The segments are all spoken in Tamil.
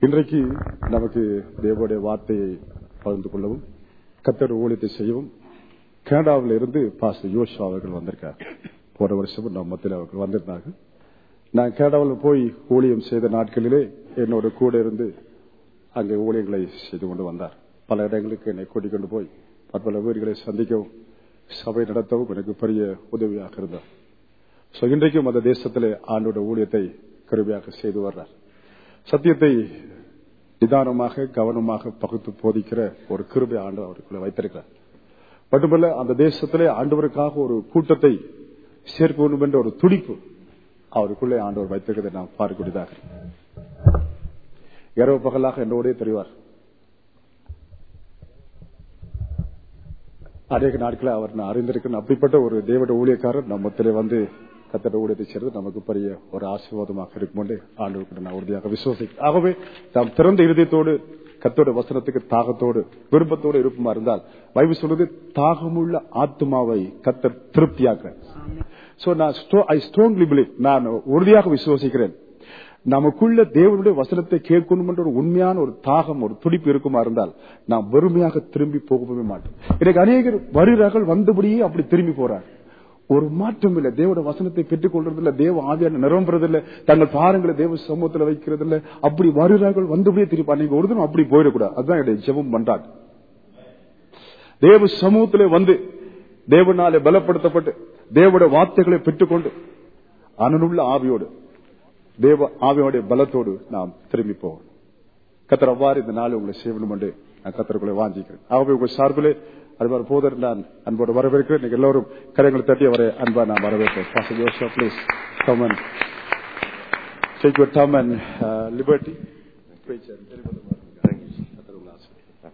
இன்றைக்கு நமக்கு தேவனுடைய வார்த்தையை பகிர்ந்து கொள்ளவும் கத்தோட ஊழியத்தை செய்யவும் கனடாவில் இருந்து பாஸ்டர் யோஷா அவர்கள் வந்திருக்கார் போன வருஷமும் நம்ம மத்தியில் அவர்கள் வந்திருந்தாங்க நான் கனடாவில் போய் ஊழியம் செய்த நாட்களிலே என்னோட கூட இருந்து அங்கே ஊழியங்களை செய்து கொண்டு வந்தார் பல இடங்களுக்கு என்னை கூட்டிக் கொண்டு போய் பற்பல வீடுகளை சந்திக்கவும் சபை நடத்தவும் எனக்கு பெரிய உதவியாக இருந்தார் சோ இன்றைக்கும் அந்த தேசத்திலே ஆண்டோட ஊழியத்தை கருவியாக செய்து வர்றார் சத்தியத்தை நிதானமாக கவனமாக பகுத்து போதிக்கிற ஒரு கிருபை ஆண்டு அவருக்குள்ள வைத்திருக்கிறார் மட்டுமல்ல அந்த தேசத்திலே ஆண்டவருக்காக ஒரு கூட்டத்தை சேர்க்க வேண்டும் என்ற ஒரு துடிப்பு அவருக்குள்ளே ஆண்டவர் வைத்திருக்கிறதை நாம் பார்க்கக்கூடியதாக இரவு பகலாக என்னோடே தெரிவார் அநேக நாட்களை அவர் நான் அறிந்திருக்கிறேன் அப்படிப்பட்ட ஒரு தேவட ஊழியக்காரர் நம்மத்திலே வந்து கத்தட ஊழியத்தை சேர்ந்து நமக்கு பெரிய ஒரு ஆசீர்வாதமாக இருக்கும் என்று ஆண்டவருக்கு நான் உறுதியாக விசுவாசிக்கிறேன் ஆகவே நாம் திறந்த இருதயத்தோடு கத்தோட வசனத்துக்கு தாகத்தோடு விருப்பத்தோடு இருப்புமா இருந்தால் பைபிள் சொல்றது தாகமுள்ள ஆத்மாவை கத்த திருப்தியாக்குறேன் சோ நான் ஐ ஸ்ட்ராங்லி பிலீவ் நான் உறுதியாக விசுவாசிக்கிறேன் நமக்குள்ள தேவனுடைய வசனத்தை கேட்கணும் என்ற ஒரு உண்மையான ஒரு தாகம் ஒரு துடிப்பு இருக்குமா இருந்தால் நாம் வெறுமையாக திரும்பி போகவே மாட்டோம் எனக்கு அநேகர் வருகிறார்கள் வந்தபடியே அப்படி திரும்பி போறார் ஒரு மாற்றம் இல்ல தேவோட வசனத்தை பெற்றுக் கொள்றது இல்ல தேவ ஆவியான நிரம்புறது இல்ல தங்கள் பாரங்களை தேவ சமூகத்தில் வைக்கிறது இல்ல அப்படி வருகிறார்கள் வந்தபடியே திருப்பி நீங்க ஒரு தினம் அப்படி போயிடக்கூடாது அதுதான் என்னுடைய ஜெபம் பண்றாங்க தேவ சமூகத்திலே வந்து தேவனாலே பலப்படுத்தப்பட்டு தேவோட வார்த்தைகளை பெற்றுக்கொண்டு அனனுள்ள ஆவியோடு தேவ ஆவியோடைய பலத்தோடு நாம் திரும்பி போவோம் கத்தர் அவ்வாறு இந்த நாள் உங்களை செய்யணும் என்று நான் கத்தருக்குள்ளே வாஞ்சிக்கிறேன் ஆகவே உங்கள் சார்பிலே அன்பான போதர் நான் அன்போடு வரவேற்கிறேன் நீங்க எல்லோரும் கரைகளை தட்டி அவரை அன்பா நான் வரவேற்பேன் please come on Take your time and uh, liberty. Preach and deliver the word of God. Thank you. கத்தர் உங்களை ஆசீர்வதிப்பார்.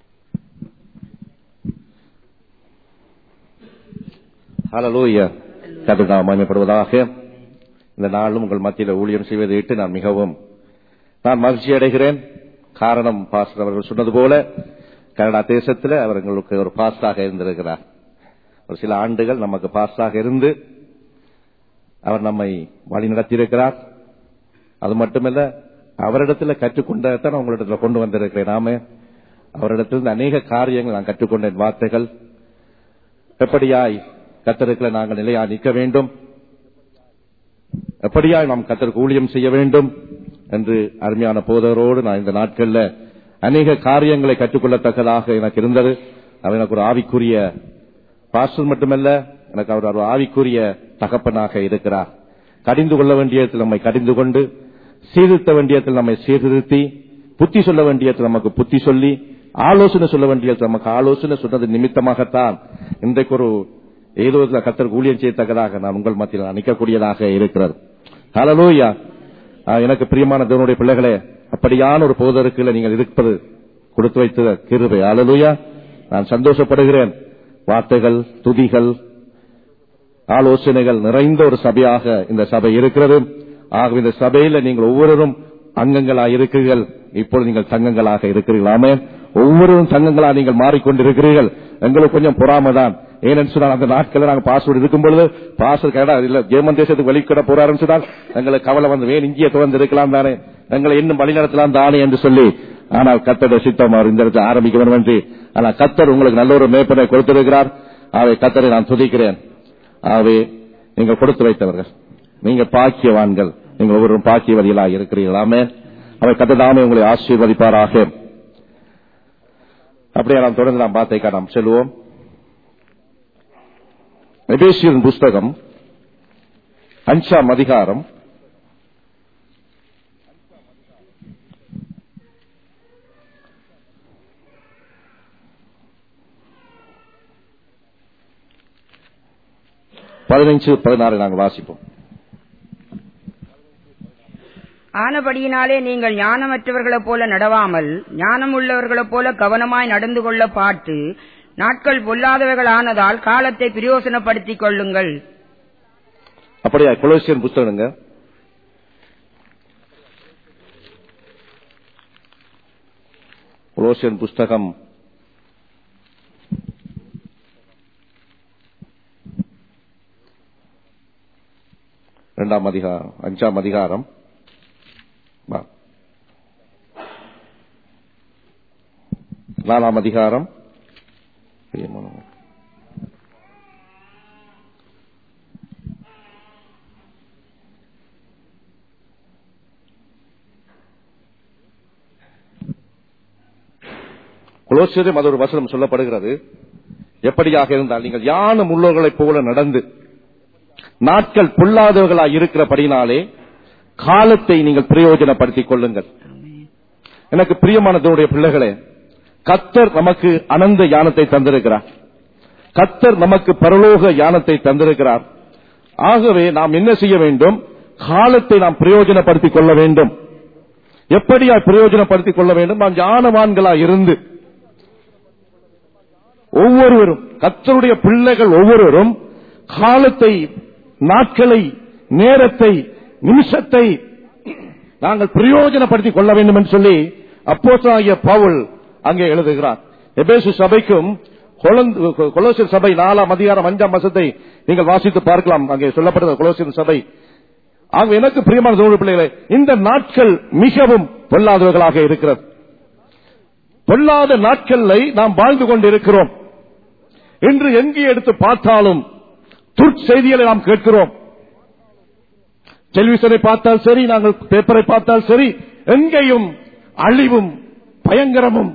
ஹalleluya கர்த்தர் நாம் மகிமைப்படுவதாக இந்த நாளும் உங்கள் மத்தியில் ஊழியம் செய்வதை இட்டு நான் மிகவும் நான் மகிழ்ச்சி அடைகிறேன் காரணம் பாஸ்டர் அவர்கள் சொன்னது போல கனடா தேசத்தில் அவர்களுக்கு ஒரு பாஸ்டாக இருந்திருக்கிறார் ஒரு சில ஆண்டுகள் நமக்கு பாஸ்டாக இருந்து அவர் நம்மை வழி நடத்தியிருக்கிறார் அது மட்டுமல்ல அவரிடத்தில் கற்றுக்கொண்டதான் உங்களிடத்தில் கொண்டு வந்திருக்கிறேன் நாம அவரிடத்திலிருந்து அநேக காரியங்கள் நான் கற்றுக்கொண்டேன் வார்த்தைகள் எப்படியாய் கத்தருக்குள்ள நாங்கள் நிலையா நிற்க வேண்டும் எப்படியாய் நாம் கத்தருக்கு ஊழியம் செய்ய வேண்டும் என்று அருமையான போதவரோடு நான் இந்த நாட்கள்ல அநேக காரியங்களை கற்றுக்கொள்ளத்தக்கதாக எனக்கு இருந்தது அவர் எனக்கு ஒரு ஆவிக்குரிய பாஸ்டர் மட்டுமல்ல எனக்கு அவர் ஒரு ஆவிக்குரிய தகப்பனாக இருக்கிறார் கடிந்து கொள்ள வேண்டியத்தில் நம்மை கடிந்து கொண்டு சீர்திருத்த வேண்டியத்தில் நம்மை சீர்திருத்தி புத்தி சொல்ல வேண்டியத்தில் நமக்கு புத்தி சொல்லி ஆலோசனை சொல்ல வேண்டியத்தில் நமக்கு ஆலோசனை சொன்னது நிமித்தமாகத்தான் இன்றைக்கு ஒரு ஏதோ கத்தருக்கு ஊழியம் செய்யத்தக்கதாக நான் உங்கள் மத்தியில் நிற்கக்கூடியதாக இருக்கிறது ஹலலோயா எனக்கு பிரியமான தேவனுடைய பிள்ளைகளே அப்படியான ஒரு போதருக்கு நீங்கள் இருப்பது கொடுத்து வைத்த கிருபை அலலுயா நான் சந்தோஷப்படுகிறேன் வார்த்தைகள் துதிகள் ஆலோசனைகள் நிறைந்த ஒரு சபையாக இந்த சபை இருக்கிறது ஆகவே இந்த சபையில நீங்கள் ஒவ்வொருவரும் அங்கங்களாக இருக்கிறீர்கள் இப்பொழுது நீங்கள் சங்கங்களாக இருக்கிறீர்களாமே ஒவ்வொருவரும் சங்கங்களாக நீங்கள் மாறிக்கொண்டிருக்கிறீர்கள் எங்களுக்கு கொஞ்சம் பொறாமதான் ஏன்னு சொன்னால் அந்த நாட்கள் நாங்கள் பாஸ்வேர்டு இருக்கும் பொழுது பாஸ்வேர்டு கடா இல்ல ஜெர்மன் தேசத்துக்கு வெளிக்கிட போறாருன்னு சொன்னால் எங்களுக்கு கவலை வந்து வேன் இங்கேயே தொடர்ந்து இருக்கலாம் தானே எங்களை இன்னும் வழி நடத்தலாம் தானே என்று சொல்லி ஆனால் கத்தோட சித்தம் அவர் இந்த இடத்தை ஆரம்பிக்க வேண்டும் என்று ஆனால் கத்தர் உங்களுக்கு நல்ல ஒரு மேற்பனை கொடுத்திருக்கிறார் ஆகவே கத்தரை நான் துதிக்கிறேன் ஆகவே நீங்கள் கொடுத்து வைத்தவர்கள் நீங்க பாக்கியவான்கள் நீங்கள் ஒவ்வொரு பாக்கியவதிகளாக இருக்கிறீர்களாமே அவை கத்ததாமே உங்களை ஆசீர்வதிப்பாராக அப்படியே நாம் தொடர்ந்து நாம் பார்த்தைக்கா நாம் செல்வோம் எபேசியன் புஸ்தகம் அஞ்சாம் அதிகாரம் பதினைஞ்சு பதினாறு நாங்கள் வாசிப்போம் ஆனபடியினாலே நீங்கள் ஞானமற்றவர்களைப் போல நடவாமல் ஞானம் உள்ளவர்களைப் போல கவனமாய் நடந்து கொள்ள பார்த்து நாட்கள் பொல்லாதவைகள் ஆனதால் காலத்தை பிரயோசனப்படுத்திக் கொள்ளுங்கள் அப்படியா கொலோசியன் புஸ்தகங்க கொலோசியன் புஸ்தகம் இரண்டாம் அதிகாரம் அஞ்சாம் அதிகாரம் வா. நாலாம் அதிகாரம் குலோசியரும் அது ஒரு வசனம் சொல்லப்படுகிறது எப்படியாக இருந்தால் நீங்கள் யான முள்ளோர்களைப் போல நடந்து நாட்கள் பொல்லாதவர்களாய் இருக்கிறபடினாலே காலத்தை நீங்கள் பிரயோஜனப்படுத்திக் கொள்ளுங்கள் எனக்கு பிரியமானதனுடைய பிள்ளைகளே கத்தர் நமக்கு அனந்த யானத்தை தந்திருக்கிறார் கத்தர் நமக்கு பரலோக யானத்தை தந்திருக்கிறார் ஆகவே நாம் என்ன செய்ய வேண்டும் காலத்தை நாம் பிரயோஜனப்படுத்திக் கொள்ள வேண்டும் எப்படியா பிரயோஜனப்படுத்திக் கொள்ள வேண்டும் நாம் ஞானவான்களா இருந்து ஒவ்வொருவரும் கத்தருடைய பிள்ளைகள் ஒவ்வொருவரும் காலத்தை நாட்களை நேரத்தை நிமிஷத்தை நாங்கள் பிரயோஜனப்படுத்திக் கொள்ள வேண்டும் என்று சொல்லி அப்போஸ்தலனாகிய பவுல் அங்கே எழுதுகிறார் எபேசு சபைக்கும் கொலந்து- கொலோசியர் சபை நாலாம் அதிகாரம் அஞ்சாம் வசத்தை நீங்கள் வாசித்து பார்க்கலாம் அங்கே சொல்லப்பட்டது கொலோசியர் சபை ஆக எனக்கு பிரியமான தோழர் பிள்ளைகளே இந்த நாட்கள் மிகவும் பொல்லாதவர்களாக இருக்கிறது பொல்லாத நாட்களை நாம் வாழ்ந்து கொண்டிருக்கிறோம் இன்று எங்கே எடுத்து பார்த்தாலும் துர்ச்செய்திகளை நாம் கேட்கிறோம் டெலிவிஷனை பார்த்தால் சரி நாங்கள் பேப்பரை பார்த்தால் சரி எங்கேயும் அழிவும் பயங்கரமும்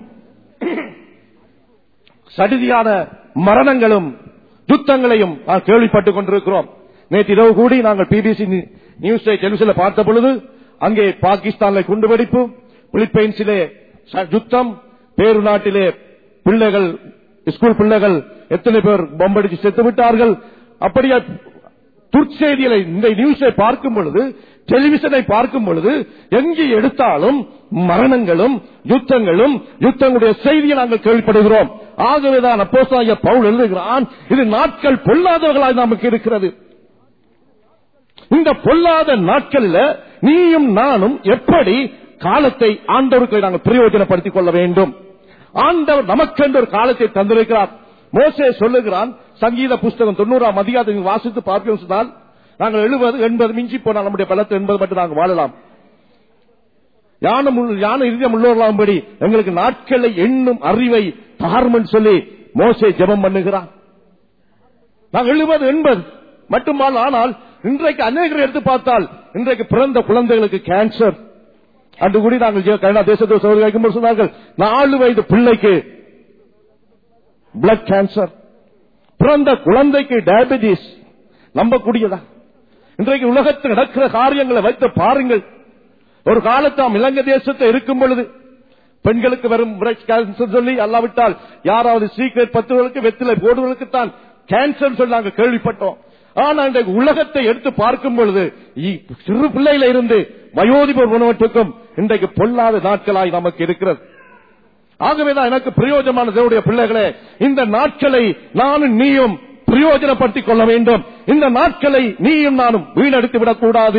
சடிதியான மரணங்களும் யுத்தங்களையும் நாம் கேள்விப்பட்டுக் கொண்டிருக்கிறோம் நேற்று இரவு கூடி நாங்கள் பிபிசி நியூஸை டெலிவிஷன்ல பார்த்த பொழுது அங்கே பாகிஸ்தானில் குண்டுவெடிப்பு பிலிப்பைன்ஸிலே ச- யுத்தம் பேரு நாட்டிலே பிள்ளைகள் ஸ்கூல் பிள்ளைகள் எத்தனை பேர் பொம்படிச்சு செத்து விட்டார்கள் அப்படியே துர்ச்செய்திகளை இந்த நியூஸை பார்க்கும் பொழுது டெலிவிஷனை பார்க்கும் பொழுது எங்கே எடுத்தாலும் மரணங்களும் யுத்தங்களும் யுத்தங்களுடைய செய்தியை நாங்கள் கேள்விப்படுகிறோம் ஆகவேதான் அப்போஸ்தலனாகிய பவுல் எழுதுகிறான் இது நாட்கள் பொல்லாதவர்களாய் நமக்கு இருக்கிறது இந்த பொல்லாத நாட்கள்ல நீயும் நானும் எப்படி காலத்தை ஆண்டவருக்கு நாங்கள் பிரயோஜனப்படுத்திக் கொள்ள வேண்டும் ஆண்டவர் நமக்கென்று ஒரு காலத்தை தந்திருக்கிறார் மோசே சொல்லுகிறான் சங்கீத புஸ்தகம் தொண்ணூறாம் அதிகாரத்தை நீங்கள் வாசித்து பார்க்க சொன்னால் நாங்கள் எழுபது எண்பது மிஞ்சி போனால் நம்முடைய பலத்தை எண்பது மட்டும் நாங்கள் வாழலாம் ஞானம் உள்ள- ஞான இருதயம் உள்ளவர்களாகும்படி எங்களுக்கு நாட்களை எண்ணும் அறிவை தார்மன் சொல்லி மோசே ஜெபம் பண்ணுகிறான் நாங்கள் எழுபது எண்பது மட்டும்தான் ஆனால் இன்றைக்கு அநேகரை எடுத்து பார்த்தால் இன்றைக்கு பிறந்த குழந்தைகளுக்கு கேன்சர் அன்று கூடி நாங்கள் ஜெ- கனடா தேசத்தில் சோதனை வைக்கும்போது சொன்னார்கள் நாலு வயது பிள்ளைக்கு பிளட் கேன்சர் பிறந்த குழந்தைக்கு டயபிட்டிஸ் நம்பக்கூடியதா இன்றைக்கு உலகத்தில் நடக்கிற காரியங்களை வைத்து பாருங்கள் ஒரு காலத்தாம் இலங்கை தேசத்தில் இருக்கும் பொழுது பெண்களுக்கு வரும் பிரஸ்ட் கேன்சர் சொல்லி அல்லாவிட்டால் யாராவது சீக்கிரம் பத்துவர்களுக்கு வெத்திலை போடுவதற்கு தான் கேன்சர் சொல்லி நாங்கள் கேள்விப்பட்டோம் ஆனா இன்றைக்கு உலகத்தை எடுத்து பார்க்கும் பொழுது இ- சிறு பிள்ளையில இருந்து வயோதிபர் உணவற்றுக்கும் இன்றைக்கு பொல்லாத நாட்களாய் நமக்கு இருக்கிறது ஆகவேதான் எனக்கு பிரயோஜனமான தேவனுடைய பிள்ளைகளே இந்த நாட்களை நானும் நீயும் பிரயோஜனப்படுத்திக் கொள்ள வேண்டும் இந்த நாட்களை நீயும் நானும் வீணடித்து விடக்கூடாது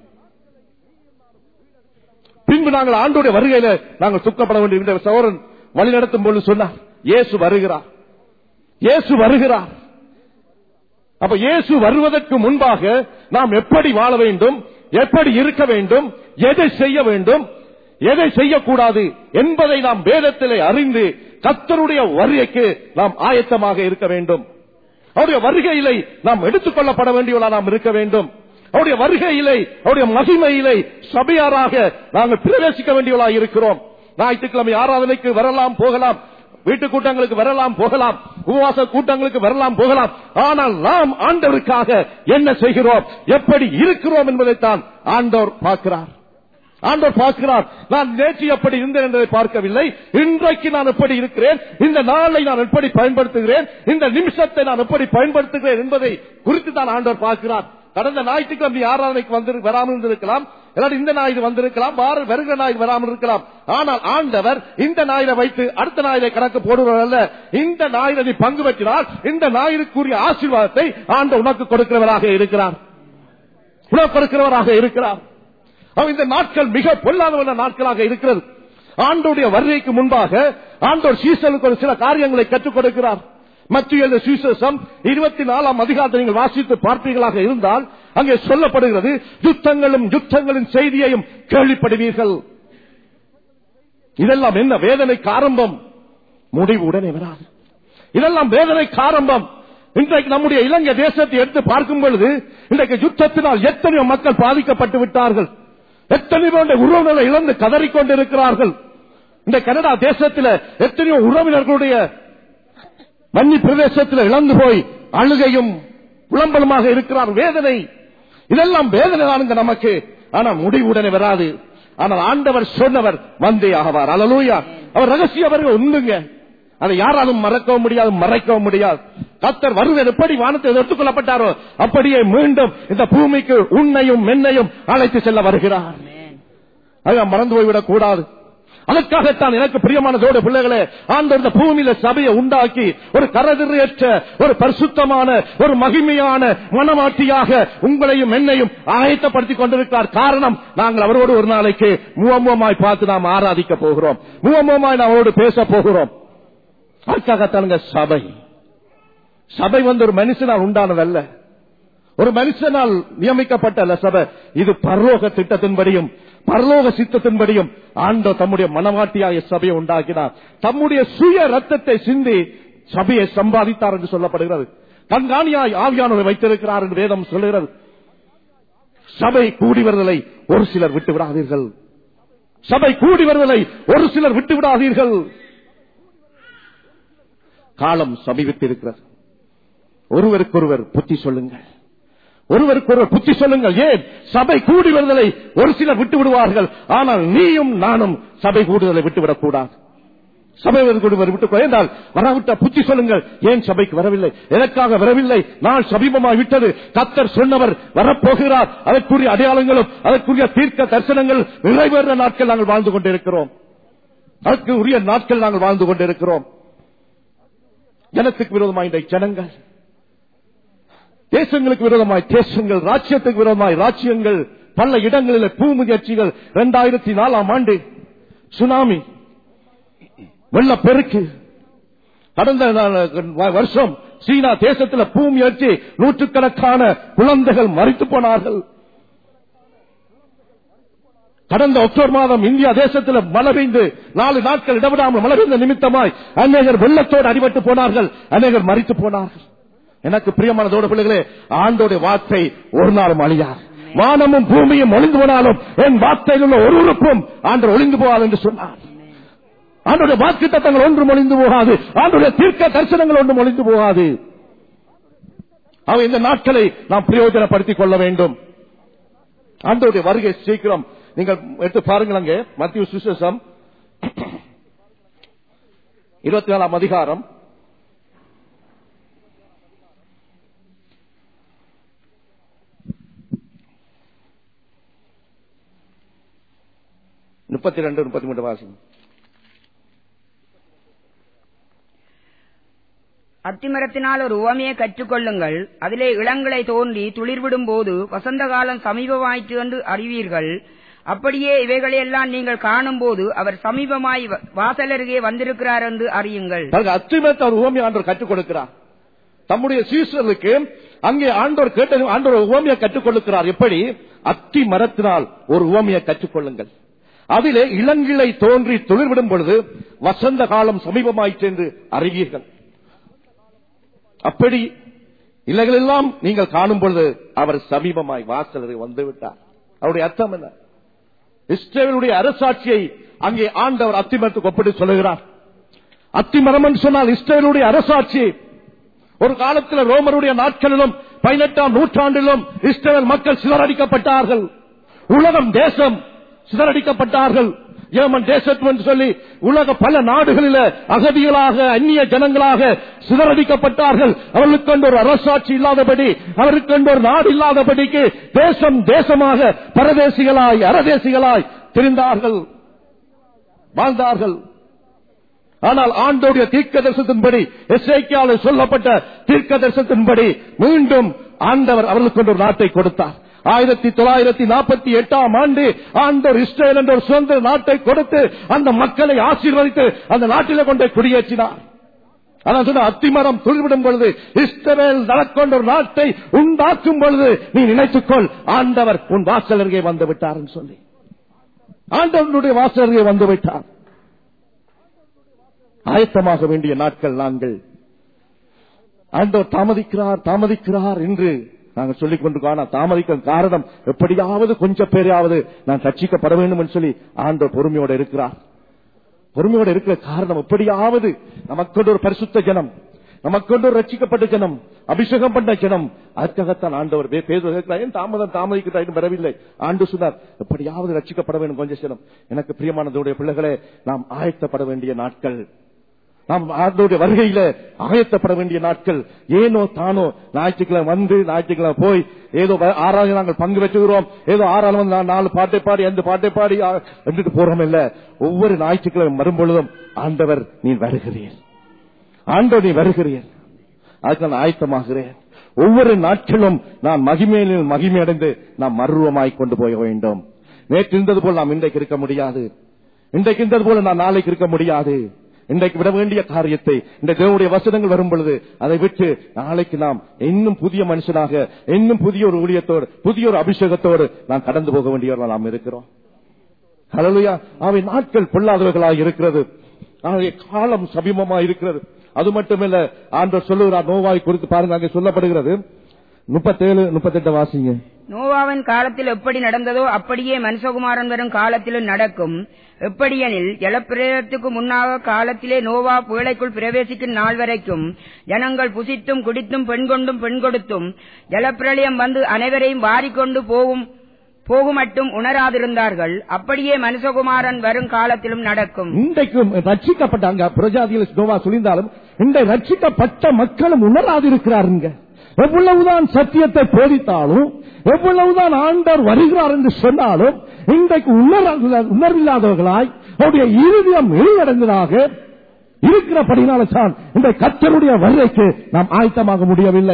பின்பு நாங்கள் ஆண்டோடைய வருகையில நாங்கள் துக்கப்பட வேண்டிய இந்த சௌரன் வழி நடத்தும் பொழுது சொன்னார் இயேசு வருகிறார் இயேசு வருகிறார் அப்ப இயேசு வருவதற்கு முன்பாக நாம் எப்படி வாழ வேண்டும் எப்படி இருக்க வேண்டும் எதை செய்ய வேண்டும் எதை செய்யக்கூடாது என்பதை நாம் வேதத்திலே அறிந்து கத்தருடைய வருகைக்கு நாம் ஆயத்தமாக இருக்க வேண்டும் அவருடைய வருகையிலே நாம் எடுத்துக் கொள்ளப்பட வேண்டியவர்களா நாம் இருக்க வேண்டும் அவருடைய வருகையிலே அவருடைய மகிமையிலே சபையாராக நாங்கள் பிரவேசிக்க வேண்டியவர்களாக இருக்கிறோம் ஞாயிற்றுக்கிழமை ஆராதனைக்கு வரலாம் போகலாம் வீட்டு கூட்டங்களுக்கு வரலாம் போகலாம் உபவாச கூட்டங்களுக்கு வரலாம் போகலாம் ஆனால் நாம் ஆண்டவருக்காக என்ன செய்கிறோம் எப்படி இருக்கிறோம் என்பதைத்தான் ஆண்டவர் பார்க்கிறார் ஆண்டவர் பார்க்கிறார் நான் நேற்று எப்படி இருந்தேன் என்பதை பார்க்கவில்லை இன்றைக்கு நான் எப்படி இருக்கிறேன் இந்த நாளை நான் எப்படி பயன்படுத்துகிறேன் இந்த நிமிஷத்தை நான் எப்படி பயன்படுத்துகிறேன் என்பதை குறித்து தான் ஆண்டவர் பார்க்கிறார் கடந்த ஞாயிற்றுக்கிழமை ஆராதனைக்கு வந்து வராமல் இருந்திருக்கலாம் இல்லாட்டி இந்த ஞாயிறு வந்திருக்கலாம் வார வருகிற ஞாயிறு வராமல் இருக்கலாம் ஆனால் ஆண்டவர் இந்த ஞாயிறை வைத்து அடுத்த ஞாயிறை கணக்கு போடுவர் அல்ல இந்த ஞாயிறை நீ பங்கு பெற்றினால் இந்த ஞாயிறுக்குரிய ஆசீர்வாதத்தை ஆண்டவர் உனக்கு கொடுக்கிறவராக இருக்கிறார் உனக்கு கொடுக்கிறவராக இருக்கிறார் அவன் இந்த நாட்கள் மிக பொல்லாத நாட்களாக இருக்கிறது ஆண்டோடைய வருகைக்கு முன்பாக ஆண்டோர் சீசனுக்கு ஒரு சில காரியங்களை கற்றுக் கொடுக்கிறார் மத்திய எழுதிய சுவிசேஷம் இருபத்தி நாலாம் அதிகாரத்தை நீங்கள் வாசித்து பார்ப்பீர்களாக இருந்தால் அங்கே சொல்லப்படுகிறது யுத்தங்களும் யுத்தங்களின் செய்தியையும் கேள்விப்படுவீர்கள் இதெல்லாம் என்ன வேதனைக்கு ஆரம்பம் முடிவு உடனே வராது இதெல்லாம் வேதனைக்கு ஆரம்பம் இன்றைக்கு நம்முடைய இலங்கை தேசத்தை எடுத்து பார்க்கும் பொழுது இன்றைக்கு யுத்தத்தினால் எத்தனையோ மக்கள் பாதிக்கப்பட்டு விட்டார்கள் எத்தனையோ உறவினர்களை இழந்து கதறிக்கொண்டிருக்கிறார்கள் இந்த கனடா தேசத்தில் எத்தனையோ உறவினர்களுடைய வன்னி பிரதேசத்தில் இழந்து போய் அழுகையும் புலம்பலுமாக இருக்கிறார் வேதனை இதெல்லாம் வேதனை தானுங்க நமக்கு ஆனா முடிவுடனே வராது ஆனால் ஆண்டவர் சொன்னவர் வந்தே ஆவார் அலலூயா அவர் ரகசிய அவர்கள் உண்டுங்க அதை யாராலும் மறக்கவும் முடியாது மறைக்கவும் முடியாது கத்தர் வருவது எப்படி வானத்தை எடுத்துக்கொள்ளப்பட்டாரோ அப்படியே மீண்டும் இந்த பூமிக்கு உன்னையும் மென்னையும் அழைத்து செல்ல வருகிறார் அதை மறந்து போய்விடக் கூடாது அதற்காகத்தான் எனக்கு பிரியமானதோடு பிள்ளைகளே ஆண்டு இந்த பூமியில சபையை உண்டாக்கி ஒரு கரதிரையற்ற ஒரு பரிசுத்தமான ஒரு மகிமையான மனமாட்டியாக உங்களையும் என்னையும் ஆயத்தப்படுத்திக் கொண்டிருக்கிறார் காரணம் நாங்கள் அவரோடு ஒரு நாளைக்கு முகமுகமாய் பார்த்து நாம் ஆராதிக்க போகிறோம் முகமுகமாய் நாம் அவரோடு பேச போகிறோம் அதுக்காகத்தானுங்க சபை சபை வந்து ஒரு மனுஷனால் உண்டானதல்ல ஒரு மனுஷனால் நியமிக்கப்பட்ட சபை இது பரலோக திட்டத்தின்படியும் பரலோக சித்தத்தின்படியும் ஆண்டோ தம்முடைய மனவாட்டியாய சபையை உண்டாக்கினார் தம்முடைய சுய ரத்தத்தை சிந்தி சபையை சம்பாதித்தார் என்று சொல்லப்படுகிறது கண்காணியாய் ஆவியானவரை வைத்திருக்கிறார் என்று வேதம் சொல்லுகிறது சபை கூடி வருதலை ஒரு சிலர் விட்டு விடாதீர்கள் சபை கூடி வருதலை ஒரு சிலர் விட்டு விடாதீர்கள் காலம் சமீபித்திருக்கிறது ஒருவருக்கொருவர் புத்தி சொல்லுங்கள் ஒருவருக்கொருவர் புத்தி சொல்லுங்கள் ஏன் சபை கூடி வருதலை ஒரு சிலர் விட்டு விடுவார்கள் ஆனால் நீயும் நானும் சபை கூடுதலை விட்டுவிடக் கூடாது சபை விட்டு என்றால் வராவிட்ட புத்தி சொல்லுங்கள் ஏன் சபைக்கு வரவில்லை எனக்காக வரவில்லை நான் சமீபமாக விட்டது கத்தர் சொன்னவர் வரப்போகிறார் அதற்குரிய அடையாளங்களும் அதற்குரிய தீர்க்க தரிசனங்கள் நிறைவேற நாட்கள் நாங்கள் வாழ்ந்து கொண்டிருக்கிறோம் அதற்கு உரிய நாட்கள் நாங்கள் வாழ்ந்து கொண்டிருக்கிறோம் ஜனத்துக்கு விரோதமாக இந்த ஜனங்கள் தேசங்களுக்கு விரோதமாய் தேசங்கள் ராஜ்யத்துக்கு விரோதமாய் ராஜ்யங்கள் பல இடங்களில் பூ முயற்சிகள் இரண்டாயிரத்தி நாலாம் ஆண்டு சுனாமி வெள்ளப்பெருக்கு கடந்த வருஷம் சீனா தேசத்தில் பூ முயற்சி நூற்றுக்கணக்கான குழந்தைகள் மறித்து போனார்கள் கடந்த அக்டோபர் மாதம் இந்தியா தேசத்தில் மழை பெய்ந்து நாலு நாட்கள் இடவிடாமல் மழை பெய்த நிமித்தமாய் அநேகர் வெள்ளத்தோடு அடிபட்டு போனார்கள் அநேகர் மறித்து போனார்கள் எனக்கு பிரியமானதோடு பிள்ளைகளே ஆண்டோட வார்த்தை ஒரு நாளும் அழியாது வானமும் பூமியும் ஒளிந்து போனாலும் என் வார்த்தையில் உள்ள ஒரு உறுப்பும் ஆண்டு ஒளிந்து போகாது என்று சொன்னார் ஆண்டுடைய வாக்கு தத்தங்கள் ஒன்றும் ஒளிந்து போகாது ஆண்டுடைய தீர்க்க தரிசனங்கள் ஒன்றும் ஒளிந்து போகாது அவன் இந்த நாட்களை நாம் பிரயோஜனப்படுத்திக் கொள்ள வேண்டும் ஆண்டோடைய வருகை சீக்கிரம் நீங்கள் எடுத்து பாருங்கள் அங்கே மத்திய சுசேஷம் இருபத்தி நாலாம் அதிகாரம் முப்பத்தி ரெண்டு முப்பத்தி மூன்று வாசம் அத்திமரத்தினால் ஒரு உவமையை கற்றுக்கொள்ளுங்கள் அதிலே இளங்களை தோன்றி துளிர்விடும் போது வசந்த காலம் சமீபமாயிற்று என்று அறிவீர்கள் அப்படியே இவைகளையெல்லாம் நீங்கள் காணும் போது அவர் சமீபமாய் வாசலருகே வந்திருக்கிறார் என்று அறியுங்கள் அத்திமரத்தை அவர் உவமையை ஆண்டவர் கற்றுக் கொடுக்கிறார் தம்முடைய சீசர்களுக்கு அங்கே ஆண்டவர் கேட்ட ஆண்டவர் உவமையை கற்றுக் கொடுக்கிறார் எப்படி அத்தி மரத்தினால் ஒரு உவமையை கற்றுக்கொள்ளுங்கள் அதிலே இளங்கிளை தோன்றி தொழில்விடும் பொழுது வசந்த காலம் சமீபமாயிற்று என்று அறிவீர்கள் அப்படி இலைகளெல்லாம் நீங்கள் காணும் பொழுது அவர் சமீபமாய் வாசலரை வந்துவிட்டார் அவருடைய அர்த்தம் என்ன இஸ்ரேலுடைய அரசாட்சியை அங்கே ஆண்டவர் அத்திமரத்துக்கு ஒப்பிட்டு சொல்லுகிறார் அத்திமரம் என்று சொன்னால் இஸ்ரேலுடைய அரசாட்சி ஒரு காலத்தில் ரோமருடைய நாட்களிலும் பதினெட்டாம் நூற்றாண்டிலும் இஸ்ரேல் மக்கள் சிதறடிக்கப்பட்டார்கள் உலகம் தேசம் சிதறடிக்கப்பட்டார்கள் ஏமன் தேசத்து என்று சொல்லி உலக பல நாடுகளில் அகதிகளாக அந்நிய ஜனங்களாக சிதறடிக்கப்பட்டார்கள் அவர்களுக்கு ஒரு அரசாட்சி இல்லாதபடி அவருக்கு ஒரு நாடு இல்லாதபடிக்கு தேசம் தேசமாக பரதேசிகளாய் அரதேசிகளாய் திரிந்தார்கள் வாழ்ந்தார்கள் ஆனால் ஆண்டோடைய தீர்க்க தரிசனத்தின்படி எஸ்ஐக்கியால சொல்லப்பட்ட தீர்க்க தரிசனத்தின்படி மீண்டும் ஆண்டவர் அவர்களுக்கு ஒரு நாட்டை கொடுத்தார் ஆயிரத்தி தொள்ளாயிரத்தி நாற்பத்தி எட்டாம் ஆண்டு ஆண்டோர் இஸ்ரேல் என்ற ஒரு சுதந்திர நாட்டை கொடுத்து அந்த மக்களை ஆசீர்வதித்து அந்த நாட்டிலே கொண்டு குடியேற்றினார் ஆனால் சொன்ன அத்திமரம் துளிர்விடும் பொழுது இஸ்ரேல் நடக்கொண்ட ஒரு நாட்டை உண்டாக்கும் பொழுது நீ நினைத்துக்கொள் ஆண்டவர் உன் வாசல் அருகே வந்து விட்டார் சொல்லி ஆண்டவனுடைய வாசல் அருகே வந்து விட்டார் ஆயத்தமாக வேண்டிய நாட்கள் நாங்கள் ஆண்டவர் தாமதிக்கிறார் தாமதிக்கிறார் என்று நாங்கள் சொல்லிக் கொண்டிருக்கோம் ஆனா தாமதிக்க காரணம் எப்படியாவது கொஞ்சம் பேரையாவது நான் ரட்சிக்கப்பட வேண்டும் என்று சொல்லி ஆண்டவர் பொறுமையோட இருக்கிறார் பொறுமையோட இருக்கிற காரணம் எப்படியாவது நமக்கு ஒரு பரிசுத்த ஜனம் நமக்கு ஒரு ரட்சிக்கப்பட்ட ஜனம் அபிஷேகம் பண்ண ஜனம் அதுக்காகத்தான் ஆண்டவர் வே- பேதுரு கேட்கிறார், ஏன் தாமதம் தாமதிக்கிறார் வரவில்லை ஆண்டு சொன்னார் எப்படியாவது ரட்சிக்கப்பட வேண்டும் கொஞ்சம் ஜனம் எனக்கு பிரியமானதுடைய பிள்ளைகளே நாம் ஆயத்தப்பட வேண்டிய நாட்கள் நாம் ஆண்டோடைய வருகையில ஆயத்தப்பட வேண்டிய நாட்கள் ஏனோ தானோ ஞாயிற்றுக்கிழமை வந்து ஞாயிற்றுக்கிழமை போய் ஏதோ வ- ஆறாவது நாங்கள் பங்கு பெற்றுகிறோம் ஏதோ ஆறாவது வந்து நான் நாலு பாட்டை பாடி அந்த பாட்டை பாடி ஆ, என்றுட்டு போறோம் இல்ல ஒவ்வொரு ஞாயிற்றுக்கிழமை வரும் பொழுதும் ஆண்டவர் நீ வருகிறீர் ஆண்டவர் நீ வருகிறீர் அதுக்கு நான் ஆயத்தமாகிறேன் ஒவ்வொரு நாட்களும் நான் மகிமையிலும் மகிமை அடைந்து நாம் மர்வமாய் கொண்டு போக வேண்டும் நேற்று இருந்தது போல் நாம் இன்றைக்கு இருக்க முடியாது இன்றைக்கு இருந்தது போல நான் நாளைக்கு இருக்க முடியாது இன்றைக்கு விட வேண்டிய காரியத்தை இந்த தேவனுடைய வசனங்கள் வரும் பொழுது அதை விட்டு நாளைக்கு நாம் இன்னும் புதிய மனுஷனாக இன்னும் புதிய ஒரு ஊழியத்தோடு புதிய ஒரு அபிஷேகத்தோடு நாம் கடந்து போக வேண்டியவர்கள் நாம் இருக்கிறோம் ஹalleluya அவை நாட்கள் பொல்லாதவர்களாக இருக்கிறது ஆகவே காலம் சமீபமாக இருக்கிறது அது மட்டுமல்ல ஆண்டவர் சொல்லுகிறார் நோவாய் குறித்து பாருங்க அங்கே சொல்லப்படுகிறது முப்பத்தேழு முப்பத்தெட்டு வாசிங்க நோவாவின் காலத்தில் எப்படி நடந்ததோ அப்படியே மனுஷகுமாரன் வரும் காலத்திலும் நடக்கும் எப்படியெனில் ஜலப்பிரளயத்துக்கு முன்னாக காலத்திலே நோவா புகழைக்குள் பிரவேசிக்கும் நாள் வரைக்கும் ஜனங்கள் புசித்தும் குடித்தும் பெண் கொண்டும் பெண் கொடுத்தும் ஜலப்பிரளயம் வந்து அனைவரையும் வாரிக்கொண்டு போகும் போகுமட்டும் உணராதிருந்தார்கள் அப்படியே மனுஷகுமாரன் வரும் காலத்திலும் நடக்கும் இன்றைக்கும் ரட்சிக்கப்பட்ட அங்க பிரஜாதிகள் நோவா சொல்லியிருந்தாலும் இந்த ரட்சிக்கப்பட்ட மக்களும் உணராதிருக்கிறாருங்க எவ்வளவுதான் சத்தியத்தை போதித்தாலும் எவ்வளவுதான் ஆண்டவர் வருகிறார் என்று சொன்னாலும் இன்றைக்கு உணர- உணர்வில்லாதவர்களாய் அவருடைய இருதயம் இழிவடைந்ததாக இருக்கிறபடினால தான் இந்த கத்தருடைய வருகைக்கு நாம் ஆயத்தமாக முடியவில்லை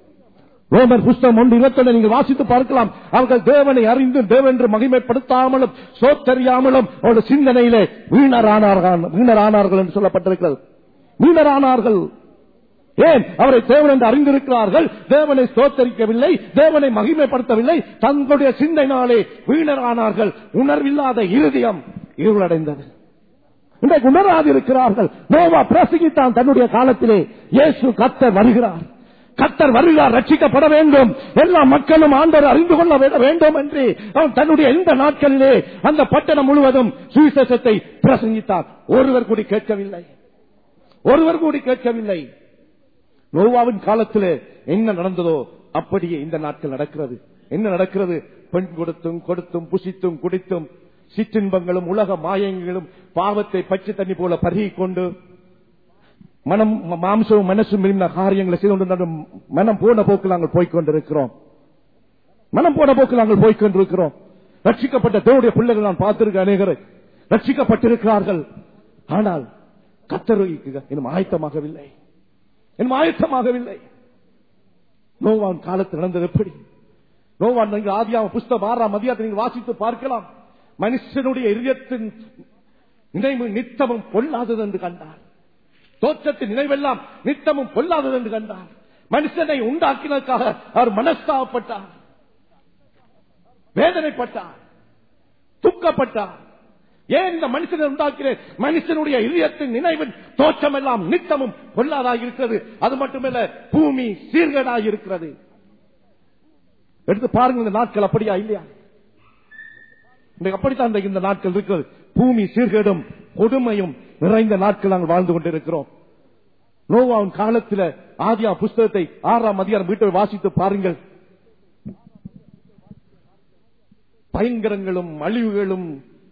ரோமர் புஸ்தகம் ஒன்று இருபத்தொன்னு நீங்கள் வாசித்து பார்க்கலாம் அவர்கள் தேவனை அறிந்து தேவென்று மகிமைப்படுத்தாமலும் சோத்தறியாமலும் அவருடைய சிந்தனையிலே வீணரானார்கள் வீணரானார்கள் என்று சொல்லப்பட்டிருக்கிறது வீணரானார்கள் ஏன் அவரை தேவன் என்று அறிந்திருக்கிறார்கள் தேவனை சோத்தரிக்கவில்லை தேவனை மகிமைப்படுத்தவில்லை தங்களுடைய சிந்தனையினாலே வீணரானார்கள் உணர்வில்லாத இருதயம் இருளடைந்தது இன்றைக்கு உணராதிருக்கிறார்கள் நோவா பிரசங்கித்தான் தன்னுடைய காலத்திலே இயேசு கத்தர் வருகிறார் கத்தர் வருகிறார் ரட்சிக்கப்பட வேண்டும் எல்லா மக்களும் ஆண்டவர் அறிந்து கொள்ள வேண்ட- வேண்டும் என்று அவன் தன்னுடைய இந்த நாட்களிலே அந்த பட்டணம் முழுவதும் சுவிசேஷத்தை பிரசங்கித்தார் ஒருவர் கூடி கேட்கவில்லை ஒருவர் கூடி கேட்கவில்லை நோவாவின் காலத்திலே என்ன நடந்ததோ அப்படியே இந்த நாட்கள் நடக்கிறது என்ன நடக்கிறது பெண் கொடுத்தும் கொடுத்தும் புசித்தும் குடித்தும் சிற்றின்பங்களும் உலக மாயங்களும் பாவத்தை பச்சை தண்ணி போல பருகிக் கொண்டு மனம் ம- மாம்சமும் மனசும் இருந்த காரியங்களை செய்து கொண்டு நடும் மனம் போன போக்கில் நாங்கள் போய்க்கொண்டிருக்கிறோம் மனம் போன போக்கில் நாங்கள் போய்க்கொண்டிருக்கிறோம் ரட்சிக்கப்பட்ட தேவனுடைய பிள்ளைகள் நான் பார்த்திருக்க அநேகரை ரட்சிக்கப்பட்டிருக்கிறார்கள் ஆனால் கத்தருக்கு இன்னும் ஆயத்தமாகவில்லை இன்னும் ஆயத்தமாகவில்லை நோவான் காலத்தில் நடந்தது எப்படி நோவான் நீங்கள் ஆதியாம புஸ்தகம் ஆறாம் மதியத்தை நீங்கள் வாசித்து பார்க்கலாம் மனுஷனுடைய இதயத்தின் நினைவு நித்தமும் பொல்லாதது என்று கண்டார் தோற்றத்தின் நினைவெல்லாம் நித்தமும் பொல்லாதது என்று கண்டார் மனுஷனை உண்டாக்கினதற்காக அவர் மனஸ்தாபப்பட்டார் வேதனைப்பட்டார் துக்கப்பட்டார் ஏன் இந்த மனுஷனை உண்டாக்கிறேன் மனுஷனுடைய இதயத்தின் நினைவின் தோற்றம் எல்லாம் நித்தமும் பொல்லாதாக இருக்கிறது அது மட்டுமல்ல பூமி சீர்கேடாக இருக்கிறது எடுத்து பாருங்க இந்த நாட்கள் அப்படியா இல்லையா இன்றைக்கு அப்படித்தான் இன்றைக்கு இந்த நாட்கள் இருக்கிறது பூமி சீர்கேடும் கொடுமையும் நிறைந்த நாட்கள் நாங்கள் வாழ்ந்து கொண்டிருக்கிறோம் நோவாவின் காலத்தில் ஆதியா புஸ்தகத்தை ஆறாம் அதிகாரம் வீட்டை வாசித்து பாருங்கள் பயங்கரங்களும் அழிவுகளும்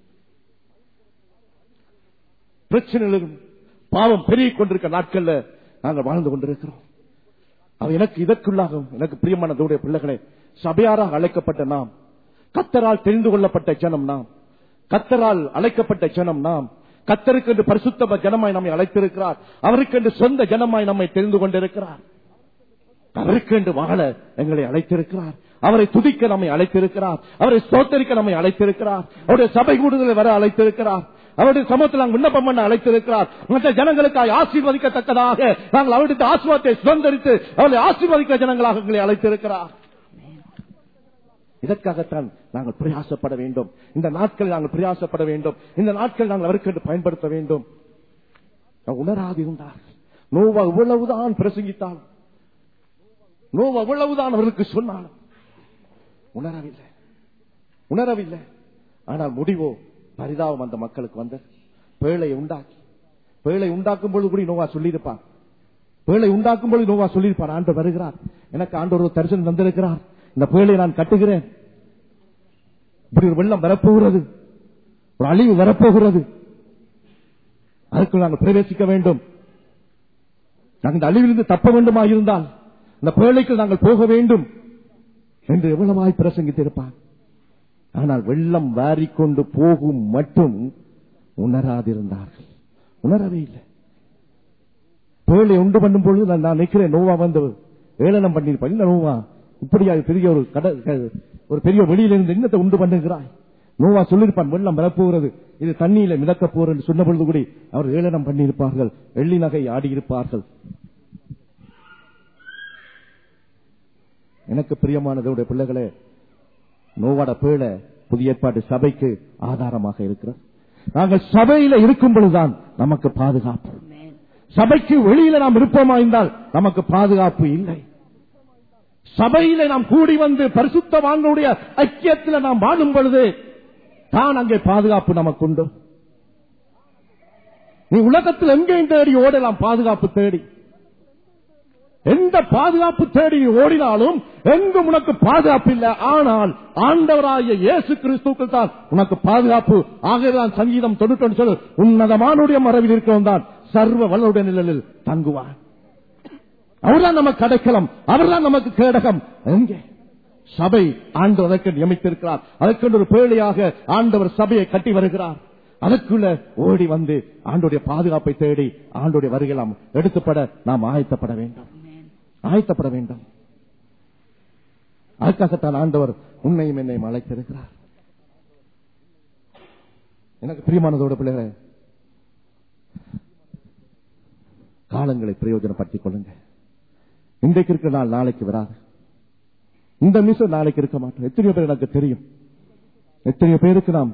பிரச்சனைகளும் பாவம் பெருகிக் கொண்டிருக்க நாட்கள்ல நாங்கள் வாழ்ந்து கொண்டிருக்கிறோம் அவ எனக்கு இதற்குள்ளாகும் எனக்கு பிரியமான தேவனுடைய பிள்ளைகளே சபையாராக அழைக்கப்பட்ட நாம் கத்தரால் தெரிந்து கொள்ளப்பட்ட ஜனம் நாம் கத்தரால் அழைக்கப்பட்ட ஜனம் நாம் கத்தருக்கு என்று பரிசுத்த ஜனமாய் நம்மை அழைத்திருக்கிறார் அவருக்கு என்று சொந்த ஜனமாய் நம்மை தெரிந்து கொண்டிருக்கிறார் அவருக்கு என்று வாழ எங்களை அழைத்திருக்கிறார் அவரை துதிக்க நம்மை அழைத்திருக்கிறார் அவரை சோத்தரிக்க நம்மை அழைத்திருக்கிறார் அவருடைய சபை கூடுதலை வர அழைத்திருக்கிறார் அவருடைய சமூகத்தில் நாங்கள் விண்ணப்பம் பண்ண அழைத்திருக்கிறார் மற்ற ஜனங்களுக்காக ஆசீர்வதிக்கத்தக்கதாக நாங்கள் அவருடைய ஆசிர்வாதத்தை சுதந்திரித்து அவர்களை ஆசீர்வதிக்க ஜனங்களாக எங்களை அழைத்திருக்கிறார் இதற்காகத்தான் நாங்கள் பிரயாசப்பட வேண்டும் இந்த நாட்கள் நாங்கள் பிரயாசப்பட வேண்டும் இந்த நாட்கள் நாங்கள் அவருக்கு என்று பயன்படுத்த வேண்டும் உணராதிருந்தார்கள் நோவா இவ்வளவுதான் பிரசங்கித்தான் நோவா இவ்வளவுதான் அவர்களுக்கு சொன்னாலும் உணரவில்லை உணரவில்லை ஆனால் முடிவோ பரிதாபம் அந்த மக்களுக்கு வந்தது பேழை உண்டாக்கி பேழை உண்டாக்கும் பொழுது கூட நோவா சொல்லியிருப்பார் பேழை உண்டாக்கும் பொழுது நோவா சொல்லியிருப்பார் ஆண்டு வருகிறார் எனக்கு ஆண்டு ஒரு தரிசனம் தந்திருக்கிறார் இந்த பேழை நான் கட்டுகிறேன் இப்படி ஒரு வெள்ளம் வரப்போகிறது ஒரு அழிவு வரப்போகிறது அதுக்குள் நாங்கள் பிரவேசிக்க வேண்டும் நாங்கள் இந்த அழிவிலிருந்து தப்ப வேண்டுமா இருந்தால் இந்த பேழைக்கு நாங்கள் போக வேண்டும் என்று எவ்வளவாய் பிரசங்கித்திருப்பான் ஆனால் வெள்ளம் வாரிக்கொண்டு போகும் மட்டும் உணராதிருந்தார்கள் உணரவே இல்லை பேழை உண்டு பண்ணும் பொழுது நான் நான் நிற்கிறேன் நோவா வந்து ஏளனம் பண்ணியிருப்பான் இல்ல நோவா இப்படியா பெரிய ஒரு கட ஒரு பெரிய வெளியிலிருந்து இன்னத்தை உண்டு பண்ணுகிறாய் நோவா சொல்லியிருப்பான் வெள்ளம் வரப்போகிறது இது தண்ணியில மிதக்க போறது சொன்ன பொழுது கூட அவர் ஏளனம் பண்ணியிருப்பார்கள் வெள்ளி நகை ஆடியிருப்பார்கள் எனக்கு பிரியமானதோட பிள்ளைகளே நோவாட பேழ புதிய ஏற்பாடு சபைக்கு ஆதாரமாக இருக்கிறது நாங்கள் சபையில இருக்கும் பொழுதுதான் நமக்கு பாதுகாப்பு சபைக்கு வெளியில நாம் இருப்போமா இருந்தால் நமக்கு பாதுகாப்பு இல்லை சபையில நாம் கூடி வந்து பரிசுத்த வாங்களுடைய ஐக்கியத்தில் நாம் வாழும் பொழுது தான் அங்கே பாதுகாப்பு நமக்கு உண்டு நீ உலகத்தில் எங்கேயும் தேடி ஓடலாம் பாதுகாப்பு தேடி எந்த பாதுகாப்பு தேடி நீ ஓடினாலும் எங்கும் உனக்கு பாதுகாப்பு இல்லை ஆனால் ஆண்டவராகிய இயேசு கிறிஸ்துக்கள் தான் உனக்கு பாதுகாப்பு ஆகவேதான் சங்கீதம் தொண்ணூற்றி சொல்லு உன்னதமானுடைய மரபில் இருக்கிறவன் தான் சர்வ வல்லருடைய நிழலில் தங்குவான் அவர்தான் நமக்கு அடைக்கலம் அவர்தான் நமக்கு கேடகம் எங்கே சபை ஆண்டவர் அதற்கு நியமித்திருக்கிறார் அதற்கு ஒரு பேழையாக ஆண்டவர் சபையை கட்டி வருகிறார் அதற்குள்ள ஓடி வந்து ஆண்டுடைய பாதுகாப்பை தேடி ஆண்டுடைய வருகை நாம் எடுத்துப்பட நாம் ஆயத்தப்பட வேண்டும் ஆயத்தப்பட வேண்டும் அதுக்காகத்தான் ஆண்டவர் உன்னையும் என்னையும் அழைத்திருக்கிறார் எனக்கு பிரியமானதோட பிள்ளைகளே காலங்களை பிரயோஜனப்படுத்திக் கொள்ளுங்க இன்றைக்கு இருக்கிற நாள் நாளைக்கு வராது இந்த நிமிஷம் நாளைக்கு இருக்க மாட்டோம் எத்தனையோ பேர் எனக்கு தெரியும் எத்தனையோ பேருக்கு நாம்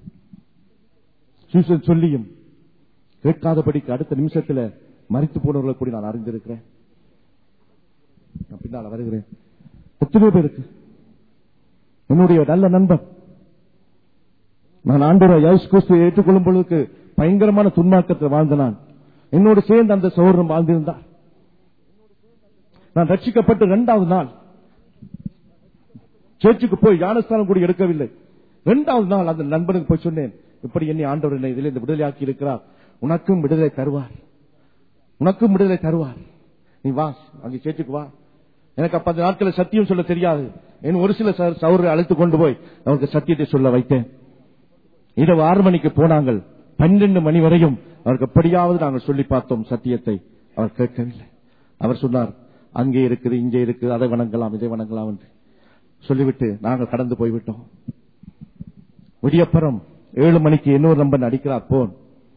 சூசன் சொல்லியும் கேட்காதபடிக்கு அடுத்த நிமிஷத்துல மறித்து போனவர்களை கூட நான் அறிந்திருக்கிறேன் நான் பின்னால வருகிறேன் எத்தனையோ பேருக்கு என்னுடைய நல்ல நண்பன் நான் ஆண்டவரை யேசு கிறிஸ்துவை ஏற்றுக்கொள்ளும் பொழுதுக்கு பயங்கரமான துன்மார்க்கத்தில் வாழ்ந்த நான் என்னோடு சேர்ந்து அந்த சோழரும் வாழ்ந்திருந்தார் நான் ரட்சிக்கப்பட்டு இரண்டாவது நாள் சேர்ச்சுக்கு போய் ஞானஸ்தானம் கூட எடுக்கவில்லை இரண்டாவது நாள் அந்த நண்பனுக்கு போய் சொன்னேன் இப்படி என்னை ஆண்டவர் என்னை இதில் இந்த விடுதலையாக்கி இருக்கிறார் உனக்கும் விடுதலை தருவார் உனக்கும் விடுதலை தருவார் நீ வா அங்கே சேர்ச்சுக்கு வா எனக்கு அப்ப அந்த நாட்களில் சத்தியம் சொல்ல தெரியாது என் ஒரு சில சௌரை அழைத்து கொண்டு போய் அவருக்கு சத்தியத்தை சொல்ல வைத்தேன் இரவு ஆறு மணிக்கு போனாங்கள் பன்னெண்டு மணி வரையும் அவருக்கு எப்படியாவது நாங்கள் சொல்லி பார்த்தோம் சத்தியத்தை அவர் கேட்கவில்லை அவர் சொன்னார் அங்கே இருக்குது இங்கே இருக்குது அதை வணங்கலாம் இதை வணங்கலாம் என்று சொல்லிவிட்டு நாங்கள் கடந்து போய்விட்டோம் விடியப்புறம் ஏழு மணிக்கு இன்னொரு நம்பர் அடிக்கிறார் போன்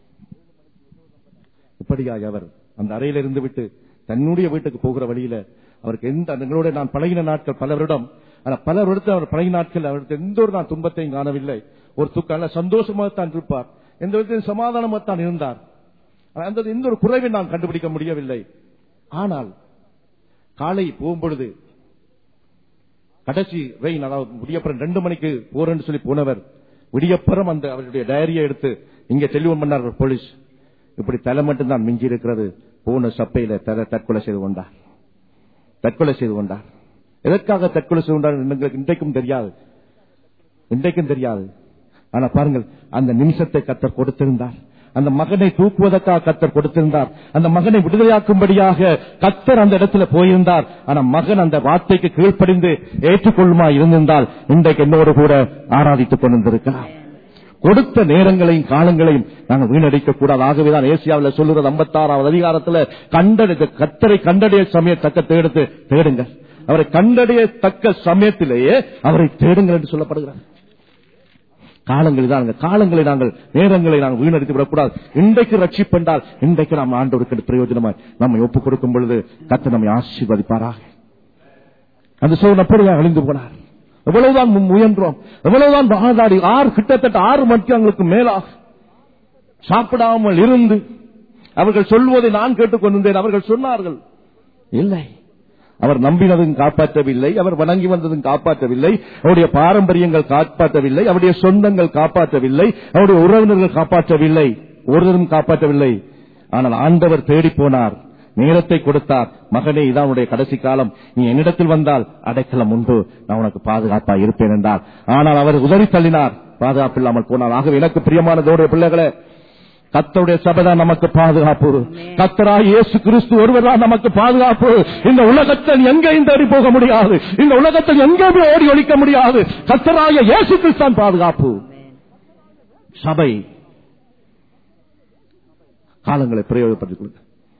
இப்படியாய் அவர் அந்த அறையில இருந்து விட்டு தன்னுடைய வீட்டுக்கு போகிற வழியில அவருக்கு எந்த எங்களோட நான் பழகின நாட்கள் பல வருடம் ஆனா பல வருடத்தில் அவர் பழகின நாட்கள் அவருக்கு எந்த ஒரு நான் துன்பத்தையும் காணவில்லை ஒரு துக்க சந்தோஷமாகத்தான் இருப்பார் எந்த விதத்திலும் சமாதானமாகத்தான் இருந்தார் அந்த எந்த ஒரு குறைவை நான் கண்டுபிடிக்க முடியவில்லை ஆனால் காலை போகும்பொழுது கடைசி ரெயின் அதாவது விடியப்புறம் ரெண்டு மணிக்கு போறேன்னு சொல்லி போனவர் விடியப்புறம் அந்த அவருடைய டைரியை எடுத்து இங்க டெலிபோன் பண்ணார் போலீஸ் இப்படி தலை மட்டும் தான் மிஞ்சி இருக்கிறது போன சப்பையில தற்கொலை செய்து கொண்டார் தற்கொலை செய்து கொண்டார் எதற்காக தற்கொலை செய்து கொண்டார் எங்களுக்கு இன்றைக்கும் தெரியாது இன்றைக்கும் தெரியாது ஆனா பாருங்கள் அந்த நிமிஷத்தை கத்தர் கொடுத்திருந்தார் அந்த மகனை தூக்குவதற்காக கத்தர் கொடுத்திருந்தார் அந்த மகனை விடுதலையாக்கும்படியாக கத்தர் அந்த இடத்துல போயிருந்தார் ஆனா மகன் அந்த வார்த்தைக்கு கீழ்ப்படிந்து ஏற்றுக்கொள்ளுமா இருந்திருந்தால் இன்றைக்கு என்னோடு கூட ஆராதித்துக் கொண்டிருக்கிறார் கொடுத்த நேரங்களையும் காலங்களையும் நாங்கள் வீணடிக்க கூடாது ஆகவேதான் ஏசியாவில் சொல்லுறது ஐம்பத்தாறாவது அதிகாரத்தில் கண்டடி கத்தரை கண்டடைய சமயத்தக்க தேடுத்து தேடுங்க அவரை கண்டடைய தக்க சமயத்திலேயே அவரை தேடுங்கள் என்று சொல்லப்படுகிறார் காலங்களை தான் காலங்களை நாங்கள் நேரங்களை நாங்கள் வீணடித்து விடக்கூடாது இன்றைக்கு ரட்சிப்பென்றால் இன்றைக்கு நாம் ஆண்டோருக்கு பிரயோஜனமாய் நம்மை ஒப்புக் கொடுக்கும் பொழுது கத்த நம்மை ஆசீர்வதிப்பாராக அந்த சோழன் அப்படியே அழிந்து போனார் எவ்வளவுதான் முயன்றோம் எவ்வளவுதான் வாதாடி ஆறு கிட்டத்தட்ட ஆறு மத்தியங்களுக்கு மேலாக சாப்பிடாமல் இருந்து அவர்கள் சொல்வதை நான் கேட்டுக்கொண்டிருந்தேன் அவர்கள் சொன்னார்கள் இல்லை அவர் நம்பினதும் காப்பாற்றவில்லை அவர் வணங்கி வந்ததும் காப்பாற்றவில்லை அவருடைய பாரம்பரியங்கள் காப்பாற்றவில்லை அவருடைய சொந்தங்கள் காப்பாற்றவில்லை அவருடைய உறவினர்கள் காப்பாற்றவில்லை ஒருவரும் காப்பாற்றவில்லை ஆனால் ஆண்டவர் தேடி போனார் நேரத்தை கொடுத்தார் மகனே இதான் உன்னுடைய கடைசி காலம் நீ என்னிடத்தில் வந்தால் அடைக்கலம் உண்டு நான் உனக்கு பாதுகாப்பா இருப்பேன் என்றார் ஆனால் அவர் உதறி தள்ளினார் பாதுகாப்பு இல்லாமல் போனார் ஆகவே எனக்கு பிரியமானதோடைய பிள்ளைகளே கத்தருடைய சபைதான் நமக்கு பாதுகாப்பு கத்தரா இயேசு கிறிஸ்து ஒருவர் தான் நமக்கு பாதுகாப்பு இந்த உலகத்தில் எங்கேயும் தேடி போக முடியாது இந்த உலகத்தில் எங்கேயுமே ஓடி ஒழிக்க முடியாது கத்தராய இயேசு கிறிஸ்து தான் பாதுகாப்பு சபை காலங்களை பிரயோகப்படுத்திக் கொள்ளுங்க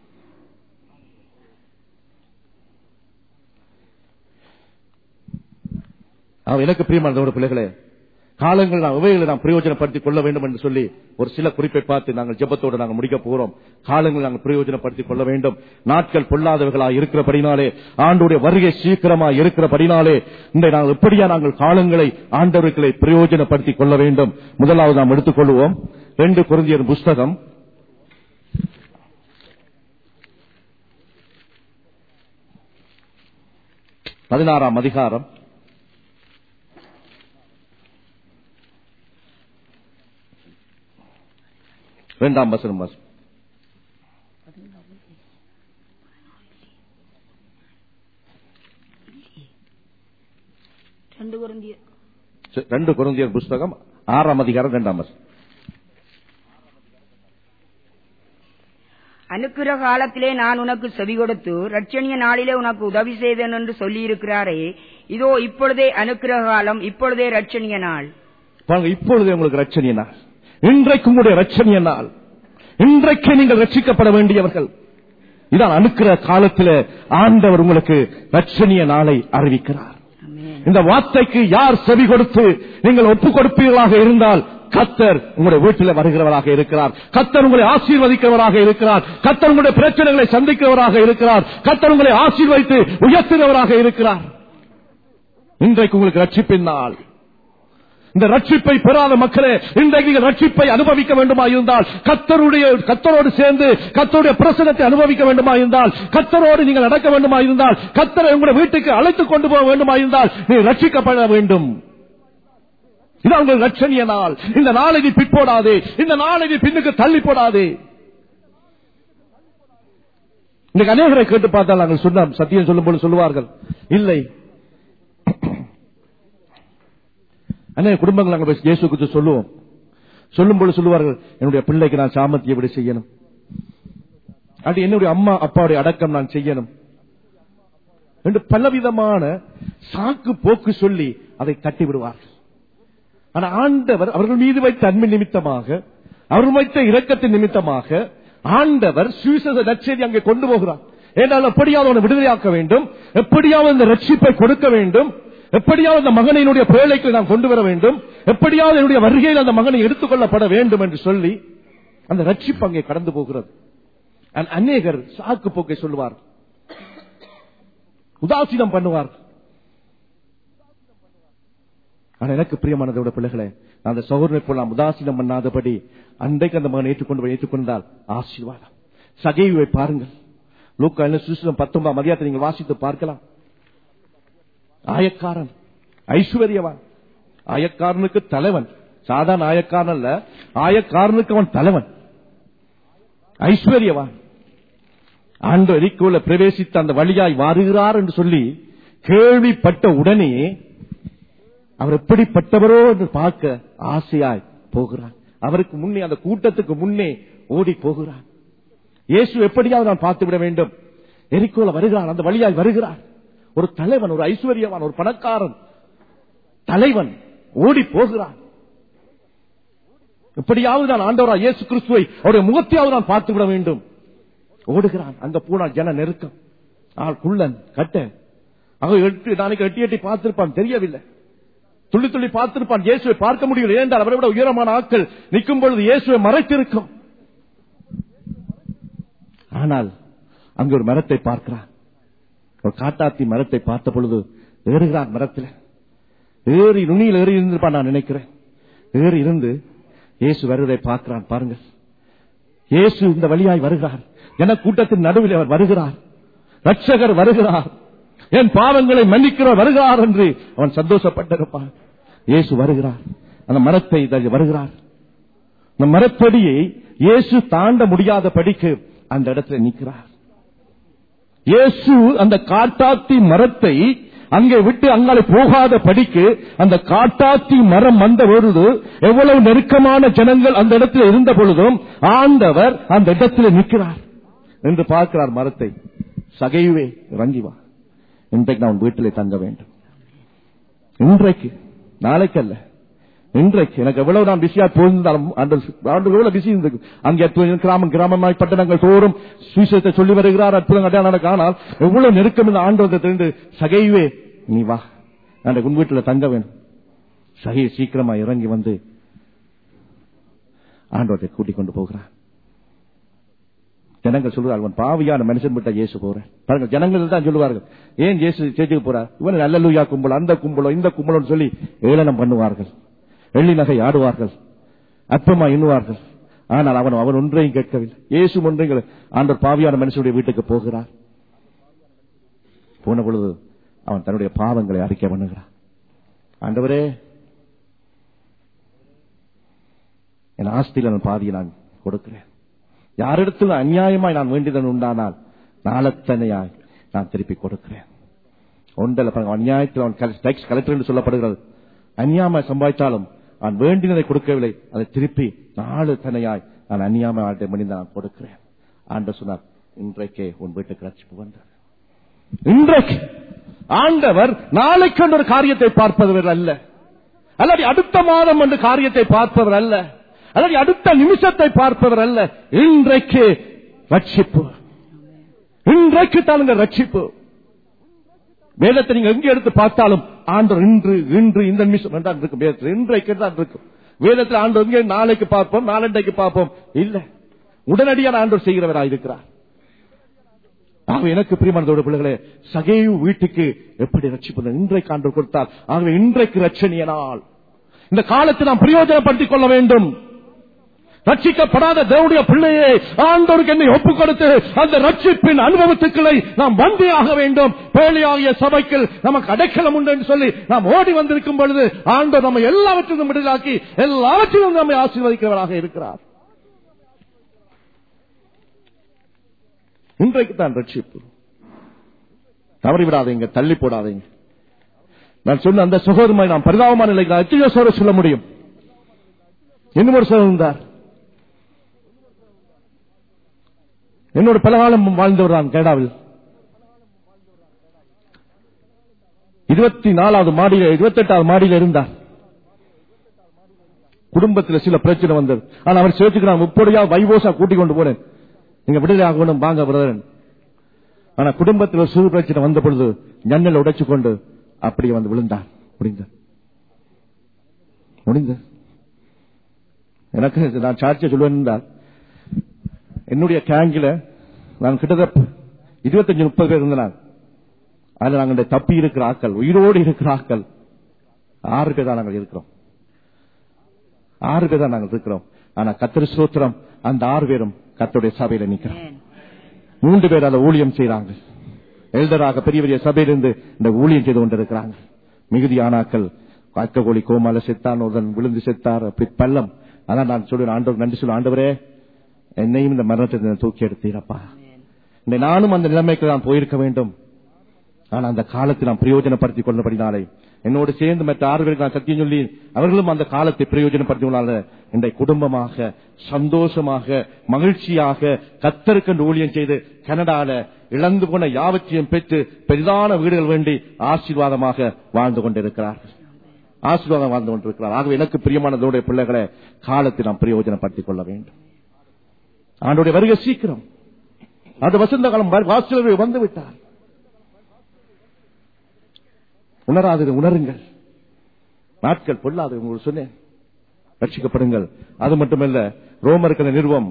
அவன் எனக்கு பிரியமானதோட பிள்ளைகளே காலங்கள் நாம் உவைகளை நாம் பிரயோஜனப்படுத்திக் கொள்ள வேண்டும் என்று சொல்லி ஒரு சில குறிப்பை பார்த்து நாங்கள் ஜெபத்தோடு நாங்கள் முடிக்க போகிறோம் காலங்கள் நாங்கள் பிரயோஜனப்படுத்திக் கொள்ள வேண்டும் நாட்கள் பொல்லாதவர்களாக இருக்கிறபடினாலே ஆண்டுடைய வருகை சீக்கிரமா இருக்கிறபடினாலே இந்த நாங்கள் எப்படியா நாங்கள் காலங்களை ஆண்டவர்களை பிரயோஜனப்படுத்திக் கொள்ள வேண்டும் முதலாவது நாம் எடுத்துக்கொள்வோம் ரெண்டு குருந்தியர் புஸ்தகம் பதினாறாம் அதிகாரம் இரண்டாம் வசனம் வாசி. ரெண்டு குருந்தியர் சரி, ரெண்டு குருந்தியர் புஸ்தகம் ஆறாம் அதிகாரம் இரண்டாம் வசனம் அனுக்கிற காலத்திலே நான் உனக்கு செவி கொடுத்து ரட்சணிய நாளிலே உனக்கு உதவி செய்தேன் என்று சொல்லியிருக்கிறாரே இதோ இப்பொழுதே அனுக்கிற காலம் இப்பொழுதே ரட்சணிய நாள் பாருங்க இப்பொழுது உங்களுக்கு ரட்சணிய நாள் இன்றைக்கு உங்களுடைய ரட்சணிய நாள் இன்றைக்கே நீங்கள் ரட்சிக்கப்பட வேண்டியவர்கள் இதான் அனுக்கிற காலத்தில் ஆண்டவர் உங்களுக்கு ரட்சணிய நாளை அறிவிக்கிறார் ஆமென். இந்த வார்த்தைக்கு யார் செவி கொடுத்து நீங்கள் ஒப்புக் கொடுப்பீர்களாக இருந்தால் கத்தர் உங்களுடைய வீட்டில் வருகிறவராக இருக்கிறார் கத்தர் உங்களை ஆசீர்வதிக்கிறவராக இருக்கிறார் கத்தர் உங்களுடைய பிரச்சனைகளை சந்திக்கிறவராக இருக்கிறார் கத்தர் உங்களை ஆசீர்வதித்து உயர்த்துகிறவராக இருக்கிறார் இன்றைக்கு உங்களுக்கு ரட்சிப்பின் நாள் இந்த ரட்சிப்பை பெறாத மக்களே இன்றைக்கு நீங்கள் ரட்சிப்பை அனுபவிக்க வேண்டுமா இருந்தால் கத்தருடைய கத்தரோடு சேர்ந்து கத்தருடைய பிரசனத்தை அனுபவிக்க வேண்டுமா இருந்தால் கத்தரோடு நீங்கள் நடக்க வேண்டுமா இருந்தால் கத்தரை உங்களுடைய வீட்டுக்கு அழைத்துக் கொண்டு போக வேண்டுமா இருந்தால் நீ ரட்சிக்கப்பட வேண்டும் இது உங்கள் ரட்சணிய நாள் இந்த நாளை நீ பிற்போடாதே இந்த நாளை நீ பின்னுக்கு தள்ளி போடாதே இன்னைக்கு அநேகரை கேட்டு பார்த்தால் நாங்கள் சொன்ன சத்தியம் சொல்லும்போது சொல்லுவார்கள் இல்லை அநேக குடும்பங்கள் நாங்கள் போய் இயேசு குறித்து சொல்லுவோம் சொல்லும்போது சொல்லுவார்கள் என்னுடைய பிள்ளைக்கு நான் சாமத்தியை விட செய்யணும் அது என்னுடைய அம்மா அப்பாவுடைய அடக்கம் நான் செய்யணும் என்று பலவிதமான சாக்கு போக்கு சொல்லி அதை தட்டி விடுவார்கள் ஆனா ஆண்டவர் அவர்கள் மீது வைத்த அன்பு நிமித்தமாக அவர்கள் வைத்த இரக்கத்தின் நிமித்தமாக ஆண்டவர் சுவிசேஷ நற்செய்தி அங்கே கொண்டு போகிறார் ஏனால் எப்படியாவது அவனை விடுதலையாக்க வேண்டும் எப்படியாவது இந்த ரட்சிப்பை கொடுக்க வேண்டும் எப்படியாவது அந்த மகனினுடைய பேழைக்கு நாம் கொண்டு வர வேண்டும் எப்படியாவது என்னுடைய வருகையில் அந்த மகனை எடுத்துக் கொள்ளப்பட வேண்டும் என்று சொல்லி அந்த ரட்சிப்பு அங்கே கடந்து போகிறது அந்~ அநேகர் சாக்கு போக்கை சொல்லுவார் உதாசீனம் பண்ணுவார் ஆனா எனக்கு பிரியமானதோட பிள்ளைகளே நான் அந்த சகோதரனை போல நாம் உதாசீனம் பண்ணாதபடி அன்றைக்கு அந்த மகனை ஏற்றுக்கொண்டு போய் ஏற்றுக்கொண்டால் ஆசீர்வாதம் சகைவை பாருங்கள் லூக்கா என்ன சுவிசேஷம் பத்தொன்பதாம் மதியத்தை நீங்கள் வாசித்து பார்க்கலாம் ஆயக்காரன் ஐஸ்வர்யவான் ஆயக்காரனுக்கு தலைவன் சாதாரண ஆயக்காரன் அல்ல ஆயக்காரனுக்கு அவன் தலைவன் ஐஸ்வர்யவான் ஆண்டு எரிக்கோல பிரவேசித்த அந்த வழியாய் வருகிறார் என்று சொல்லி கேள்விப்பட்ட உடனே அவர் எப்படிப்பட்டவரோ என்று பார்க்க ஆசையாய் போகிறார் அவருக்கு முன்னே அந்த கூட்டத்துக்கு முன்னே ஓடி போகிறார் இயேசு எப்படியாவது நான் பார்த்து விட வேண்டும் எரிக்கோல வருகிறார் அந்த வழியாய் வருகிறார் ஒரு தலைவன் ஒரு ஐஸ்வர்யவான் ஒரு பணக்காரன் தலைவன் ஓடி போகிறான் எப்படியாவது நான் ஆண்டவரா இயேசு கிறிஸ்துவை அவருடைய முகத்தையாவது நான் பார்த்து விட வேண்டும் ஓடுகிறான் அங்க போனா ஜன நெருக்கம் ஆள் குள்ளன் கட்ட அவன் எட்டு நாளைக்கு எட்டி எட்டி பார்த்திருப்பான் தெரியவில்லை துள்ளி துள்ளி பார்த்திருப்பான் இயேசுவை பார்க்க முடியல ஏனென்றால் அவரை விட உயரமான ஆட்கள் நிற்கும் பொழுது இயேசுவை மறைத்திருக்கும் ஆனால் அங்கு ஒரு மரத்தை பார்க்கிறான் ஒரு காட்டாத்தி மரத்தை பார்த்த பொழுது ஏறுகிறான் மரத்தில் ஏறி நுனியில் ஏறி இருந்திருப்பான் நான் நினைக்கிறேன் ஏறி இருந்து இயேசு வருவதை பார்க்கிறான் பாருங்கள் இயேசு இந்த வழியாய் வருகிறார் என கூட்டத்தின் நடுவில் அவர் வருகிறார் ரட்சகர் வருகிறார் என் பாவங்களை மன்னிக்கிறவர் வருகிறார் என்று அவன் சந்தோஷப்பட்டிருப்பான் இயேசு வருகிறார் அந்த மரத்தை தள்ளி வருகிறார் அந்த மரத்தடியை இயேசு தாண்ட முடியாத படிக்கு அந்த இடத்துல நிற்கிறார் இயேசு அந்த காட்டாத்தி மரத்தை அங்கே விட்டு அங்காலே போகாத படிக்கு அந்த காட்டாத்தி மரம் வந்த பொழுது எவ்வளவு நெருக்கமான ஜனங்கள் அந்த இடத்துல இருந்த பொழுதும் ஆண்டவர் அந்த இடத்துல நிற்கிறார் என்று பார்க்கிறார் மரத்தை சகையுவே இறங்கி வா இன்றைக்கு நான் உன் வீட்டிலே தங்க வேண்டும் இன்றைக்கு நாளைக்கு அல்ல இன்றைக்கு எனக்கு எவ்வளவு நான் பிஸியா போயிருந்தாலும் ஆண்டு ஆண்டு எவ்வளவு பிஸி இருந்தது அங்கே எத்தனை கிராமம் கிராமமாய் பட்டணங்கள் தோறும் சுவிசேஷத்தை சொல்லி வருகிறார் அற்புதம் நடக்க ஆனால் எவ்வளவு நெருக்கம் இந்த ஆண்டு வந்து தெரிந்து சகைவே நீ வா நான் உன் வீட்டில் தங்க வேணும் சகை சீக்கிரமா இறங்கி வந்து ஆண்டவத்தை கூட்டிக் கொண்டு போகிறான் ஜனங்கள் சொல்லுவார்கள் அவன் பாவியான மனுஷன் விட்ட இயேசு போறேன் பாருங்க ஜனங்கள் தான் சொல்லுவார்கள் ஏன் இயேசு சேர்த்துக்கு போறார் இவன் நல்ல லூயா கும்பல் அந்த கும்பலோ இந்த கும்பலோன்னு சொல்லி ஏளனம் பண்ணுவார்கள் வெள்ளி நகை ஆடுவார்கள் அற்பமா எண்ணுவார்கள் ஆனால் அவன் அவன் ஒன்றையும் கேட்கவில்லை இயேசு ஒன்றையும் ஆண்டவர் பாவியான மனுஷனுடைய வீட்டுக்கு போகிறார் போன பொழுது அவன் தன்னுடைய பாவங்களை அறிக்கை பண்ணுகிறான் ஆண்டவரே என் ஆஸ்தியில் நான் பாதியை நான் கொடுக்கிறேன் யாரிடத்தில் அநியாயமாய் நான் வேண்டியதன் உண்டானால் நாளத்தனையாய் நான் திருப்பி கொடுக்கிறேன் ஒன்றல்ல பாருங்க அநியாயத்தில் அவன் டேக்ஸ் கலெக்டர் என்று சொல்லப்படுகிறது அநியாயமாய் சம்பாதித்தாலும் நான் வேண்டினதை கொடுக்கவில்லை அதை திருப்பி நாலு தனையாய் நான் அநியாயமாய் ஆட்டை மணிந்து நான் கொடுக்கிறேன் ஆண்டு சொன்னார் இன்றைக்கே உன் வீட்டுக்கு ரட்சிப்பு வந்தார் இன்றைக்கு ஆண்டவர் நாளைக்கு ஒரு காரியத்தை பார்ப்பவர் அல்ல அல்லது அடுத்த மாதம் என்று காரியத்தை பார்ப்பவர் அல்ல அல்லது அடுத்த நிமிஷத்தை பார்ப்பவர் அல்ல இன்றைக்கு ரட்சிப்பு இன்றைக்கு தானுங்க ரட்சிப்பு வேதத்தை நீங்க எங்க எடுத்து பார்த்தாலும் ஆண்டவர் இன்று இன்று இந்த நிமிஷம் தான் இருக்கும் வேதத்தில் இன்றைக்கு தான் இருக்கும் வேதத்தில் ஆண்டவர் எங்கே நாளைக்கு பார்ப்போம் நாளண்டைக்கு பார்ப்போம் இல்ல உடனடியாக ஆண்டவர் செய்கிறவராக இருக்கிறார் ஆகவே எனக்கு பிரியமானதோட பிள்ளைகளே சகையு வீட்டுக்கு எப்படி ரட்சிப்பது இன்றைக்கு ஆண்டவர் கொடுத்தார் ஆகவே இன்றைக்கு ரட்சணிய நாள் இந்த காலத்தை நாம் பிரயோஜனப்படுத்திக் கொள்ள வேண்டும் ரட்சிக்கப்படாத தேவடைய பிள்ளையை ஆண்டோருக்கு என்னை ஒப்புக் கொடுத்து அந்த ரட்சிப்பின் அனுபவத்துக்களை நாம் வந்தியாக வேண்டும் பேழையாகிய சபைக்கு நமக்கு அடைக்கலம் உண்டு என்று சொல்லி நாம் ஓடி வந்திருக்கும் பொழுது ஆண்டவர் நம்ம எல்லாவற்றிலும் விடுதலாக்கி எல்லாவற்றிலும் நம்மை ஆசீர்வதிக்கிறவராக இருக்கிறார் இன்றைக்கு தான் ரட்சிப்பு தவறி விடாதீங்க தள்ளி போடாதீங்க நான் சொன்ன அந்த சுகோதரமாய் நாம் பரிதாபமான நிலைக்கு எத்தனையோ சோர சொல்ல முடியும் இன்னும் ஒரு சோழர் இருந்தார் என்னோட பலகாலம் வாழ்ந்தவர் தான் கேடாவில் இருபத்தி நாலாவது மாடியில இருபத்தி எட்டாவது மாடியில இருந்தார் குடும்பத்தில் சில பிரச்சனை வந்தது ஆனா அவர் சேர்த்துக்கு நான் முப்படியா வைவோசா கூட்டிக் கொண்டு போனேன் நீங்க விடுதலை ஆகணும் வாங்க பிரதரன் ஆனா குடும்பத்தில் ஒரு சிறு பிரச்சனை வந்த பொழுது ஜன்னல் உடைச்சு கொண்டு அப்படியே வந்து விழுந்தார் முடிந்த முடிந்த எனக்கு நான் சாட்சிய சொல்லுவேன் என்றால் என்னுடைய கேங்கில நான் கிட்டத்தட்ட இருபத்தஞ்சு முப்பது பேர் இருந்தனால் அதுல நாங்கள் தப்பி இருக்கிற ஆக்கள் உயிரோடு இருக்கிற ஆக்கள் ஆறு பேர் தான் நாங்கள் இருக்கிறோம் ஆறு பேர் தான் நாங்கள் இருக்கிறோம் ஆனா கத்திர சோத்திரம் அந்த ஆறு பேரும் கத்தருடைய சபையில நிக்கிறோம் மூன்று பேர் அதை ஊழியம் செய்யறாங்க எல்டராக பெரிய பெரிய சபையிலிருந்து இந்த ஊழியம் செய்து கொண்டிருக்கிறாங்க மிகுதி ஆனாக்கள் காக்ககோழி கோமால செத்தான் ஒருவன் விழுந்து செத்தார் அப்படி பள்ளம் அதான் நான் சொல்லுவேன் ஆண்டவர் நன்றி சொல்ல ஆண்டவரே என்னையும் இந்த மரணத்தை தூக்கி எடுத்தீரப்பா இந்த நானும் அந்த நிலைமைக்கு நான் போயிருக்க வேண்டும் ஆனா அந்த காலத்தை நான் பிரயோஜனப்படுத்திக் கொண்டபடினாலே என்னோடு சேர்ந்து மற்ற ஆறு பேருக்கு நான் சத்தியம் சொல்லி அவர்களும் அந்த காலத்தை பிரயோஜனப்படுத்தினால இன்றைய குடும்பமாக சந்தோஷமாக மகிழ்ச்சியாக கத்தருக்கு ஊழியம் செய்து கனடால இழந்து போன யாவற்றையும் பெற்று பெரிதான வீடுகள் வேண்டி ஆசீர்வாதமாக வாழ்ந்து கொண்டிருக்கிறார்கள் ஆசீர்வாதம் வாழ்ந்து கொண்டிருக்கிறார் ஆகவே எனக்கு பிரியமானதோடைய பிள்ளைகளை காலத்தை நாம் பிரயோஜனப்படுத்திக் கொள்ள வேண்டும் ஆண்டோடைய வருகை சீக்கிரம் அந்த வசந்த காலம் வாசல் வந்து விட்டார் உணராதது உணருங்கள் நாட்கள் பொல்லாது உங்களுக்கு சொன்னேன் ரட்சிக்கப்படுங்கள் அது மட்டுமல்ல ரோமருக்கிற நிறுவம்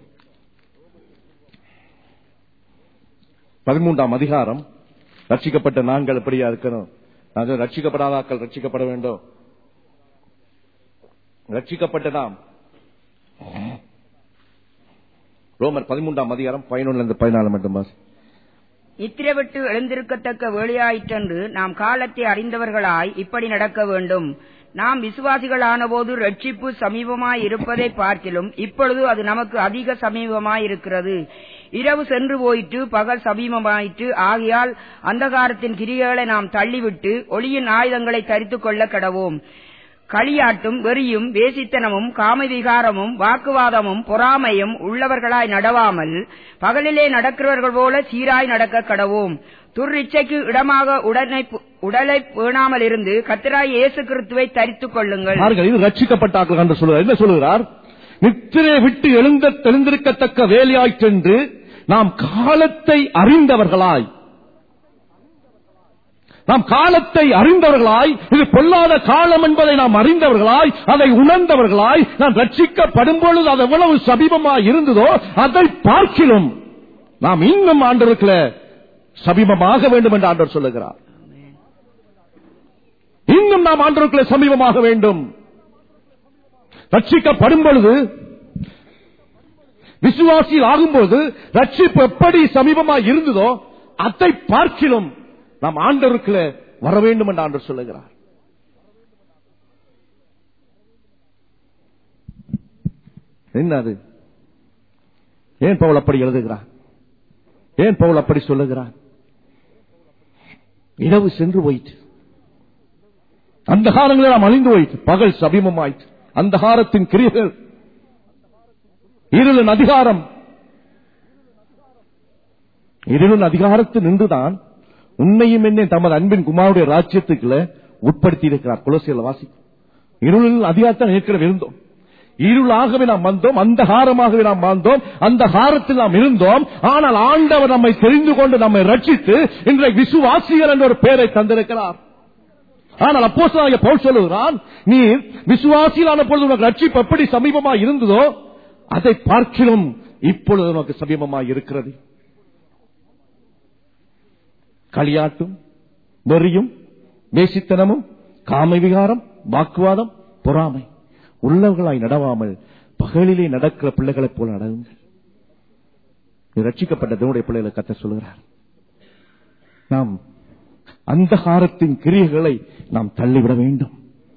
பதிமூன்றாம் அதிகாரம் ரட்சிக்கப்பட்ட நாங்கள் எப்படியா இருக்கணும் அது ரட்சிக்கப்படாதாக்கள் ரட்சிக்கப்பட வேண்டும் ரட்சிக்கப்பட்ட நாம் ரோமர் பதிமூன்றாம் அதிகாரம் பதினொன்னுல இருந்து பதினாலு மட்டும் வாசி. நித்திரை விட்டு எழுந்திருக்கத்தக்க வேலையாயிற்றென்று நாம் காலத்தை அறிந்தவர்களாய் இப்படி நடக்க வேண்டும் நாம் விசுவாசிகளானபோது ரட்சிப்பு சமீபமாய் இருப்பதை பார்க்கிலும் இப்பொழுது அது நமக்கு அதிக சமீபமாய் இருக்கிறது இரவு சென்று போயிற்று பகல் சமீபமாயிற்று ஆகையால் அந்தகாரத்தின் கிரிகளை நாம் தள்ளிவிட்டு ஒளியின் ஆயுதங்களை தரித்துக் கொள்ள கடவோம் களியாட்டும் வெறியும் வேசித்தனமும் காமவிகாரமும் வாக்குவாதமும் பொறாமையும் உள்ளவர்களாய் நடவாமல் பகலிலே நடக்கிறவர்கள் போல சீராய் நடக்க கடவோம் துர்ரிச்சைக்கு இடமாக உடனை உடலை பேணாமல் இருந்து கத்திராய் இயேசு கிறிஸ்துவை தரித்துக் கொள்ளுங்கள் பாருங்கள் இது ரட்சிக்கப்பட்டார்கள் என்று சொல்கிறார் என்ன சொல்லுகிறார் நித்திரை விட்டு எழுந்த எழுந்திருக்கத்தக்க வேலையாயிற்றென்று நாம் காலத்தை அறிந்தவர்களாய் நாம் காலத்தை அறிந்தவர்களாய் இது பொல்லாத காலம் என்பதை நாம் அறிந்தவர்களாய் அதை உணர்ந்தவர்களாய் நாம் ரட்சிக்கப்படும் பொழுது அது எவ்வளவு சமீபமாய் இருந்ததோ அதை பார்க்கிலும் நாம் இன்னும் ஆண்டவருக்குள்ள சமீபமாக வேண்டும் என்று ஆண்டவர் சொல்லுகிறார் இன்னும் நாம் ஆண்டவருக்குள்ள சமீபமாக வேண்டும் ரட்சிக்கப்படும் பொழுது விசுவாசியில் ஆகும்போது ரட்சிப்பு எப்படி சமீபமாக இருந்ததோ அதை பார்க்கிலும் நாம் ஆண்டவருக்குள்ள வர வேண்டும் என்று ஆண்டவர் சொல்லுகிறார் என்ன அது ஏன் பவுல் அப்படி எழுதுகிறார் ஏன் பவுல் அப்படி சொல்லுகிறார் இரவு சென்று போயிட்டு அந்த காலங்களில் நாம் அழிந்து போயிட்டு பகல் சபீமமாயிற்று அந்த காலத்தின் கிரியர்கள் இருளின் அதிகாரம் இருளின் அதிகாரத்தில் நின்றுதான் உண்மையும் என்ன தமது அன்பின் குமாருடைய ராஜ்யத்துக்குள்ள உட்படுத்தி இருக்கிறார் குலசியல வாசி இருளில் அதிகாரத்தை ஏற்கனவே இருந்தோம் இருளாகவே நாம் வந்தோம் அந்த ஹாரமாகவே நாம் வாழ்ந்தோம் அந்த ஹாரத்தில் நாம் இருந்தோம் ஆனால் ஆண்டவர் நம்மை தெரிந்து கொண்டு நம்மை ரட்சித்து இன்றைக்கு விசுவாசிகள் என்ற ஒரு பெயரை தந்திருக்கிறார் ஆனால் அப்போ பவுல் சொல்லுகிறான் நீ விசுவாசியிலான பொழுது உனக்கு ரட்சிப்பு எப்படி சமீபமா இருந்ததோ அதை பார்க்கிலும் இப்பொழுது உனக்கு சமீபமா இருக்கிறது களியாட்டும் வெறியும் வேசித்தனமும் காம விகாரம் வாக்குவாதம் பொறாமை உள்ளவர்களாய் நடவாமல் பகலிலே நடக்கிற பிள்ளைகளைப் போல நடவுங்கள் இது ரட்சிக்கப்பட்ட தேவனுடைய பிள்ளைகளை கத்த சொல்லுகிறார் நாம் அந்தகாரத்தின் கிரியைகளை நாம் தள்ளிவிட வேண்டும்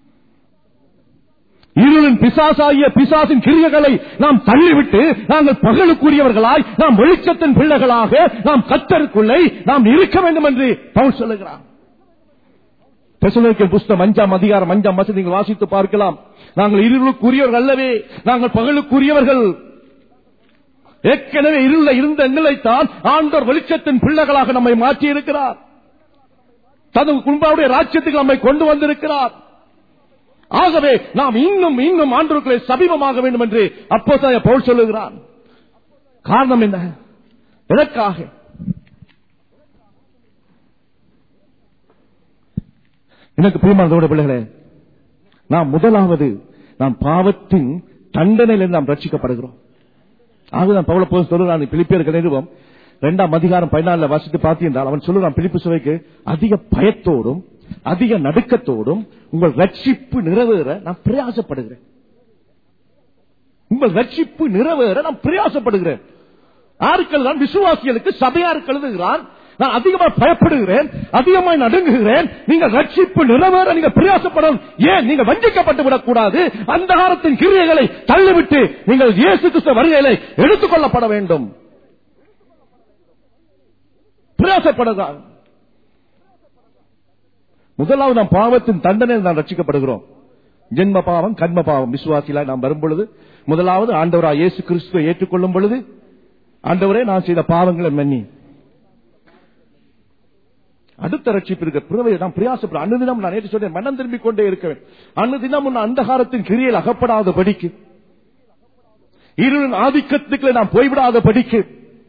இருளின் பிசாசாகிய பிசாசின் கிரியைகளை நாம் தள்ளிவிட்டு நாங்கள் பகலுக்குரியவர்களாய் நாம் வெளிச்சத்தின் பிள்ளைகளாக நாம் கத்தருக்குள்ளே நாம் இருக்க வேண்டும் என்று பவுல் சொல்லுகிறார் தெசலோனிக்கேயர் புஸ்தகம் அஞ்சாம் அதிகாரம் அஞ்சாம் வசதி நீங்கள் வாசித்து பார்க்கலாம் நாங்கள் இருளுக்குரியவர்கள் அல்லவே நாங்கள் பகலுக்குரியவர்கள் ஏற்கனவே இருள இருந்த நிலைத்தான் ஆண்டோர் வெளிச்சத்தின் பிள்ளைகளாக நம்மை மாற்றி இருக்கிறார் தனது குடும்பாவுடைய ராஜ்யத்துக்கு நம்மை கொண்டு வந்திருக்கிறார் ஆகவே நாம் இன்னும் இன்னும் ஆண்டவர்களை சமீபமாக வேண்டும் என்று அப்போ பவுல் சொல்லுகிறான் காரணம் என்ன எதற்காக எனக்கு பிரியமானதோட பிள்ளைகளே நாம் முதலாவது நாம் பாவத்தின் தண்டனையிலிருந்து நாம் ரட்சிக்கப்படுகிறோம் ஆகுதான் பவுல போது சொல்லுறான் பிலிப்பியர்கள் நிறுவம் இரண்டாம் அதிகாரம் பதினாலுல வாசித்து பார்த்தீர்கள் அவன் சொல்லுறான் பிலிப்பு சுவைக்கு அதிக பயத்தோடும் அதிக நடுக்கத்தோடும் உங்கள் ரட்சிப்பு நிறைவேற நான் பிரயாசப்படுகிறேன் உங்கள் ரட்சிப்பு நிறைவேற நான் பிரயாசப்படுகிறேன் ஆட்கள் தான் விசுவாசிகளுக்கு சபையாருக்கு எழுதுகிறான் நான் அதிகமாக பயப்படுகிறேன் அதிகமாக நடுங்குகிறேன் நீங்கள் ரட்சிப்பு நிறைவேற நீங்க பிரயாசப்படணும் ஏன் நீங்க வஞ்சிக்கப்பட்டு விடக்கூடாது அந்த காலத்தின் கிரியைகளை தள்ளிவிட்டு நீங்கள் இயேசு கிறிஸ்த வருகைகளை எடுத்துக்கொள்ளப்பட வேண்டும் பிரயாசப்படுகிறார் முதலாவது நாம் பாவத்தின் தண்டனை நாம் ரட்சிக்கப்படுகிறோம் ஜென்ம பாவம் கர்ம பாவம் விசுவாசியில நாம் வரும் பொழுது முதலாவது ஆண்டவரா இயேசு கிறிஸ்துவை ஏற்றுக்கொள்ளும் பொழுது ஆண்டவரே நான் செய்த பாவங்களை மன்னி அடுத்த ரட்சிப்பு இருக்க பிறவை நாம் பிரயாசப்பட அன்னுதினம் நான் நேற்று சொன்னேன் மனம் திரும்பிக் கொண்டே இருக்கவேன் அன்னுதினம் உன் அந்தகாரத்தின் கிரியில் அகப்படாத படிக்கு இருளின் ஆதிக்கத்துக்களை நாம் போய்விடாத படிக்கு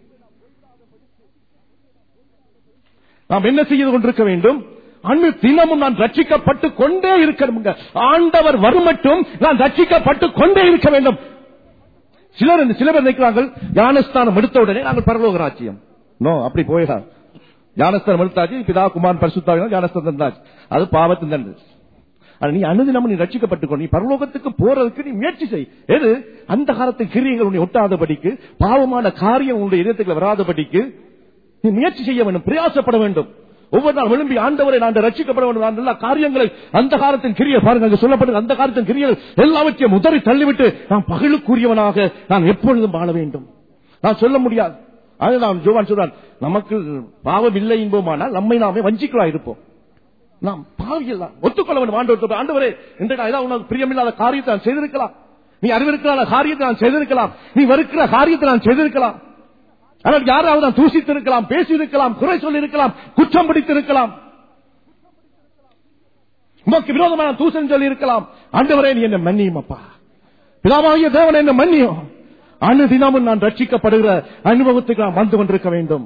நாம் என்ன செய்து கொண்டிருக்க வேண்டும் அன்று தினமும் நான் ரட்சிக்கப்பட்டு கொண்டே இருக்கணும் ஆண்டவர் வரும் மட்டும் நான் ரட்சிக்கப்பட்டு கொண்டே இருக்க வேண்டும் சிலர் சில பேர் நினைக்கிறார்கள் ஞானஸ்தானம் எடுத்த உடனே நாங்கள் பரலோக ராஜ்யம் நோ அப்படி போயிடாது ஞானஸ்தானம் எடுத்தாச்சு பிதா குமார் பரிசுத்தாவினால் ஞானஸ்தானம் தந்தாச்சு அது பாவத்தின் தண்டு ஆனா நீ அனுதினம் நீ ரட்சிக்கப்பட்டுக்கோ நீ பரலோகத்துக்கு போறதுக்கு நீ முயற்சி செய் எது அந்த காலத்து கிரியங்கள் உன்னை ஒட்டாதபடிக்கு பாவமான காரியம் உன்னுடைய இதயத்துக்கு வராதபடிக்கு நீ முயற்சி செய்ய வேண்டும் பிரயாசப்பட வேண்டும் ஒவ்வொரு நாள் விரும்பி ஆண்டவரை நான் ரட்சிக்கப்பட வேண்டும் நான் எல்லா காரியங்களை அந்த காலத்தின் கிரிய பாருங்க அங்க சொல்லப்பட்ட அந்த காலத்தின் கிரியல் எல்லாவற்றையும் உதறி தள்ளிவிட்டு நான் பகலுக்குரியவனாக நான் எப்பொழுதும் வாழ வேண்டும் நான் சொல்ல முடியாது அதுதான் ஜோவான் சொல்றான் நமக்கு பாவம் இல்லை என்போமானால் நம்மை நாமே வஞ்சிக்கலாம் இருப்போம் நாம் பாவியெல்லாம் ஒத்துக்கொள்ள வேண்டும் ஆண்டவர் ஆண்டவரே இன்றைக்கு ஏதாவது உனக்கு பிரியமில்லாத காரியத்தை நான் செய்திருக்கலாம் நீ அறிவிருக்கிற காரியத்தை நான் செய்திருக்கலாம் நீ வெறுக்கிற காரியத்தை நான் செய்திருக்கலாம் ஆனால் யாராவது நான் தூசித்திருக்கலாம் பேசியிருக்கலாம் குறை சொல்லியிருக்கலாம் குற்றம் பிடித்திருக்கலாம் உமக்கு விரோதமான தூசன் சொல்லி இருக்கலாம் ஆண்டவரே நீ என்ன மன்னியும் அப்பா பிதாவாகிய தேவன் என்ன மன்னியும் அனுதினமும் நான் ரட்சிக்கப்படுகிற அனுபவத்துக்கு நான் வந்து கொண்டிருக்க வேண்டும்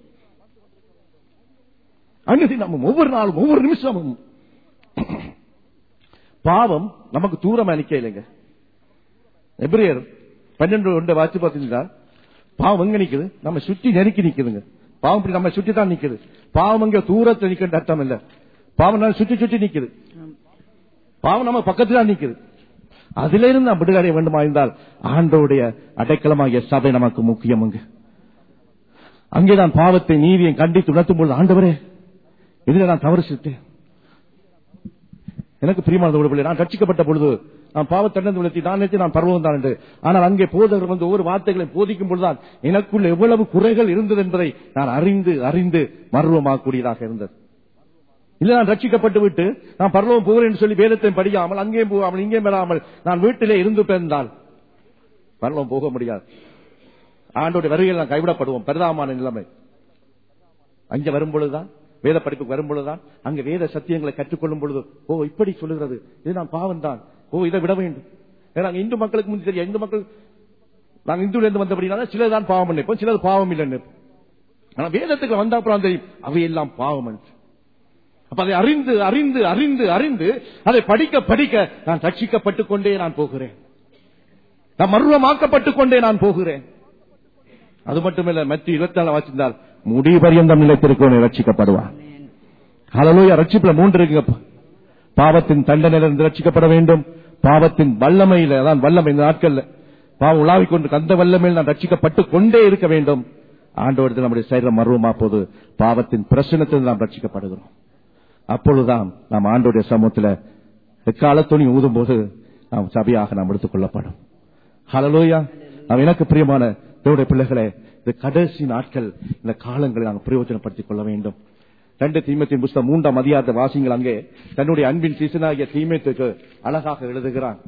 அனுதினமும் ஒவ்வொரு நாளும் ஒவ்வொரு நிமிஷமும் பாவம் நமக்கு தூரம் அணிக்க இல்லைங்க எப்ரியர் பன்னெண்டு ஒன்றை வாசி பார்த்தீங்கன்னா பாவம் எங்க நிக்குது நம்ம சுற்றி நெருக்கி நிக்குதுங்க பாவம் இப்படி நம்ம சுற்றி தான் நிக்குது பாவம் எங்க தூரத்தில் நிக்கிற அர்த்தம் இல்ல பாவம் நம்ம சுற்றி சுற்றி நிக்குது பாவம் நம்ம பக்கத்துல தான் நிக்குது அதிலிருந்து இருந்து நாம் விடுதலை வேண்டுமா இருந்தால் ஆண்டோடைய அடைக்கலமாகிய சபை நமக்கு முக்கியமுங்க அங்கேதான் பாவத்தை நீதியை கண்டித்து உணர்த்தும் பொழுது ஆண்டவரே இதுல நான் தவறு செய்தேன் எனக்கு பிரியமானது விடவில்லை நான் ரட்சிக்கப்பட்ட பொழுது நான் பாவத்தண்டந்து விளத்தி நான் நினைத்து நான் பருவம் தான் என்று ஆனால் அங்கே போதகர் வந்து ஒவ்வொரு வார்த்தைகளை போதிக்கும் பொழுதுதான் எனக்குள்ள எவ்வளவு குறைகள் இருந்தது என்பதை நான் அறிந்து அறிந்து மர்வமாகக்கூடியதாக இருந்தது இல்ல நான் ரட்சிக்கப்பட்டு விட்டு நான் பரலோகம் போகிறேன் என்று சொல்லி வேதத்தை படிக்காமல் அங்கேயும் போகாமல் இங்கேயும் பெறாமல் நான் வீட்டிலே இருந்து பிறந்தால் பரலோகம் போக முடியாது ஆண்டோட வருகையில் நான் கைவிடப்படுவோம் பரிதாபமான நிலைமை அங்க வரும் பொழுதுதான் வேத படிப்புக்கு வரும் பொழுதுதான் அங்க வேத சத்தியங்களை கற்றுக்கொள்ளும் பொழுது ஓ இப்படி சொல்லுகிறது இது நான் பாவம் தான் ஓ இதை விட வேண்டும் ஏன்னா இந்து மக்களுக்கு முந்தி தெரியும் இந்து மக்கள் நாங்க இந்துல இருந்து வந்தபடினால சிலர் தான் பாவம் நினைப்போம் சிலர் பாவம் இல்லைன்னு ஆனா வேதத்துக்கு வந்த அப்புறம் தெரியும் அவையெல்லாம் பாவம் என்று அப்ப அதை அறிந்து அறிந்து அறிந்து அறிந்து அதை படிக்க படிக்க நான் ரட்சிக்கப்பட்டுக் கொண்டே நான் போகிறேன் நான் மர்வமாக்கப்பட்டுக் கொண்டே நான் போகிறேன் அது மட்டுமல்ல மற்ற இருபத்தி நாலு வாசித்தால் முடிவு பரியந்தம் நிலைத்திருக்கவனை ரட்சிக்கப்படுவான் ஹலலோயா ரட்சிப்புல மூன்று இருக்குங்க பாவத்தின் தண்டனையிலிருந்து ரட்சிக்கப்பட வேண்டும் பாவத்தின் வல்லமையில அதான் வல்லமை இந்த நாட்கள்ல பாவம் உலாவிக் கொண்டு அந்த வல்லமையில் நான் ரட்சிக்கப்பட்டு கொண்டே இருக்க வேண்டும் ஆண்டோடு நம்முடைய சரீரம் மர்வமா போது பாவத்தின் பிரச்சனத்தில் நாம் ரட்சிக்கப்படுகிறோம் அப்பொழுதுதான் நாம் ஆண்டோடைய சமூகத்தில் எக்கால துணி ஊதும் போது நாம் சபையாக நாம் எடுத்துக் கொள்ளப்படும் ஹலலோயா நாம் எனக்கு பிரியமான தேவடைய பிள்ளைகளே இந்த கடைசி நாட்கள் இந்த காலங்களை நாங்கள் பிரயோஜனப்படுத்திக் கொள்ள வேண்டும் ரெண்டு தீமத்தின் புஸ்தகம் மூன்றாம் அதிகாரத்தை வாசிங்கள் அங்கே தன்னுடைய அன்பின் சீசனாகிய தீமத்துக்கு அழகாக எழுதுகிறான்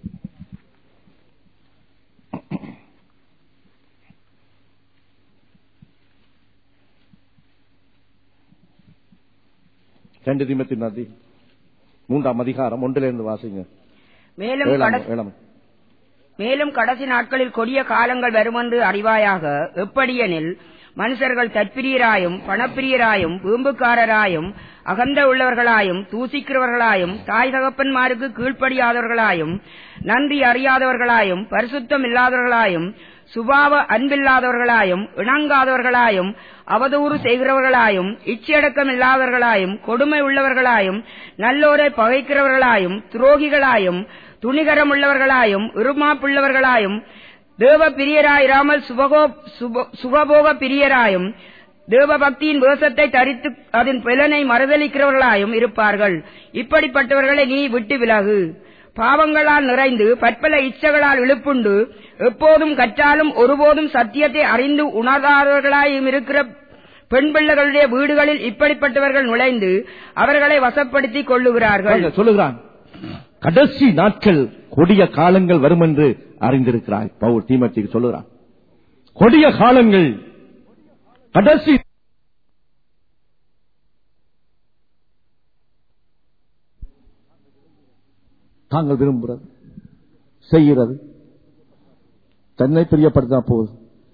ரெண்டு தீமத்தின் நதி மூன்றாம் அதிகாரம் ஒன்றிலிருந்து வாசிங்க மேலும் ஏழாம் கடைசி- ஏழாம் மேலும் கடைசி நாட்களில் கொடிய காலங்கள் வருமென்று அறிவாயாக எப்படியெனில் மனுஷர்கள் தற்பிரியராயும் பணப்பிரியராயும் வீம்புக்காரராயும் அகந்த உள்ளவர்களாயும் தூசிக்கிறவர்களாயும் தாய் தகப்பன்மாருக்கு கீழ்ப்படியாதவர்களாயும் நன்றி அறியாதவர்களாயும் பரிசுத்தம் இல்லாதவர்களாயும் சுபாவ அன்பில்லாதவர்களாயும் இணங்காதவர்களாயும் அவதூறு செய்கிறவர்களாயும் இச்சையடக்கம் இல்லாதவர்களாயும் கொடுமை உள்ளவர்களாயும் நல்லோரை பகைக்கிறவர்களாயும் துரோகிகளாயும் துணிகரம் உள்ளவர்களாயும் இருமாப்புள்ளவர்களாயும் தேவ பிரியராயிராமல் சுபகோ சுப- சுகபோக பிரியராயும் தேவ பக்தியின் வேஷத்தை தரித்து அதன் பலனை மறுதளிக்கிறவர்களாயும் இருப்பார்கள் இப்படிப்பட்டவர்களை நீ விட்டு விலகு பாவங்களால் நிறைந்து பற்பல இச்சைகளால் இழுப்புண்டு எப்போதும் கற்றாலும் ஒருபோதும் சத்தியத்தை அறிந்து உணராதவர்களாயும் இருக்கிற பெண் பிள்ளைகளுடைய வீடுகளில் இப்படிப்பட்டவர்கள் நுழைந்து அவர்களை வசப்படுத்திக் கொள்ளுகிறார்கள் பாருங்க, சொல்லுகிறான் கடைசி நாட்கள் கொடிய காலங்கள் வரும் என்று அறிந்திருக்கிறாய் பவுல் தீமத்திக்கு சொல்லுகிறான் கொடிய காலங்கள் கடைசி தாங்கள் விரும்புறது செய்கிறது தன்னை பிரியப்படுத்தா போதும்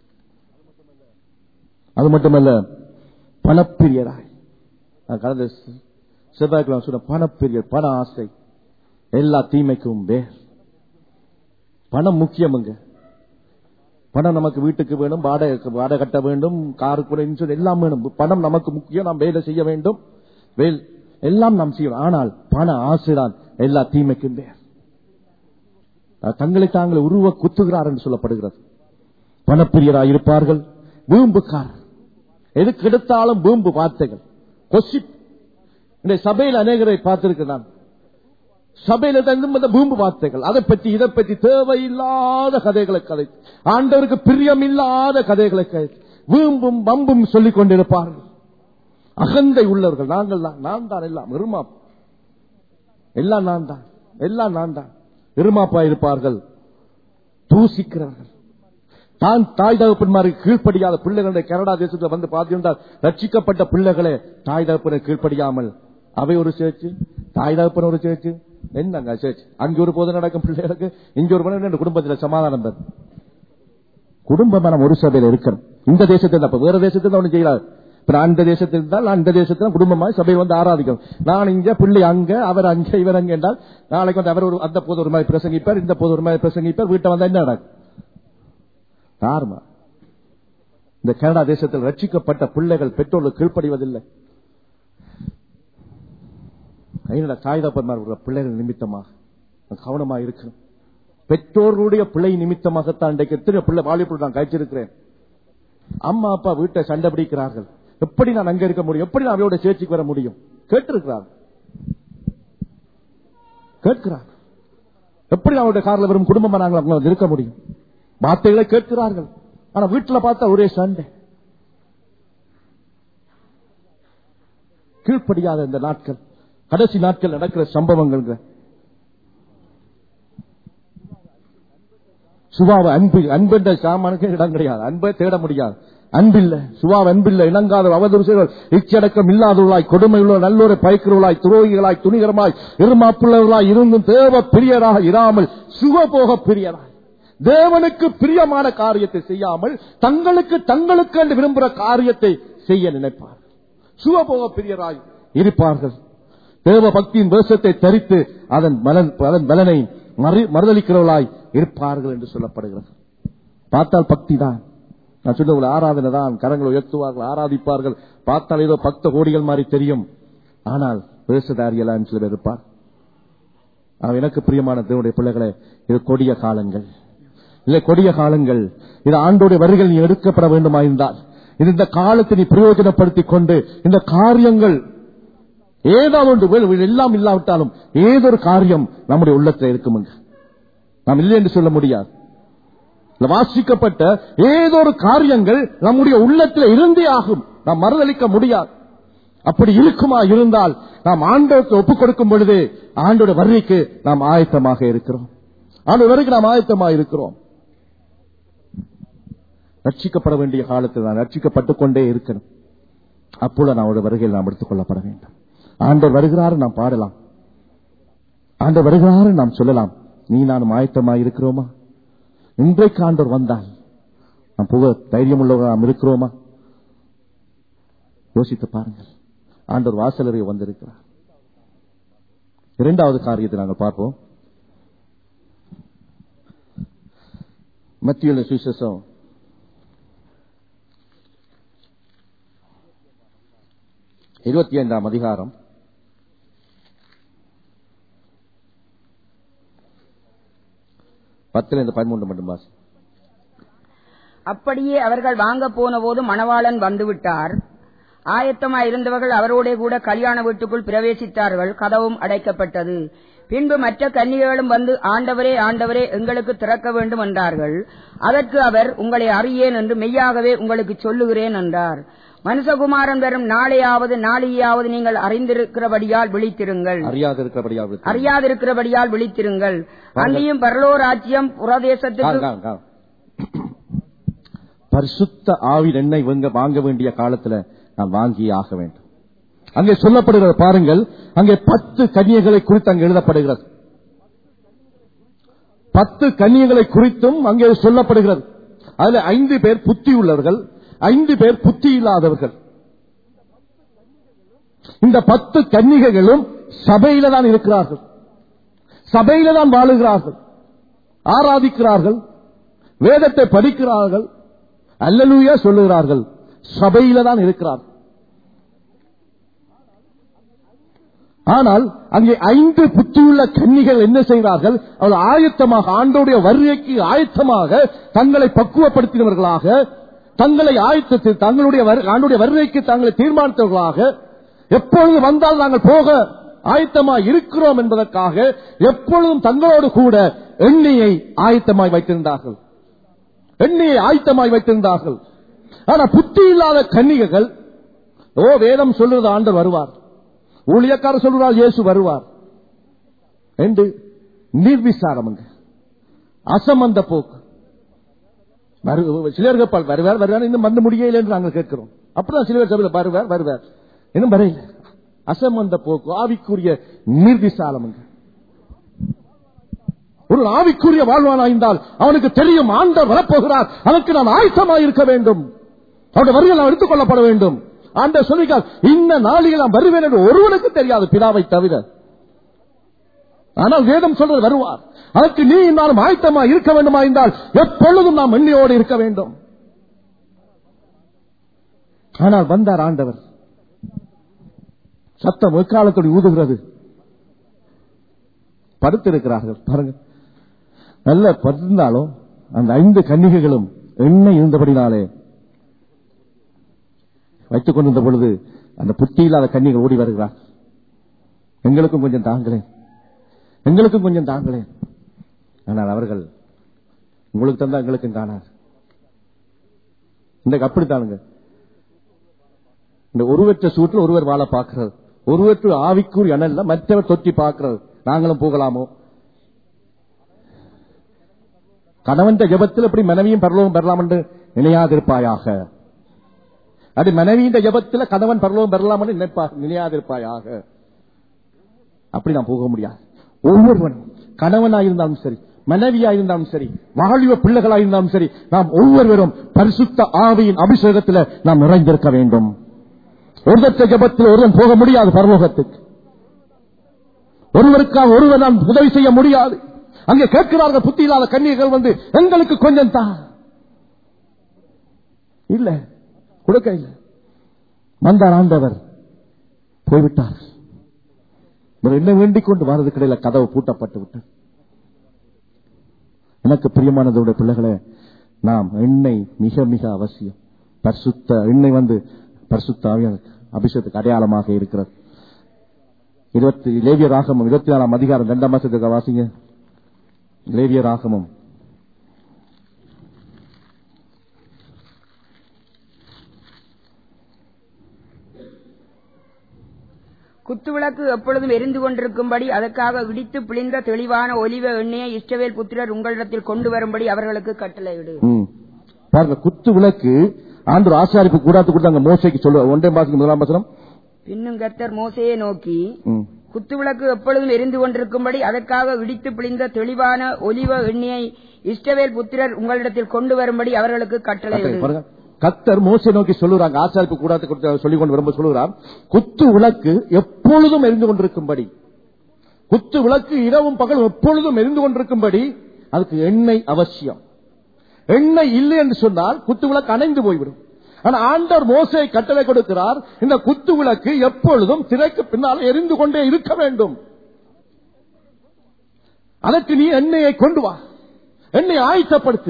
அது மட்டுமல்ல பணப்பிரியராய் நான் கடந்த செவ்வாய்க்கிழமை சொன்ன பணப்பிரியர் பண ஆசை எல்லா தீமைக்கும் வேர் பணம் முக்கியமுங்க பணம் நமக்கு வீட்டுக்கு வேணும் வாடகை வாடகை கட்ட வேண்டும் காருக்கு கூட இன்சூரன்ஸ் எல்லாம் வேணும் பணம் நமக்கு முக்கியம் நாம் வேலை செய்ய வேண்டும் வேல் எல்லாம் நாம் செய்யணும் ஆனால் பண ஆசைதான் எல்லா தீமைக்கும் பேர் அஹ் தங்களை தாங்களை உருவ குத்துகிறார் என்று சொல்லப்படுகிறது பணப்பிரியராய் இருப்பார்கள் வீம்புக்காரர் எதுக்கு எடுத்தாலும் வீம்பு வார்த்தைகள் கொசிப் இந்த சபையில் அநேகரை பார்த்திருக்கிறேன் நான் சபையில தங்கும் அந்த பூம்பு வார்த்தைகள் அதை பற்றி இதை பற்றி தேவையில்லாத கதைகளை கதை ஆண்டவருக்கு பிரியம் இல்லாத கதைகளை கதை வீம்பும் பம்பும் சொல்லிக் கொண்டிருப்பார்கள் அகந்தை உள்ளவர்கள் நாங்கள் தான் நான் தான் எல்லாம் இருமாப் எல்லாம் நான் தான் எல்லாம் நான் தான் இருமாப்பா இருப்பார்கள் தூசிக்கிறவர்கள் தான் தாய் தகப்பன்மாருக்கு கீழ்ப்படியாத பிள்ளைகளுடைய கனடா தேசத்தில் வந்து பார்த்திருந்தால் ரட்சிக்கப்பட்ட பிள்ளைகளே தாய் தகப்பனை கீழ்ப்படியாமல் அவை ஒரு சேர்ச்சு தாய் தகப்பன் ஒரு சேர்ச்சு என்னங்க சேர்ச்சு அங்க ஒரு போது நடக்கும் பிள்ளைகளுக்கு இங்க ஒரு மணி ரெண்டு குடும்பத்தில் சமாதானம் பெறும் குடும்ப மனம் ஒரு சபையில இருக்கணும் இந்த தேசத்தில் அப்ப வேற தேசத்தில் ஒண்ணு செய்யலாது இப்ப நான் இந்த தேசத்தில் இருந்தால் நான் இந்த தேசத்தில் குடும்பமாய் சபையை வந்து ஆராதிக்கணும் நான் இங்க பிள்ளை அங்க அவர் அங்க இவர் அங்க என்றால் நாளைக்கு வந்து அவர் ஒரு அந்த போது ஒரு மாதிரி பிரசங்கிப்பார் இந்த போது ஒரு மாதிரி பிரசங்கிப்பார் வீட்டை வந்தா என்ன நடக்கும் தார்மா இந்த கனடா தேசத்தில் ரட்சிக்கப்பட்ட பிள்ளைகள் பெற்றோர்கள் கீழ்ப்படிவதில்லை என்னடா காகிதப்பன்மார் உள்ள பிள்ளைகள் நிமித்தமாக கவனமாக இருக்கணும் பெற்றோர்களுடைய பிள்ளை நிமித்தமாகத்தான் இன்றைக்கு எத்தனை பிள்ளை வாலிபுள் நான் கழிச்சிருக்கிறேன் அம்மா அப்பா வீட்டை சண்டை பிடிக்கிறார்கள் எப்படி நான் அங்க இருக்க முடியும் எப்படி நான் அவையோட சேர்ச்சிக்கு வர முடியும் கேட்டிருக்கிறார் கேட்கிறார் எப்படி அவருடைய காரில் வரும் குடும்பமா நாங்கள் அவங்க வந்து இருக்க முடியும் வார்த்தைகளை கேட்கிறார்கள் ஆனா வீட்டுல பார்த்தா ஒரே சண்டை கீழ்ப்படியாத இந்த நாட்கள் கடைசி நாட்கள் நடக்கிற சம்பவங்கள் சுபாவ அன்பு அன்பென்ற சாமானுக்கு இடம் கிடையாது அன்பை தேட முடியாது அன்பில்லை சுபாவ அன்பில்லை இணங்காத அவதூறு செய்வர் இச்சடக்கம் இல்லாதவர்களாய் கொடுமை உள்ள நல்லோரை பயக்கிறவர்களாய் துரோகிகளாய் துணிகரமாய் இருமாப்புள்ளவர்களாய் இருந்தும் தேவ பிரியராக இராமல் சுகபோக பிரியராய் தேவனுக்கு பிரியமான காரியத்தை செய்யாமல் தங்களுக்கு தங்களுக்கு என்று விரும்புகிற காரியத்தை செய்ய நினைப்பார் சுகபோக பிரியராய் இருப்பார்கள் தேவ பக்தியின் வேஷத்தை தரித்து அதன் மலன் அதன் பலனை மறு- மறுதளிக்கிறவர்களாய் இருப்பார்கள் என்று சொல்லப்படுகிறது பார்த்தால் பக்தி தான் நான் சொன்ன ஆராதனை தான் கரங்களை உயர்த்துவார்கள் ஆராதிப்பார்கள் பார்த்தால் ஏதோ பக்த கோடிகள் மாதிரி தெரியும் ஆனால் வேஷதாரியெல்லாம் சில பேர் இருப்பார் அவன் எனக்கு பிரியமான தேவனுடைய பிள்ளைகளே இது கொடிய காலங்கள் இல்லை கொடிய காலங்கள் இது ஆண்டோடைய வருகள் நீ எடுக்கப்பட வேண்டுமாயிருந்தால் இது இந்த காலத்தை நீ பிரயோஜனப்படுத்திக் கொண்டு இந்த காரியங்கள் ஏதாவது ஒன்று வே- வே- எல்லாம் இல்லாவிட்டாலும் ஏதொரு காரியம் நம்முடைய உள்ளத்தில் இருக்குமுங்க நாம் இல்லை என்று சொல்ல முடியாது இதுல வாசிக்கப்பட்ட ஏதொரு காரியங்கள் நம்முடைய உள்ளத்தில் இருந்தே ஆகும் நாம் மறுதளிக்க முடியாது அப்படி இருக்குமா இருந்தால் நாம் ஆண்டோருக்கு ஒப்புக் கொடுக்கும் பொழுது ஆண்டோட வருகைக்கு நாம் ஆயத்தமாக இருக்கிறோம் ஆண்டோட வருகைக்கு நாம் ஆயத்தமாக இருக்கிறோம் ரட்சிக்கப்பட வேண்டிய காலத்தில் நான் ரட்சிக்கப்பட்டுக் கொண்டே இருக்கணும் அப்பொழுது நான் அவருடைய வருகையில் நாம் எடுத்துக் கொள்ளப்பட வேண்டும் ஆண்டவர் வருகிறாரு நாம் பாடலாம் ஆண்டவர் வருகிறாரு நாம் சொல்லலாம் நீ நானும் ஆயத்தமாக இருக்கிறோமா இன்றைக்கு ஆண்டவர் வந்தால் நாம் புக தைரியம் உள்ளவர்கள் நாம் இருக்கிறோமா யோசித்து பாருங்கள் ஆண்டவர் வாசலரை வந்திருக்கிறார் இரண்டாவது காரியத்தை நாங்கள் பார்ப்போம் மத்தியுள்ள சுவிசேஷம் இருபத்தி ஐந்தாம் அதிகாரம் பத்துல இருந்து பதிமூன்று மட்டும் வாசி அப்படியே அவர்கள் வாங்க போன போது மணவாளன் வந்துவிட்டார் ஆயத்தமாய் இருந்தவர்கள் அவரோடே கூட கல்யாண வீட்டுக்குள் பிரவேசித்தார்கள் கதவும் அடைக்கப்பட்டது பின்பு மற்ற கன்னிகைகளும் வந்து ஆண்டவரே ஆண்டவரே எங்களுக்கு திறக்க வேண்டும் என்றார்கள் அதற்கு அவர் உங்களை அறியேன் என்று மெய்யாகவே உங்களுக்கு சொல்லுகிறேன் என்றார் மனுஷகுமாரன் வரும் நாளையாவது நாளையாவது நீங்கள் அறிந்திருக்கிறபடியால் விழித்திருங்கள் அறியாதிருக்கிறபடியாக அறியாதிருக்கிறபடியால் விழித்திருங்கள் அங்கேயும் பரலோ ராஜ்யம் புறதேசத்துக்கு பரிசுத்த ஆவின் எண்ணெய் இவங்க வாங்க வேண்டிய காலத்துல நான் வாங்கியே ஆக வேண்டும் அங்கே சொல்லப்படுகிறது பாருங்கள் அங்கே பத்து கன்னியர்களை குறித்து அங்கே எழுதப்படுகிறது பத்து கன்னியர்களை குறித்தும் அங்கே சொல்லப்படுகிறது அதுல ஐந்து பேர் புத்தி உள்ளவர்கள் ஐந்து பேர் புத்தி இல்லாதவர்கள் இந்த பத்து கன்னிகைகளும் சபையில தான் இருக்கிறார்கள் சபையில தான் வாழுகிறார்கள் ஆராதிக்கிறார்கள் வேதத்தை படிக்கிறார்கள் அல்லலுயா சொல்லுகிறார்கள் சபையில தான் இருக்கிறார் ஆனால் அங்கே ஐந்து புத்தியுள்ள கன்னிகள் என்ன செய்கிறார்கள் அவள் ஆயத்தமாக ஆண்டோடைய வருகைக்கு ஆயத்தமாக தங்களை பக்குவப்படுத்தினவர்களாக தங்களை ஆயத்தத்தில் தங்களுடைய வரு- ஆண்டுடைய வருகைக்கு தங்களை தீர்மானித்தவர்களாக எப்பொழுது வந்தால் நாங்கள் போக ஆயத்தமாய் இருக்கிறோம் என்பதற்காக எப்பொழுதும் தங்களோடு கூட எண்ணெயை ஆயத்தமாய் வைத்திருந்தார்கள் எண்ணெயை ஆயத்தமாய் வைத்திருந்தார்கள் ஆனா புத்தி இல்லாத கன்னிகைகள் ஓ வேதம் சொல்றது ஆண்டவர் வருவார் ஊழியக்காரர் சொல்றார் இயேசு வருவார் என்று நிர்விசாரமுங்க அசமந்த போக்கு வரு- சிலர் கேட்பார் வருவார் வருவார் இன்னும் வந்து முடியல என்று நாங்கள் கேட்கிறோம் அப்படிதான் சிலர் சபையில் வருவார் வருவார் இன்னும் வரையில அசமந்த போக்கு ஆவிக்குரிய நிர்விசாலமுங்க ஒரு ஆவிக்குரிய வாழ்வானாய்ந்தால் அவனுக்கு தெரியும் ஆண்டவர் வரப்போகிறார் அதற்கு நான் ஆயத்தமாக இருக்க வேண்டும் அவருடைய வருகை நான் எடுத்துக் கொள்ளப்பட வேண்டும் ஆண்டவர் சொல்லிக்கார் இந்த நாளில் நான் வருவேன் என்று ஒருவனுக்கு தெரியாது பிதாவை தவிர ஆனால் வேதம் சொல்றது வருவார் அதற்கு நீ நானும் ஆயத்தமா இருக்க வேண்டுமா என்றால் எப்பொழுதும் நாம் எண்ணியோடு இருக்க வேண்டும் ஆனால் வந்தார் ஆண்டவர் சத்தம் எக்காலத்தோடு ஊதுகிறது படுத்திருக்கிறார்கள் பாருங்க நல்ல படுத்திருந்தாலும் அந்த ஐந்து கன்னிகைகளும் எண்ணெய் இருந்தபடினாலே வைத்துக் கொண்டிருந்த பொழுது அந்த புத்தி இல்லாத கன்னிகள் ஓடி வருகிறார் எங்களுக்கும் கொஞ்சம் தாங்களேன் எங்களுக்கும் கொஞ்சம் தாங்களேன் ஆனால் அவர்கள் உங்களுக்கு தந்தா எங்களுக்கும் காணாது இன்றைக்கு அப்படித்தானுங்க இந்த ஒருவற்ற சூட்டில் ஒருவர் வாழ பார்க்கிறது ஒருவற்று ஆவிக்குறி அனல்ல மற்றவர் தொட்டி பார்க்கிறது நாங்களும் போகலாமோ கணவன் ஜபத்தில் எப்படி மனைவியும் பரலோகம் பெறலாம் என்று நினையாதிருப்பாயாக அது மனைவியின் ஜபத்தில் கணவன் பரலோகம் பெறலாம் என்று நினைப்பா நினையாதிருப்பாயாக அப்படி நான் போக முடியாது ஒவ்வொருவனும் கணவனாயிருந்தாலும் சரி மனைவியாயிருந்தாலும் சரி வாழிவ பிள்ளைகளாயிருந்தாலும் சரி நாம் ஒவ்வொருவரும் பரிசுத்த ஆவியின் அபிஷேகத்தில் நாம் நிறைந்திருக்க வேண்டும் ஒருவற்ற ஜபத்தில் ஒருவன் போக முடியாது பரலோகத்துக்கு ஒருவருக்காக ஒருவர் நாம் உதவி செய்ய முடியாது அங்கே கேட்கிறார்கள் புத்தி இல்லாத கன்னியர்கள் வந்து எங்களுக்கு கொஞ்சம் தா இல்ல கொடுக்க இல்ல வந்தார் ஆண்டவர் போய்விட்டார் இவர் என்ன வேண்டிக் கொண்டு வரது கிடையில கதவு பூட்டப்பட்டு விட்டு எனக்கு பிரியமானதோட பிள்ளைகளே நாம் எண்ணெய் மிக மிக அவசியம் பரிசுத்த எண்ணெய் வந்து பரிசுத்த ஆவியானவருக்கு அபிஷேகத்துக்கு அடையாளமாக இருக்கிறது இருபத்தி லேவிய ராகமம் இருபத்தி நாலாம் அதிகாரம் இரண்டாம் மாசத்துக்கு வாசிங்க லேவிய ராகமம் குத்துவிளக்கு எப்பொழுதும் எரிந்து கொண்டிருக்கும்படி அதற்காக விடித்து பிழிந்த தெளிவான ஒலிவ எண்ணெயை இஷ்டவேல் புத்திரர் உங்களிடத்தில் கொண்டு வரும்படி அவர்களுக்கு கட்டளையிடு ம். பாருங்க குத்து விளக்கு ஆண்டு ஆசாரிப்பு கூடாத்து கொடுத்தாங்க மோசைக்கு சொல்ல ஒன்றே மாசத்துக்கு முதலாம் வசனம் பின்னும் கர்த்தர் மோசையை நோக்கி ம். குத்துவிளக்கு எப்பொழுதும் எரிந்து கொண்டிருக்கும்படி அதற்காக விடித்து பிழிந்த தெளிவான ஒலிவ எண்ணெயை இஷ்டவேல் புத்திரர் உங்களிடத்தில் கொண்டு வரும்படி அவர்களுக்கு கட்டளையிடு பாருங்க கத்தர் மோசை நோக்கி சொல்லுறாங்க ஆசாரிப்பு கூடாத்து கொடுத்த சொல்லிக் கொண்டு வரும்போது சொல்லுகிறார் குத்து விளக்கு எப்பொழுதும் எரிந்து கொண்டிருக்கும்படி குத்து விளக்கு இரவும் பகலும் எப்பொழுதும் எரிந்து கொண்டிருக்கும்படி அதுக்கு எண்ணெய் அவசியம் எண்ணெய் இல்லை என்று சொன்னால் குத்து விளக்கு அணைந்து போய்விடும் ஆனா ஆண்டவர் மோசை கட்டளை கொடுக்கிறார் இந்த குத்து விளக்கு எப்பொழுதும் திரைக்கு பின்னால் எரிந்து கொண்டே இருக்க வேண்டும் அதற்கு நீ எண்ணெயை கொண்டு வா எண்ணெய் ஆயத்தப்படுத்து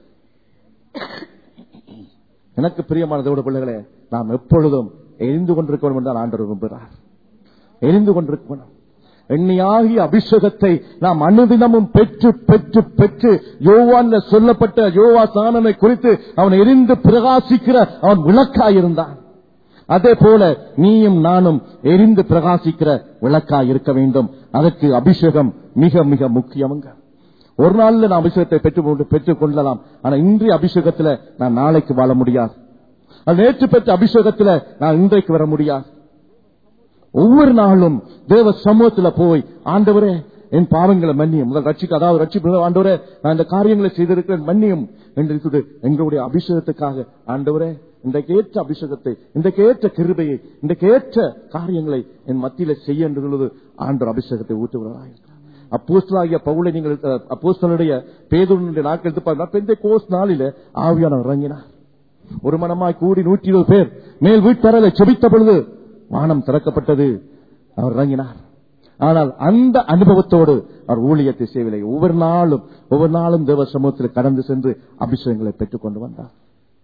எனக்கு பிரியமானதோட பிள்ளைகளே நாம் எப்பொழுதும் எரிந்து கொண்டிருக்க வேண்டும் என்றால் ஆண்டவர் விரும்புகிறார் எரிந்து கொண்டிருக்க வேண்டும் எண்ணியாகிய அபிஷேகத்தை நாம் அனுதினமும் பெற்று பெற்று பெற்று யோவான்ல சொல்லப்பட்ட யோவா சாணனை குறித்து அவன் எரிந்து பிரகாசிக்கிற அவன் விளக்காயிருந்தான் அதே போல நீயும் நானும் எரிந்து பிரகாசிக்கிற விளக்காய் இருக்க வேண்டும் அதற்கு அபிஷேகம் மிக மிக முக்கியமுங்க ஒரு நாள்ல நான் அபிஷேகத்தை பெற்று பெற்றுக் கொள்ளலாம் ஆனா இன்றைய அபிஷேகத்துல நான் நாளைக்கு வாழ முடியாது அது நேற்று பெற்ற அபிஷேகத்துல நான் இன்றைக்கு வர முடியாது ஒவ்வொரு நாளும் தேவ சமூகத்துல போய் ஆண்டவரே என் பாவங்களை மன்னியும் முதல் ரட்சிக்க அதாவது ரட்சிப்பு ஆண்டவரே நான் இந்த காரியங்களை செய்திருக்கிறேன் மன்னியும் என்று சொல்லிட்டு எங்களுடைய அபிஷேகத்துக்காக ஆண்டவரே இன்றைக்கு ஏற்ற அபிஷேகத்தை இன்றைக்கு ஏற்ற கிருபையை இன்றைக்கு ஏற்ற காரியங்களை என் மத்தியில செய்ய என்று சொல்வது ஆண்டவர் அபிஷேகத்தை ஊற்றுவதாக அப்போஸ்தலாகிய பவுலை நீங்கள் அப்போஸ்தலுடைய பேதுடைய நாட்கள் எடுத்து பார்த்தா பெந்த கோஸ் நாளில ஆவியானவர் இறங்கினார் ஒரு மனமாய் கூடி நூற்றி இருபது பேர் மேல் வீட்டறையில செபித்த பொழுது வானம் திறக்கப்பட்டது அவர் இறங்கினார் ஆனால் அந்த அனுபவத்தோடு அவர் ஊழியத்தை செய்யவில்லை ஒவ்வொரு நாளும் ஒவ்வொரு நாளும் தேவ சமூகத்தில் கடந்து சென்று அபிஷேகங்களை பெற்றுக் கொண்டு வந்தார்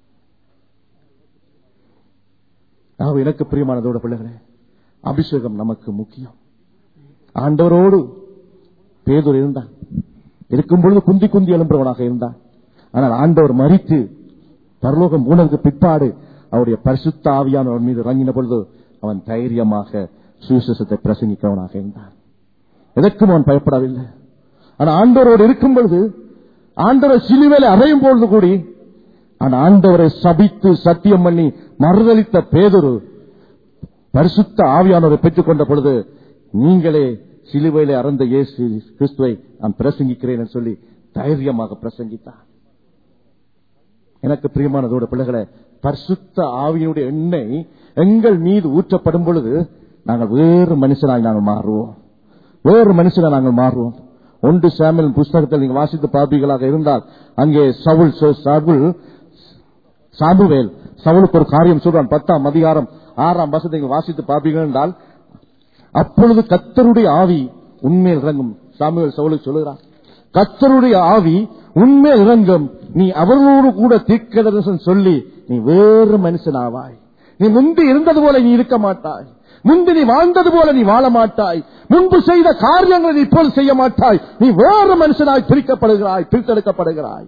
ஆகவே எனக்கு பிரியமானதோட பிள்ளைகளே அபிஷேகம் நமக்கு முக்கியம் ஆண்டவரோடு பேதூர் இருந்தான் இருக்கும் பொழுது குந்தி குந்தி எழும்புறவனாக இருந்தான் ஆனால் ஆண்டவர் மறித்து பரலோகம் போனதுக்கு பிற்பாடு அவருடைய பரிசுத்த ஆவியானவர் மீது இறங்கின பொழுது அவன் தைரியமாக சுவிசேஷத்தை பிரசங்கிக்கிறவனாக இருந்தான் எதற்கும் அவன் பயப்படவில்லை ஆனா ஆண்டவரோடு இருக்கும் பொழுது ஆண்டவர் சிலுவையில அறையும் பொழுது கூடி ஆனா ஆண்டவரை சபித்து சத்தியம் பண்ணி மறுதளித்த பேதொரு பரிசுத்த ஆவியானவரை பெற்றுக் கொண்ட பொழுது நீங்களே சிலுவையிலே அறந்த இயேசு கிறிஸ்துவை நான் பிரசங்கிக்கிறேன் என்று சொல்லி தைரியமாக பிரசங்கித்தார் எனக்கு பிரியமானதோட பிள்ளைகளை பரிசுத்த ஆவியினுடைய எண்ணெய் எங்கள் மீது ஊற்றப்படும் பொழுது நாங்கள் வேறு மனுஷனாய் நாங்கள் மாறுவோம் வேறு மனுஷனாய் நாங்கள் மாறுவோம் ஒன்று சாமியல் புஸ்தகத்தில் நீங்க வாசித்து பார்ப்பீர்களாக இருந்தால் அங்கே சவுல் சவுல் சாமுவேல் சவுலுக்கு ஒரு காரியம் சொல்றான் பத்தாம் அதிகாரம் ஆறாம் வசத்தை நீங்கள் வாசித்து பார்ப்பீர்கள் என்றால் அப்பொழுது கத்தருடைய ஆவி உண்மையில் இறங்கும் சாமுவேல் சவுலுக்கு சொல்லுகிறான் கத்தருடைய ஆவி உண்மையில் இறங்கும் நீ அவர்களோடு கூட தீர்க்கதரிசனம் சொல்லி நீ வேறு மனுஷனாவாய் நீ முன்பு இருந்தது போல நீ இருக்க மாட்டாய் முன்பு நீ வாழ்ந்தது போல நீ வாழ மாட்டாய் முன்பு செய்த காரியங்களை நீ இப்போது செய்ய மாட்டாய் நீ வேறு மனுஷனாய் பிரிக்கப்படுகிறாய் பிரித்தெடுக்கப்படுகிறாய்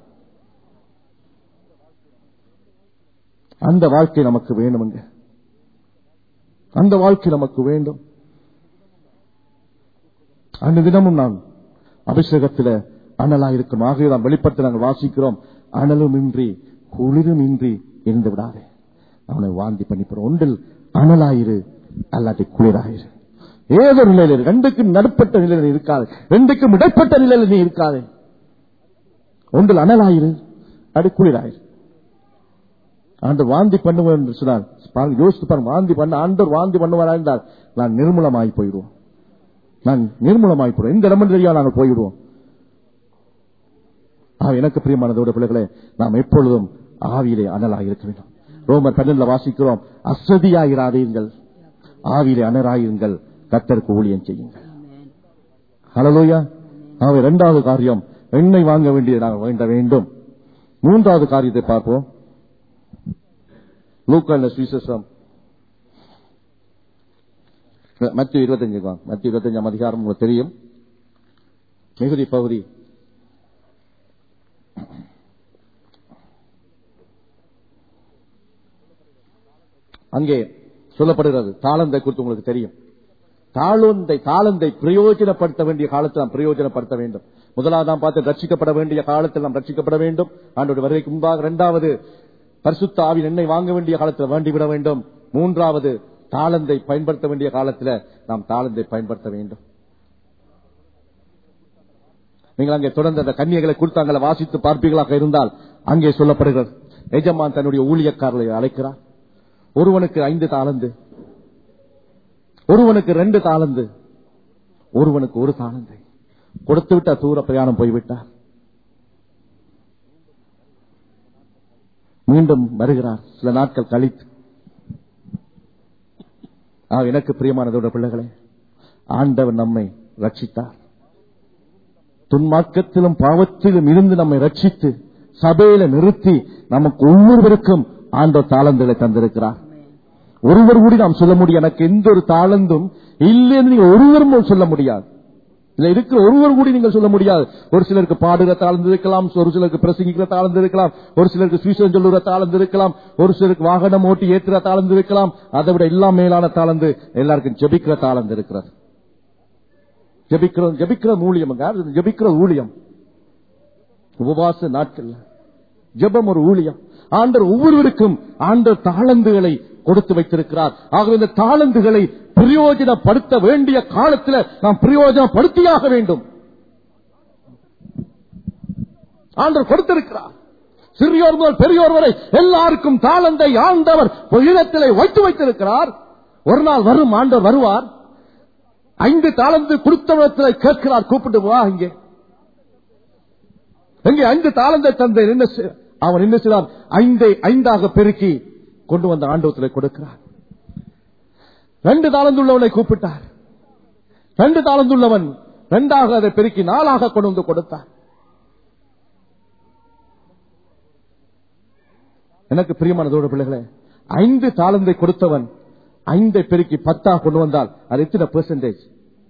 அந்த வாழ்க்கை நமக்கு வேண்டுமுங்க அந்த வாழ்க்கை நமக்கு வேண்டும் அந்த தினமும் நான் அபிஷேகத்தில் அனலா இருக்கும் ஆகவே நாம் வெளிப்படுத்த நாங்கள் வாசிக்கிறோம் அனலும் இன்றி குளிரும் இன்றி இருந்து விடாதே அவனை வாந்தி பண்ணிப்போம் ஒன்றில் அனலாயிரு அல்லாட்டி குளிராயிரு ஏதோ நிலையில இரு. ரெண்டுக்கும் நடுப்பட்ட நிலையில நீ இருக்காது ரெண்டுக்கும் இடைப்பட்ட நிலையில நீ இருக்காதே ஒன்றில் அனலாயிரு அது குளிராயிரு ஆண்டர் வாந்தி பண்ணுவேன் என்று சொன்னார் பாருங்க, யோசித்து பாருங்க வாந்தி பண்ண ஆண்டர் வாந்தி பண்ணுவாரா என்றால் நான் நிர்மூலமாகி போயிடுவோம் நான் நிர்மூலமாகி போடுவோம் எந்த இடம் தெரியா நாங்கள் போயிடுவோம் ஆக எனக்கு பிரியமானதோட பிள்ளைகளே நாம் எப்பொழுதும் ஆவியிலே அனலாக இருக்க வேண்டும் ரோமர் பன்னெண்டுல வாசிக்கிறோம் அசதியாயிராதீர்கள் ஆவியிலே அனராயிருங்கள் கத்தருக்கு ஊழியம் செய்யுங்கள் ஹலலோயா ஆக இரண்டாவது காரியம் எண்ணெய் வாங்க வேண்டியது நாங்கள் வேண்ட வேண்டும் மூன்றாவது காரியத்தை பார்ப்போம் லூக்கல்ல சுவிசேஷம் மத்திய இருபத்தஞ்சு மத்திய இருபத்தஞ்சாம் அதிகாரம் உங்களுக்கு தெரியும் மிகுதி பகுதி அங்கே சொல்லப்படுகிறது தாளந்தை குறித்து உங்களுக்கு தெரியும் தாளுந்தை தாளந்தை பிரயோஜனப்படுத்த வேண்டிய காலத்தில் நாம் பிரயோஜனப்படுத்த வேண்டும் முதலாவது நாம் பார்த்து ரட்சிக்கப்பட வேண்டிய காலத்தில் நாம் ரட்சிக்கப்பட வேண்டும் ஆண்டோட வருகைக்கு முன்பாக இரண்டாவது பரிசுத்த ஆவின் எண்ணெய் வாங்க வேண்டிய காலத்தில் வேண்டிவிட வேண்டும் மூன்றாவது தாளந்தை பயன்படுத்த வேண்டிய காலத்தில் நாம் தாளந்தை பயன்படுத்த வேண்டும் நீங்கள் அங்கே தொடர்ந்து அந்த கன்னியர்களை குறித்து அங்கே வாசித்து பார்ப்பீர்களாக இருந்தால் அங்கே சொல்லப்படுகிறது எஜமான் தன்னுடைய ஊழியக்காரர்களை அழைக்கிறார் ஒருவனுக்கு ஐந்து தாளந்து ஒருவனுக்கு ரெண்டு தாளந்து ஒருவனுக்கு ஒரு தாளந்தை கொடுத்து விட்ட தூர பிரயாணம் போய்விட்டார் மீண்டும் வருகிறார் சில நாட்கள் கழித்து ஆக எனக்கு பிரியமானதோட பிள்ளைகளே ஆண்டவர் நம்மை ரட்சித்தார் துன்மார்க்கத்திலும் பாவத்திலும் இருந்து நம்மை ரட்சித்து சபையில நிறுத்தி நமக்கு ஒவ்வொருவருக்கும் ஆண்டவர் தாளந்துகளை தந்திருக்கிறார் ஒருவர் கூடி நாம் சொல்ல முடியும் எனக்கு எந்த ஒரு தாளந்தும் இல்லைன்னு நீங்க ஒருவரும் சொல்ல முடியாது இதுல இருக்கிற ஒருவர் கூடி நீங்கள் சொல்ல முடியாது ஒரு சிலருக்கு பாடுகிற தாழ்ந்து இருக்கலாம் ஒரு சிலருக்கு பிரசங்கிக்கிற தாழ்ந்து இருக்கலாம் ஒரு சிலருக்கு சுவிசேஷம் சொல்லுகிற தாழ்ந்து இருக்கலாம் ஒரு சிலருக்கு வாகனம் ஓட்டி ஏற்றுற தாழ்ந்து இருக்கலாம் அதை விட எல்லாம் மேலான தாளந்து எல்லாருக்கும் ஜெபிக்கிற தாளந்து இருக்கிறது ஜெபிக்கிற ஜெபிக்கிற ஊழியம் ஜெபிக்கிற ஊழியம் உபவாச நாட்கள்ல ஜெபம் ஒரு ஊழியம் ஆண்டர் ஒவ்வொருவருக்கும் ஆண்டர் தாளந்துகளை கொடுத்து வைத்திருக்கிறார் ஆகவே இந்த தாளந்துகளை பிரயோஜனப்படுத்த வேண்டிய காலத்தில் நாம் பிரயோஜனப்படுத்தியாக வேண்டும் ஆண்டர் கொடுத்திருக்கிறார் சிறியோர் முதல் பெரியோர் வரை எல்லாருக்கும் தாளந்தை ஆண்டவர் ஒரு இடத்திலே வைத்து வைத்திருக்கிறார் ஒரு நாள் வரும் ஆண்டவர் வருவார் ஐந்து தாளந்து கொடுத்தவரத்தில் கேட்கிறார் கூப்பிட்டு வா இங்கே எங்கே ஐந்து தாளந்தை தந்தை என்ன செய்- அவன் என்ன செய்தான் ஐந்தை ஐந்தாக பெருக்கி கொண்டு வந்த ஆண்டவத்தில் கொடுக்கிறார் ரெண்டு தாளந்து உள்ளவனை கூப்பிட்டார் ரெண்டு தாளந்துள்ளவன் ரெண்டாக அதை பெருக்கி நாளாக கொண்டு வந்து கொடுத்தான் எனக்கு பிரியமானதோட பிள்ளைகளே ஐந்து தாளந்தை கொடுத்தவன் ஐந்தை பெருக்கி பத்தா கொண்டு வந்தால் அது எத்தனை பெர்சன்டேஜ்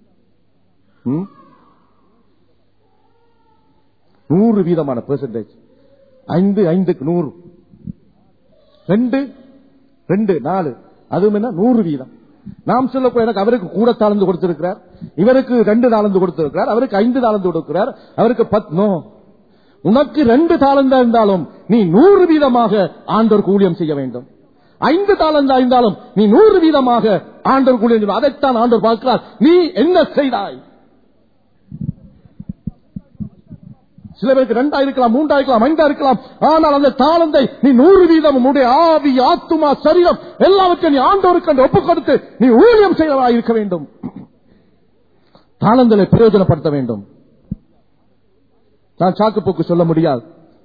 நூறு வீதமான பெர்சன்டேஜ் ஐந்து ஐந்துக்கு நூறு ரெண்டு ரெண்டு நாலு அதுவும் என்ன நூறு வீதம் நாம் சொல்ல போய் எனக்கு அவருக்கு கூட தாளந்து கொடுத்திருக்கிறார் இவருக்கு ரெண்டு தாளந்து கொடுத்திருக்கிறார் அவருக்கு ஐந்து தாளந்து கொடுக்கிறார் அவருக்கு பத் நோ உனக்கு ரெண்டு தாளந்தா இருந்தாலும் நீ நூறு வீதமாக ஆண்டோருக்கு ஊழியம் செய்ய வேண்டும் ஐந்து தாளந்தா இருந்தாலும் நீ நூறு வீதமாக ஆண்டோருக்கு ஊழியம் செய்ய வேண்டும். அதைத்தான் ஆண்டோர் பார்க்கிறார் நீ என்ன செய்தாய் சில பேருக்கு ரெண்டா இருக்கலாம் மூன்றா இருக்கலாம் ஐந்தா இருக்கலாம் ஆனால் அந்த தாளந்தை நீ நூறு வீதம் உன்னுடைய ஆவி ஆத்துமா சரீரம் எல்லாவற்றையும் நீ ஆண்டோருக்கு என்று ஒப்புக் கொடுத்து நீ ஊழியம் செய்வதாக இருக்க வேண்டும் தாளங்களை பிரயோஜனப்படுத்த வேண்டும் நான் சாக்கு போக்கு சொல்ல முடியாது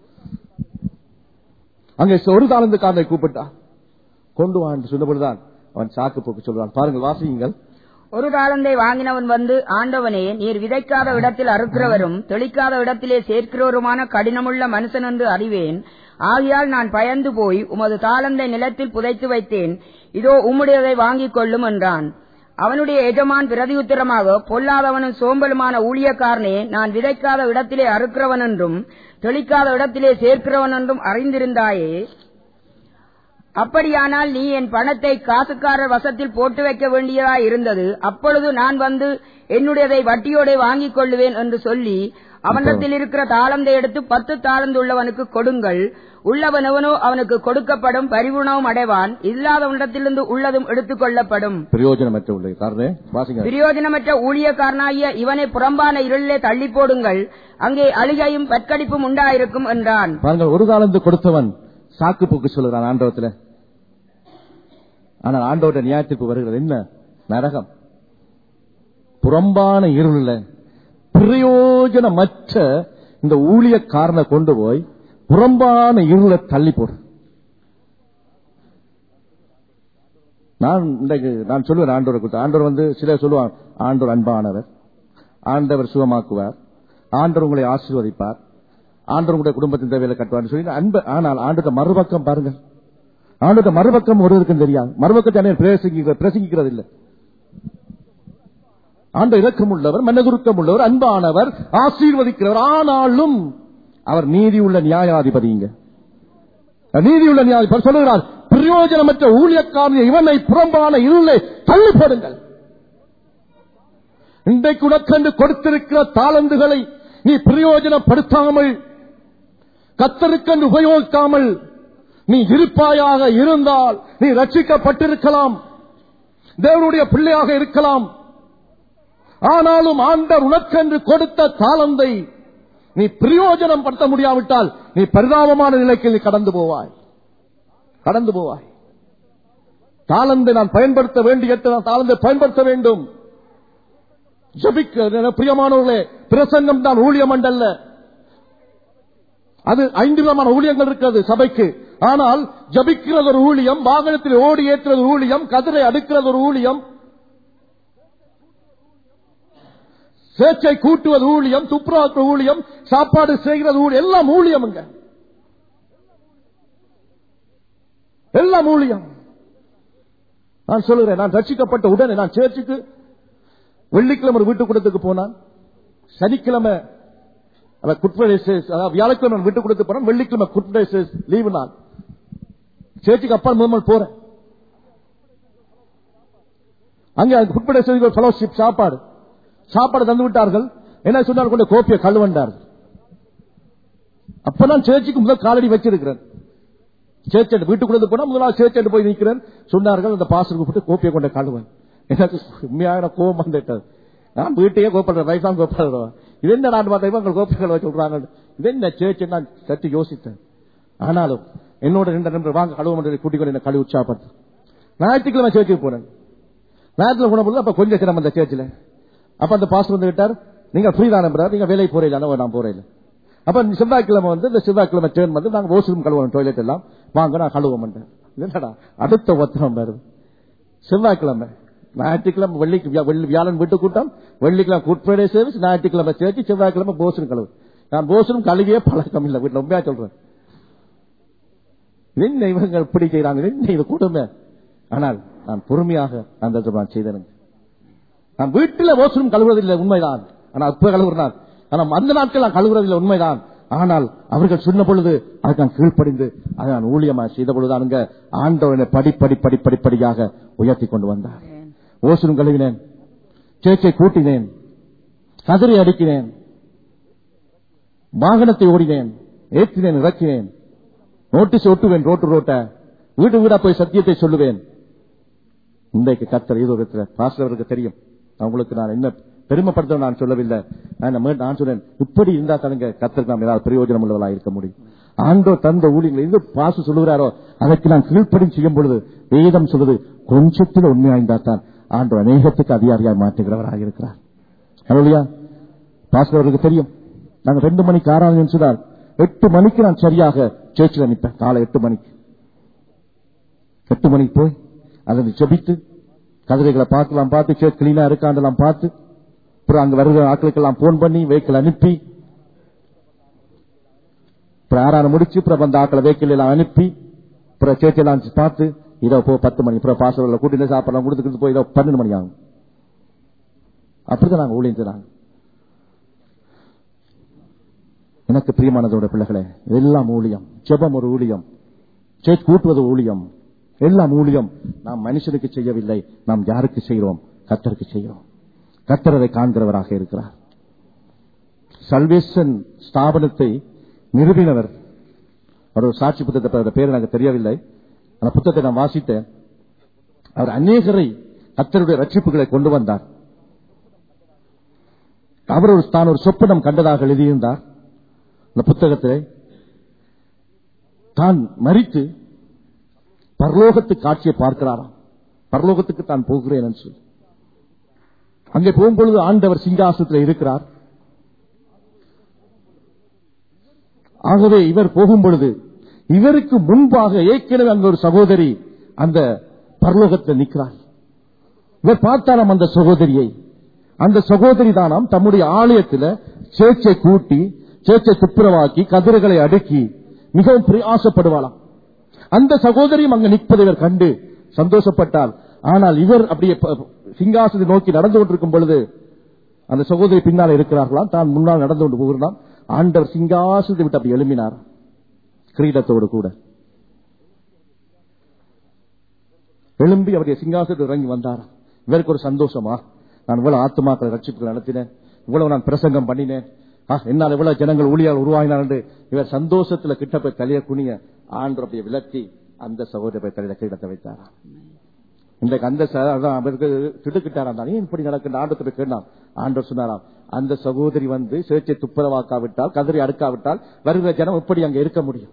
அங்கே ஒரு தாளந்துக்காரனை கூப்பிட்டா கொண்டு வா என்று சொன்னபொழுதுதான் அவன் சாக்கு போக்கு சொல்றான் பாருங்கள் வாசியுங்கள் ஒரு தாளந்தை வாங்கினவன் வந்து ஆண்டவனே நீர் விதைக்காத இடத்தில் அறுக்கிறவரும் தெளிக்காத இடத்திலே சேர்க்கிறவருமான கடினமுள்ள மனுஷன் என்று அறிவேன் ஆகையால் நான் பயந்து போய் உமது தாளந்தை நிலத்தில் புதைத்து வைத்தேன் இதோ உம்முடையதை வாங்கிக் கொள்ளும் என்றான் அவனுடைய எஜமான் பிரதியுத்தரமாக பொல்லாதவனும் சோம்பலுமான ஊழியக்காரனே நான் விதைக்காத இடத்திலே அறுக்கிறவன் என்றும் தெளிக்காத இடத்திலே சேர்க்கிறவன் என்றும் அறிந்திருந்தாயே அப்படியானால் நீ என் பணத்தை காசுக்காரர் வசத்தில் போட்டு வைக்க வேண்டியதாய் இருந்தது அப்பொழுது நான் வந்து என்னுடையதை வட்டியோட வாங்கிக் கொள்ளுவேன் என்று சொல்லி அவனிடத்தில் இருக்கிற தாளந்தை எடுத்து பத்து தாளந்து உள்ளவனுக்கு கொடுங்கள் உள்ளவனவனோ அவனுக்கு கொடுக்கப்படும் பரிவுணவும் அடைவான் இல்லாதவனிடத்திலிருந்து உள்ளதும் எடுத்துக் கொள்ளப்படும் பிரயோஜனமற்ற உள்ள காரணே வாசிங்க பிரயோஜனமற்ற ஊழியக்காரனாகிய இவனை புறம்பான இருளிலே தள்ளி போடுங்கள் அங்கே அழுகையும் பற்கடிப்பும் உண்டாயிருக்கும் என்றான் பாருங்கள் ஒரு காலந்து கொடுத்தவன் சாக்கு போக்கு சொல்லுறான் ஆண்டவத்துல ஆனால் ஆண்டோட நியாயத்திற்கு வருகிறது என்ன நரகம் புறம்பான இருள பிரயோஜனமற்ற இந்த ஊழியக்காரனை கொண்டு போய் புறம்பான இருளை தள்ளி போடு நான் இன்றைக்கு நான் சொல்லுவேன் ஆண்டோரை கொடுத்த ஆண்டவர் வந்து சிலர் சொல்லுவாங்க ஆண்டவர் அன்பானவர் ஆண்டவர் சுகமாக்குவார் ஆண்டவர் உங்களை ஆசீர்வதிப்பார் ஆண்டவர் உங்களுடைய குடும்பத்தின் தேவையில கட்டுவார்னு சொல்லி அன்பு ஆனால் ஆண்டோட மறுபக்கம் பாருங்கள் ஆண்டோட மறுபக்கம் ஒருவருக்கும் தெரியாது மறுபக்கத்தை அநேகர் பிரசங்கிக்க- பிரசங்கிக்கிறது இல்லை ஆண்ட இரக்கம் உள்ளவர் மனதுருக்கம் உள்ளவர் அன்பானவர் ஆசீர்வதிக்கிறவர் ஆனாலும் அவர் நீதி உள்ள நியாயாதிபதிங்க நீதியுள்ள நியாயாதிபதி சொல்லுகிறார் பிரயோஜனமற்ற ஊழியக்காரன் இவனை புறம்பான இருளை தள்ளி போடுங்கள் இன்றைக்கு உனக்கென்று கொடுத்திருக்கிற தாளந்துகளை நீ பிரயோஜனப்படுத்தாமல் கத்தருக்கென்று உபயோகிக்காமல் நீ இருப்பாயாக இருந்தால் நீ ரட்சிக்கப்பட்டிருக்கலாம் தேவனுடைய பிள்ளையாக இருக்கலாம் ஆனாலும் ஆண்டர் உனக்கென்று கொடுத்த தாளந்தை நீ பிரயோஜனம் படுத்த முடியாவிட்டால் நீ பரிதாபமான நிலைக்கு நீ கடந்து போவாய் கடந்து போவாய் தாளந்தை நான் பயன்படுத்த வேண்டிய நான் தாளந்தை பயன்படுத்த வேண்டும் ஜபிக்க பிரியமானவர்களே பிரசங்கம் தான் ஊழியம் அண்டல்ல அது ஐந்து விதமான ஊழியங்கள் இருக்கிறது சபைக்கு ஆனால் ஜபிக்கிறது ஒரு ஊழியம் வாகனத்தில் ஓடி ஏற்றுறது ஒரு ஊழியம் கதிரை அடுக்கிறது ஒரு ஊழியம் சேச்சை கூட்டுவது ஊழியம் துப்புரவாக்குற ஊழியம் சாப்பாடு செய்கிறது ஊழியம் எல்லாம் ஊழியம்ங்க எல்லாம் ஊழியம் நான் சொல்லுகிறேன் நான் ரட்சிக்கப்பட்ட உடனே நான் சேர்ச்சுக்கு வெள்ளிக்கிழமை ஒரு வீட்டு கூடத்துக்கு போனான் சனிக்கிழமை குட் ஃப்ரைடே அதாவது வியாழக்கிழமை விட்டு கொடுத்து போறேன் வெள்ளிக்கிழமை குட் ஃப்ரைடே லீவு நான் சேர்ச்சுக்கு அப்பா முதல் போறேன் அங்க குட் ஃப்ரைடே ஃபெலோஷிப் சாப்பாடு சாப்பாடு தந்து விட்டார்கள் என்ன சொன்னார் கொண்ட கோப்பியை கழுவண்டார்கள் அப்ப நான் சேர்ச்சுக்கு முதல் காலடி வச்சிருக்கிறேன் சேர்ச்செட்டு வீட்டுக்கு கொண்டு போனா முதலாவது சேர்ச்செட்டு போய் நிற்கிறேன் சொன்னார்கள் அந்த பாசல் கூப்பிட்டு கோப்பியை கொண்ட கழுவன் எனக்கு உண்மையான கோபம் வந்துட்டது நான் வீட்டையே கோப்படுறேன் வயசான் கோப்படுறோம் இது என்ன நான் பார்த்தா இவங்க கோப்பிகளை சொல்றாங்க இது என்ன சேர்ச்சு நான் சற்று யோசித்தேன் ஆனாலும் என்னோட ரெண்டு நண்பர் வாங்க கழுவ மண்டலை கூட்டிக் கொண்டு என்ன கழுவி உற்சாகப்படுத்து ஞாயிற்றுக்கிழமை சேர்ச்சுக்கு போனேன் ஞாயிற்றுல போன அப்ப கொஞ்சம் சிரமம் அந்த சேர்ச்சில் அப்ப அந்த பாஸ்டர் வந்து விட்டார் நீங்க ஃப்ரீ தான் நம்புறாரு நீங்க வேலை போறீங்க நான் போறேன் அப்ப செவ்வாய்க்கிழமை வந்து இந்த செவ்வாய்க்கிழமை டேர்ன் வந்து நாங்க வாஷ்ரூம் கழுவணும் டாய்லெட் எல்லாம் வாங்க நான் கழுவ மாட்டேன் என்னடா அடுத்த ஒத்தனம் வருது செவ்வாய்க்கிழமை ஞாயிற்றுக்கிழமை வெள்ளிக்கு வியா- வெள்ளி வியாழன் வீட்டு கூட்டம் வெள்ளிக்கிழமை குட்பேடே சர்வீஸ் ஞாயிற்றுக்கிழமை சேர்த்து செவ்வாய்க்கிழமை போசன் கழுவு நான் போசனும் கழுவியே பழக்கம் இல்லை வீட்டுல உண்மையா சொல்றேன் என்ன இவங்க இப்படி செய்யறாங்க என்ன இது கொடுமை ஆனால் நான் பொறுமையாக அந்த இடத்துல நான் செய்தேன் நான் வீட்டுல ஓசனம் கழுவுறதில்லை உண்மைதான் ஆனால் அப்ப கழுவுறான் ஆனால் அந்த நாட்கள் நான் கழுவுறதில்லை உண்மைதான் ஆனால் அவர்கள் சொன்ன பொழுது அதுக்கு நான் கீழ்ப்படிந்து அதை நான் ஊழியமா செய்த பொழுதானுங்க ஆண்டவனை படிப்படி படிப்படிப்படியாக உயர்த்தி கொண்டு வந்தார் ஓசனம் கழுவினேன் சேச்சை கூட்டினேன் கதறி அடிக்கினேன் வாகனத்தை ஓடினேன் ஏற்றினேன் இறக்கினேன் நோட்டீஸ் ஒட்டுவேன் ரோட்டு ரோட்ட வீடு வீடா போய் சத்தியத்தை சொல்லுவேன் இன்றைக்கு கத்தர் ஏதோ விதத்துல பாஸ்டருக்கு தெரியும் அவங்களுக்கு நான் என்ன பெருமைப்படுத்த நான் சொல்லவில்லை நான் நம்ம- நான் சொன்னேன் இப்படி இருந்தா தானுங்க கத்தருக்கு நாம் ஏதாவது பிரயோஜனம் உள்ளவர்களா இருக்க முடியும் ஆண்டோ தந்த ஊழியர்கள் எங்க பாசு சொல்லுகிறாரோ அதற்கு நான் கீழ்ப்படி செய்யும் பொழுது வேதம் சொல்லுது கொஞ்சத்தில் உண்மையாய்ந்தா தான் ஆண்டோ அநேகத்துக்கு அதிகாரியாய் மாற்றுகிறவராக இருக்கிறார் அல்லையா பாஸ்டர் அவருக்கு தெரியும் நாங்க ரெண்டு மணிக்கு ஆறாவது சொன்னார் எட்டு மணிக்கு நான் சரியாக சேர்ச்சில் நிற்பேன் காலை எட்டு மணிக்கு எட்டு மணிக்கு போய் அதை செபித்து கதிரைகளை பார்க்கலாம் பார்த்து சேர்ச் கிளீனா இருக்காண்டெல்லாம் பார்த்து அப்புறம் அங்க வருகிற ஆட்களுக்கெல்லாம் போன் பண்ணி வெஹிக்கிள் அனுப்பி அப்புறம் ஆறான முடிச்சு அப்புறம் அந்த ஆட்களை வெஹிக்கிள் எல்லாம் அனுப்பி அப்புறம் சேர்ச்செல்லாம் பார்த்து இதோ போ பத்து மணி அப்புறம் பாசவர்களை கூட்டிட்டு சாப்பிடலாம் கொடுத்துக்கிட்டு போய் இதோ பன்னெண்டு மணி ஆகும் அப்படிதான் நாங்க ஊழியம் செய்றாங்க எனக்கு பிரியமானதோட பிள்ளைகளே எல்லாம் ஊழியம் ஜெபம் ஒரு ஊழியம் சேர்ச் கூட்டுவது ஊழியம் எல்லாம் ஊழியம் நாம் மனுஷனுக்கு செய்யவில்லை நாம் யாருக்கு செய்கிறோம் கத்தருக்கு செய்கிறோம் கத்தரதை காண்கிறவராக இருக்கிறார் சல்வேஷன் ஸ்தாபனத்தை நிறுவினவர் அவர் ஒரு சாட்சி புத்தகத்தை அவருடைய பேர் எனக்கு தெரியவில்லை அந்த புத்தகத்தை நான் வாசித்தேன் அவர் அநேகரை கத்தருடைய ரட்சிப்புகளை கொண்டு வந்தார் அவர் ஒரு தான் ஒரு சொப்பனம் கண்டதாக எழுதியிருந்தார் அந்த புத்தகத்திலே தான் மறித்து பரலோகத்து காட்சியை பார்க்கிறாராம் பரலோகத்துக்கு தான் போகிறேன் என்று சொல்லி அங்கே போகும்பொழுது ஆண்டவர் சிங்காசனத்தில் இருக்கிறார் ஆகவே இவர் போகும் பொழுது இவருக்கு முன்பாக ஏற்கனவே அங்க ஒரு சகோதரி அந்த பரலோகத்தில் நிற்கிறார் இவர் பார்த்தாராம் அந்த சகோதரியை அந்த சகோதரி தானாம் தம்முடைய ஆலயத்தில் சேச்சை கூட்டி சேச்சை துப்புரவாக்கி கதிர்களை அடுக்கி மிகவும் பிரயாசப்படுவாளாம் அந்த சகோதரியும் அங்க நிற்பதை இவர் கண்டு சந்தோஷப்பட்டால் ஆனால் இவர் அப்படியே ப- சிங்காசனத்தை நோக்கி நடந்து கொண்டிருக்கும் பொழுது அந்த சகோதரி பின்னால் இருக்கிறார்களாம் தான் முன்னால் நடந்து கொண்டு போகிறான் ஆண்டவர் சிங்காசனத்தை விட்டு அப்படி எழுப்பினார் கிரீடத்தோடு கூட எழும்பி அவருடைய சிங்காசனத்தில் இறங்கி வந்தாராம் இவருக்கு ஒரு சந்தோஷமா நான் இவ்வளவு ஆத்மாக்களை ரட்சிப்புகள் நடத்தினேன் இவ்வளவு நான் பிரசங்கம் பண்ணினேன் ஆ, என்னால் இவ்வளவு ஜனங்கள் ஊழியால் உருவாகினார் என்று இவர் சந்தோஷத்துல கிட்ட போய் தலைய குனிய ஆண்டு அப்படியே விலக்கி அந்த சகோதர போய் தலையில கிரீடத்தை வைத்தாராம் இன்றைக்கு அந்த ச- அதான் அவருக்கு திடுக்கிட்டாராம் தான் ஏன் இப்படி நடக்கின்ற ஆண்டு போய் கேட்டான் ஆண்டவர் சொன்னாராம் அந்த சகோதரி வந்து சுயேட்சை துப்புரவாக்காவிட்டால் கதறி அடுக்காவிட்டால் வருகிற ஜனம் எப்படி அங்க இருக்க முடியும்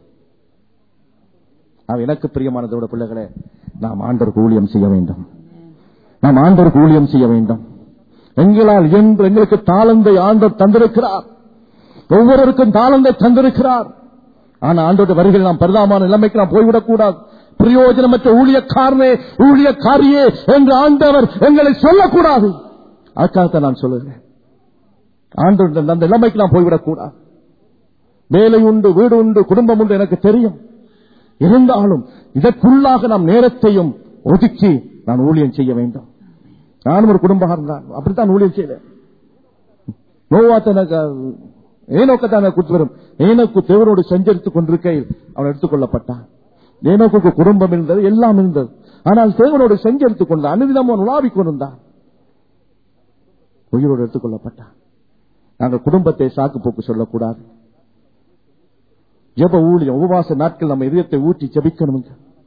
அவ எனக்கு பிரியமானதோட பிள்ளைகளே நாம் ஆண்டவருக்கு ஊழியம் செய்ய வேண்டும் நாம் ஆண்டவருக்கு ஊழியம் செய்ய வேண்டும் எங்களால் என்று எங்களுக்கு தாளந்தை ஆண்டவர் தந்திருக்கிறார் ஒவ்வொருவருக்கும் தாளந்தை தந்திருக்கிறார் ஆனா ஆண்டோட வருகிற நாம் பரிதாமான நிலைமைக்கு நாம் போய்விடக் கூடாது பிரயோஜனமற்ற ஊழியக்காரனே ஊழியக்காரியே என்று ஆண்டவர் எங்களை சொல்லக்கூடாது அதுக்காகத்தான் நான் சொல்லுகிறேன் ஆண்டவர் அந்த நிலைமைக்கு நாம் போய்விடக் கூடாது வேலை உண்டு வீடு உண்டு குடும்பம் உண்டு எனக்கு தெரியும் இருந்தாலும் இதற்குள்ளாக நாம் நேரத்தையும் ஒதுக்கி நான் ஊழியம் செய்ய வேண்டும் நானும் ஒரு குடும்பம் தான் அப்படித்தான் ஊழியம் செய்தேன் நோவாத்தன ஏனோக்கத்தான குத்து வரும் ஏனோக்கு தேவரோடு சஞ்சரித்துக் கொண்டிருக்கையில் அவன் எடுத்துக் கொள்ளப்பட்டான் ஏனோக்கு குடும்பம் இருந்தது எல்லாம் இருந்தது ஆனால் தேவனோடு சஞ்சரித்துக் கொண்ட அனுதினம் அவன் உலாவிக் கொண்டிருந்தான் உயிரோடு எடுத்துக் கொள்ளப்பட்டான் நாங்கள் குடும்பத்தை சாக்கு போக்கு சொல்லக்கூடாது ஜெப ஊழியம் உபவாச நாட்கள் நம்ம இதயத்தை ஊற்றி ஜெபிக்கணுங்க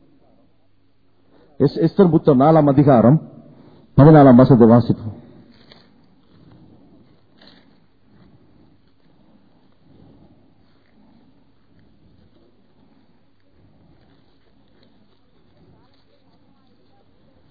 எஸ்- எஸ்தர் புத்தம் நாலாம் அதிகாரம் பதினாலாம் வசத்தை வாசிப்போம்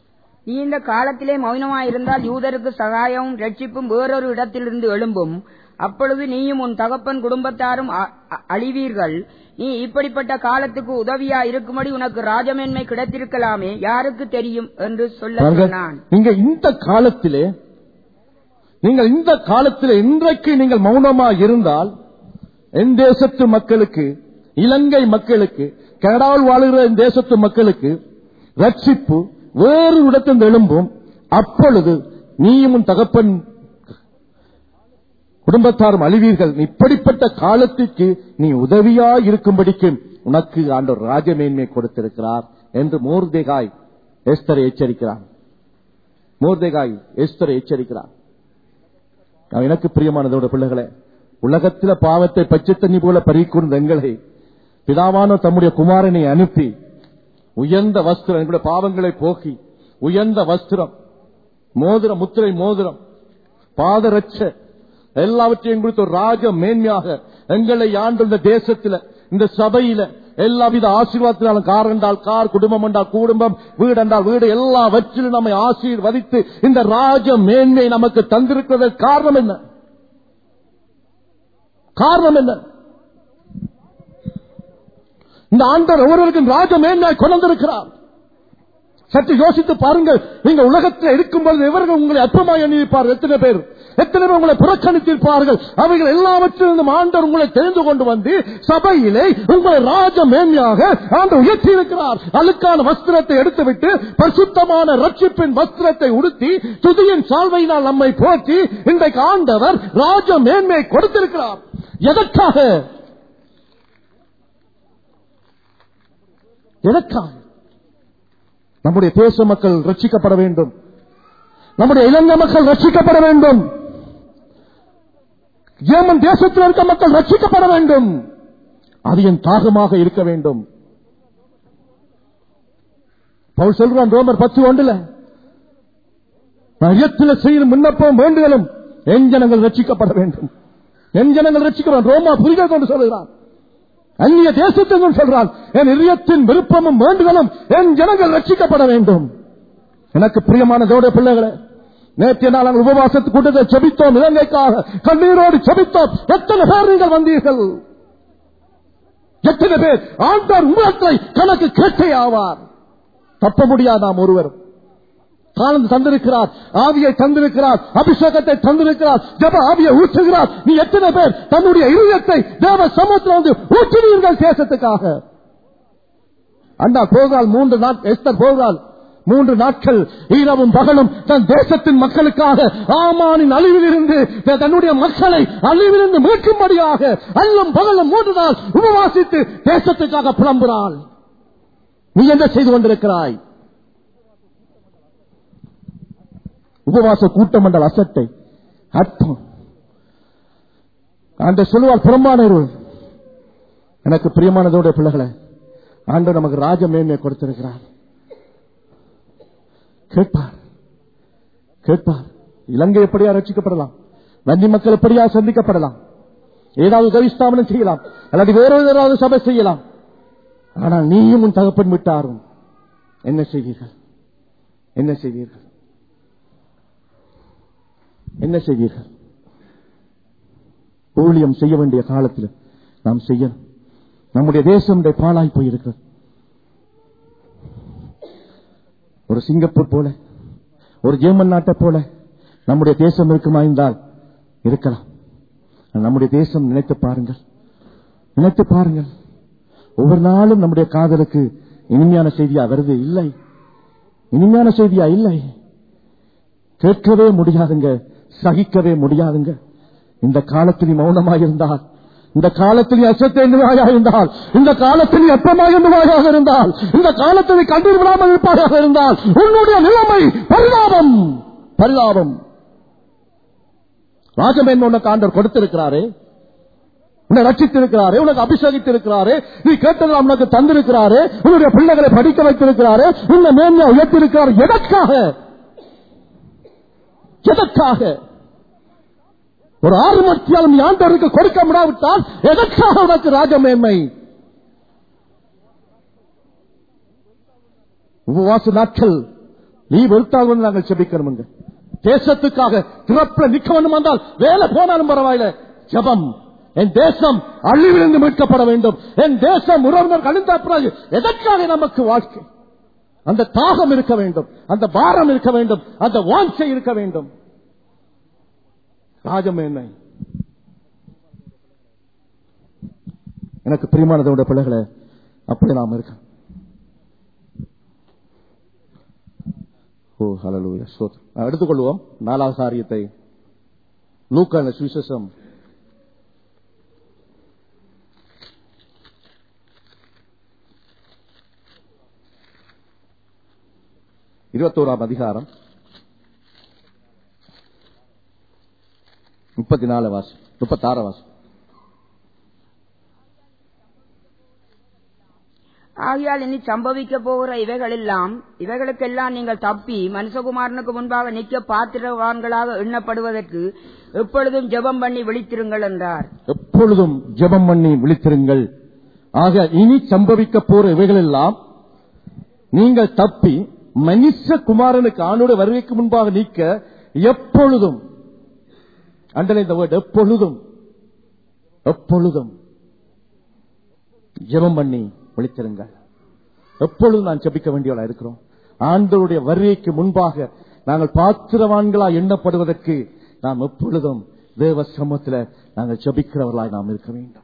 நீ இந்த காலத்திலே மௌனமாயிருந்தால் யூதருக்கு சகாயமும் ரட்சிப்பும் வேறொரு இடத்திலிருந்து எழும்பும் அப்பொழுது நீயும் உன் தகப்பன் குடும்பத்தாரும் அ- அ- அழிவீர்கள் நீ இப்படிப்பட்ட காலத்துக்கு உதவியா இருக்கும்படி உனக்கு ராஜமேன்மை கிடைத்திருக்கலாமே யாருக்கு தெரியும் என்று சொல்ல பாருங்க, சொன்னான் நீங்க இந்த காலத்திலே நீங்கள் இந்த காலத்திலே இன்றைக்கு நீங்கள் மௌனமா இருந்தால் என் தேசத்து மக்களுக்கு இலங்கை மக்களுக்கு கனடாவில் வாழுகிற என் தேசத்து மக்களுக்கு ரட்சிப்பு வேறு இடத்தில் எழும்பும் அப்பொழுது நீயும் உன் தகப்பன் குடும்பத்தாரும் அழிவீர்கள் இப்படிப்பட்ட காலத்திற்கு நீ உதவியா இருக்கும்படிக்கு உனக்கு ஆண்டவர் ராஜமேன்மை கொடுத்திருக்கிறார் என்று மோர்தேகாய் எஸ்தரை எச்சரிக்கிறார் மோர்தேகாய் எஸ்தரை எச்சரிக்கிறார் நான் எனக்கு பிரியமானதோட பிள்ளைகளே உலகத்தில பாவத்தை பச்சை தண்ணி போல பறிக்கூர்ந்த எங்களை பிதாவான தம்முடைய குமாரனை அனுப்பி உயர்ந்த வஸ்திரம் எங்களுடைய பாவங்களை போக்கி உயர்ந்த வஸ்திரம் மோதிரம் முத்திரை மோதிரம் பாதரட்ச எல்லாவற்றையும் குறித்து ஒரு ராஜ மேன்மையாக எங்களை ஆண்டுள்ள தேசத்துல இந்த சபையில எல்லாவித ஆசீர்வாதத்தினாலும் கார் என்றால் கார் குடும்பம் என்றால் குடும்பம் வீடு என்றால் வீடு எல்லாவற்றிலும் நம்மை ஆசீர்வதித்து இந்த ராஜ மேன்மை நமக்கு தந்திருக்கிறதற்கு காரணம் என்ன காரணம் என்ன இந்த ஆண்டவர் ஒவ்வொருவருக்கும் ராஜ மேன்மையாய் கொண்டிருக்கிறார் சற்று யோசித்து பாருங்கள் நீங்க உலகத்தில் இருக்கும்போது இவர்கள் உங்களை அற்பமாய் எண்ணியிருப்பார்கள் எத்தனை பேர் எத்தனை பேர் உங்களை புறக்கணித்திருப்பார்கள் அவைகள் எல்லாவற்றிலும் ஆண்டவர் உங்களை தெரிந்து கொண்டு வந்து சபையிலே உங்களை ராஜ மேன்மையாக ஆண்டவர் உயர்த்தி இருக்கிறார் அழுக்கான வஸ்திரத்தை எடுத்துவிட்டு பரிசுத்தமான ரட்சிப்பின் வஸ்திரத்தை உடுத்தி துதியின் சால்வையினால் நம்மை போற்றி இன்றைக்கு ஆண்டவர் ராஜ மேன்மையை கொடுத்திருக்கிறார் எதற்காக எதற்காக நம்முடைய தேச மக்கள் ரட்சிக்கப்பட வேண்டும் நம்முடைய இளைஞ மக்கள் ரட்சிக்கப்பட வேண்டும் ஏமன் தேசத்தில் இருக்க மக்கள் ரட்சிக்கப்பட வேண்டும் அது என் தாகமாக இருக்க வேண்டும் பவுல் சொல்றான் ரோமர் பத்து ஒன்றுல மையத்தில் செய்யும் விண்ணப்பம் வேண்டுதலும் என் ஜனங்கள் ரட்சிக்கப்பட வேண்டும் என் ஜனங்கள் ரட்சிக்கப்பட ரோமா புரிதல் கொண்டு சொல்கிறான் அந்நிய தேசத்திலும் சொல்றான் என் இதயத்தின் விருப்பமும் வேண்டுதலும் என் ஜனங்கள் ரட்சிக்கப்பட வேண்டும் எனக்கு பிரியமானதோட பிள்ளைகளே நேற்றைய நாள் நாங்கள் உபவாசத்து கூட்டத்தை செபித்தோம் இலங்கைக்காக கண்ணீரோடு செபித்தோம் எத்தனை பேர் நீங்கள் வந்தீர்கள் எத்தனை பேர் ஆண்டார் உங்களை கணக்கு கேட்டே ஆவார் தப்ப முடியாது நாம் ஒருவரும் காலம் தந்திருக்கிறார் ஆவியை தந்திருக்கிறார் அபிஷேகத்தை தந்திருக்கிறார் ஜப ஆவியை ஊற்றுகிறார் நீ எத்தனை பேர் தன்னுடைய இருதயத்தை தேவ சமூகத்தில் வந்து ஊற்றுவீர்கள் தேசத்துக்காக அண்ணா போகிறாள் மூன்று நாட்கள் எஸ்தர் போகிறாள் மூன்று நாட்கள் ஈரவும் பகலும் தன் தேசத்தின் மக்களுக்காக ஆமானின் அழிவிலிருந்து தன்னுடைய மக்களை அழிவிலிருந்து மீட்கும்படியாக அல்லும் பகலும் மூன்று நாள் உபவாசித்து தேசத்துக்காக புலம்புகிறாள் நீ என்ன செய்து கொண்டிருக்கிறாய் உபவாச கூட்டம் என்றால் அசட்டை அர்த்தம் அந்த சொல்லுவார் புறம்பானவர்கள் எனக்கு பிரியமானதோட பிள்ளைகளை ஆண்டு நமக்கு ராஜ மேன்மையை கொடுத்திருக்கிறார் கேட்பார் கேட்பார் இலங்கை எப்படியா ரட்சிக்கப்படலாம் நந்தி மக்கள் எப்படியா சந்திக்கப்படலாம் ஏதாவது உதவி ஸ்தாபனம் செய்யலாம் அல்லது வேற ஏதாவது சபை செய்யலாம் ஆனால் நீயும் உன் தகப்பன் விட்டாரும் என்ன செய்வீர்கள் என்ன செய்வீர்கள் என்ன செய்வீர்கள் ஊழியம் செய்ய வேண்டிய காலத்தில் நாம் செய்யணும் நம்முடைய தேசம் பாழாய் போயிருக்கிறது ஒரு சிங்கப்பூர் போல ஒரு ஜெர்மன் நாட்டை போல நம்முடைய தேசம் இருக்குமா என்றால் இருக்கலாம் நம்முடைய தேசம் நினைத்து பாருங்கள் நினைத்து பாருங்கள் ஒவ்வொரு நாளும் நம்முடைய காதலுக்கு இனிமையான செய்தியா வருது இல்லை இனிமையான செய்தியா இல்லை கேட்கவே முடியாதுங்க சகிக்கவே முடியாதுங்க இந்த காலத்தில் நீ மௌனமாக இருந்தால் இந்த காலத்தில் நீ அசத்தை என்னவாயாக இருந்தால் இந்த காலத்தில் நீ எப்பமாக என்னவாயாக இருந்தால் இந்த காலத்தில் நீ கண்டு விடாமல் இருப்பாயாக இருந்தால் உன்னுடைய நிலைமை பரிதாபம் பரிதாபம் ராஜமேன் உனக்கு ஆண்டவர் கொடுத்திருக்கிறாரே உன்னை ரட்சித்திருக்கிறாரே உனக்கு அபிஷேகித்திருக்கிறாரே நீ கேட்டதெல்லாம் உனக்கு தந்திருக்கிறாரே உன்னுடைய பிள்ளைகளை படிக்க வைத்திருக்கிறாரே உன்னை மேன்மையா உயர்த்திருக்கிறார் எதற்காக எதற்காக ஒரு ஆறு மத்தியாலும் நீ ஆண்டவருக்கு கொடுக்க முடியாவிட்டால் எதற்காக உனக்கு ராஜமேன்மை உபவாச நாட்கள் நீ வெறுத்தால் வந்து நாங்கள் செபிக்கணும் தேசத்துக்காக திறப்புல நிக்க வேண்டும் என்றால் வேலை போனாலும் பரவாயில்ல ஜபம் என் தேசம் அழிவிலிருந்து மீட்கப்பட வேண்டும் என் தேசம் உறவினர் கழிந்த பிறகு எதற்காக நமக்கு வாழ்க்கை அந்த தாகம் இருக்க வேண்டும் அந்த பாரம் இருக்க வேண்டும் அந்த வாஞ்சை இருக்க வேண்டும் ராஜம் என்ன எனக்கு பிரியமானதோட பிள்ளைகளை அப்படி நாம் இருக்க ஓ ஹலலூயா சோத் எடுத்துக்கொள்வோம் நாலாவது காரியத்தை லூக்கான சுவிசேஷம் இருபத்தோராம் அதிகாரம் முப்பத்தி நாலு வாசம் முப்பத்தாறு வாசம் ஆகையால் இனி சம்பவிக்க போகிற இவைகளெல்லாம் இவைகளுக்கெல்லாம் நீங்கள் தப்பி மனுஷகுமாரனுக்கு முன்பாக நிற்க பாத்திரவான்களாக எண்ணப்படுவதற்கு எப்பொழுதும் ஜெபம் பண்ணி விழித்திருங்கள் என்றார் எப்பொழுதும் ஜெபம் பண்ணி விழித்திருங்கள் ஆக இனி சம்பவிக்க போற இவைகளெல்லாம் நீங்கள் தப்பி மனுஷ குமாரனுக்கு ஆணோட வருகைக்கு முன்பாக நீக்க எப்பொழுதும் அண்டனை இந்த word, எப்பொழுதும் எப்பொழுதும் ஜெபம் பண்ணி விழித்திருங்கள் எப்பொழுதும் நான் ஜெபிக்க வேண்டியவளா இருக்கிறோம் ஆண்டவருடைய வருகைக்கு முன்பாக நாங்கள் பாத்திரவான்களா எண்ணப்படுவதற்கு நாம் எப்பொழுதும் தேவ சமூகத்தில் நாங்கள் ஜெபிக்கிறவர்களாய் நாம் இருக்க வேண்டும்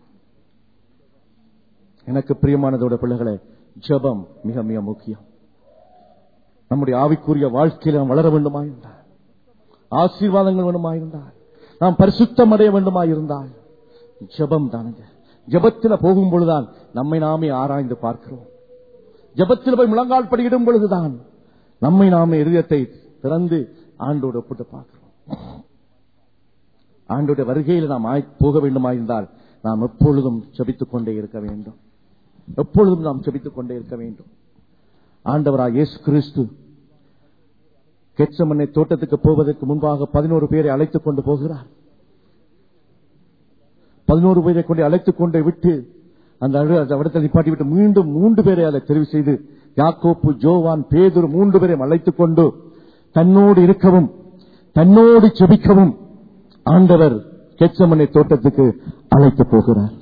எனக்கு பிரியமானதோட பிள்ளைகளே ஜெபம் மிக மிக முக்கியம் நம்முடைய ஆவிக்குரிய வாழ்க்கையில் நாம் வளர வேண்டுமாயிருந்தால் ஆசீர்வாதங்கள் வேண்டுமாயிருந்தால் நாம் பரிசுத்தம் அடைய வேண்டுமாயிருந்தால் ஜெபம் தானுங்க ஜெபத்தில் போகும் பொழுதுதான் நம்மை நாமே ஆராய்ந்து பார்க்கிறோம் ஜெபத்தில் போய் முழங்கால் படியிடும் பொழுதுதான் நம்மை நாமே இருதயத்தை திறந்து ஆண்டோடு ஒப்பிட்டு பார்க்கிறோம் ஆண்டோட வருகையில் நாம் ஆய்- போக வேண்டுமாயிருந்தால் நாம் எப்பொழுதும் ஜெபித்துக் கொண்டே இருக்க வேண்டும் எப்பொழுதும் நாம் ஜெபித்துக் கொண்டே இருக்க வேண்டும் ஆண்டவராக இயேசு கிறிஸ்து கெச்சமண்ணை தோட்டத்துக்கு போவதற்கு முன்பாக பதினோரு பேரை அழைத்துக் கொண்டு போகிறார் பதினோரு பேரை கொண்டு அழைத்துக் கொண்டு விட்டு அந்த அழு- அந்த இடத்தை நிப்பாட்டி விட்டு மீண்டும் மூன்று பேரை அதை தெரிவு செய்து யாக்கோப்பு ஜோவான் பேதுரு மூன்று பேரையும் அழைத்துக் கொண்டு தன்னோடு இருக்கவும் தன்னோடு செபிக்கவும் ஆண்டவர் கெச்சமண்ணை தோட்டத்துக்கு அழைத்து போகிறார்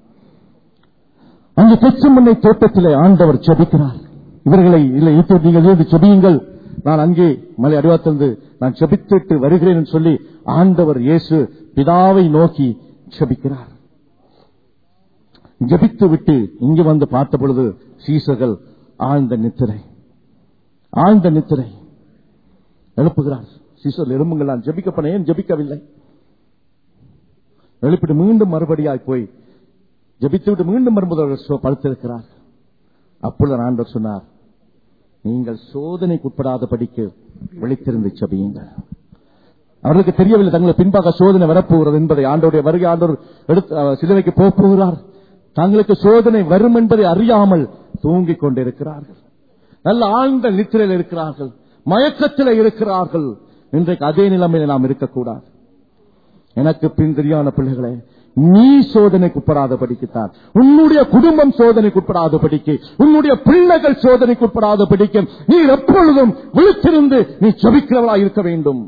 அந்த கெச்சமண்ணை தோட்டத்திலே ஆண்டவர் செபிக்கிறார் இவர்களை இல்லை இப்போது நீங்கள் இருந்து செபியுங்கள் நான் அங்கே மலை அடிவாத்திலிருந்து நான் செபித்துட்டு வருகிறேன் என்று சொல்லி ஆண்டவர் இயேசு பிதாவை நோக்கி செபிக்கிறார் ஜெபித்து விட்டு இங்கு வந்து பார்த்த பொழுது சீசர்கள் ஆழ்ந்த நித்திரை ஆழ்ந்த நித்திரை எழுப்புகிறார் சீசர்கள் எழும்புங்கள் நான் ஜெபிக்கப்பன ஏன் ஜெபிக்கவில்லை எழுப்பிட்டு மீண்டும் மறுபடியாய் போய் ஜெபித்து விட்டு மீண்டும் வரும்போது அவர்கள் சோ- படுத்திருக்கிறார் அப்பொழுது ஆண்டவர் சொன்னார் நீங்கள் சோதனைக்கு உட்படாத படிக்க விழித்திருந்து செபியுங்கள் அவர்களுக்கு தெரியவில்லை தங்களை பின்பாக சோதனை வரப்போகிறது என்பதை ஆண்டோடைய வருகை ஆண்டோர் எடுத்து அஹ், சிலுவைக்கு போகப் போகிறார் தங்களுக்கு சோதனை வரும் என்பதை அறியாமல் தூங்கிக் கொண்டிருக்கிறார்கள் நல்ல ஆழ்ந்த நித்திரையில் இருக்கிறார்கள் மயக்கத்தில் இருக்கிறார்கள் இன்றைக்கு அதே நிலைமையில் நாம் இருக்கக்கூடாது எனக்கு பின் தெரியான பிள்ளைகளே நீ சோதனைக்கு உட்படாத படிக்கத்தான் உன்னுடைய குடும்பம் சோதனைக்கு உட்படாத படிக்க உன்னுடைய பிள்ளைகள் சோதனைக்கு உட்படாத படிக்க நீ எப்பொழுதும் விழித்திருந்து நீ ஜபிக்கிறவளா இருக்க வேண்டும்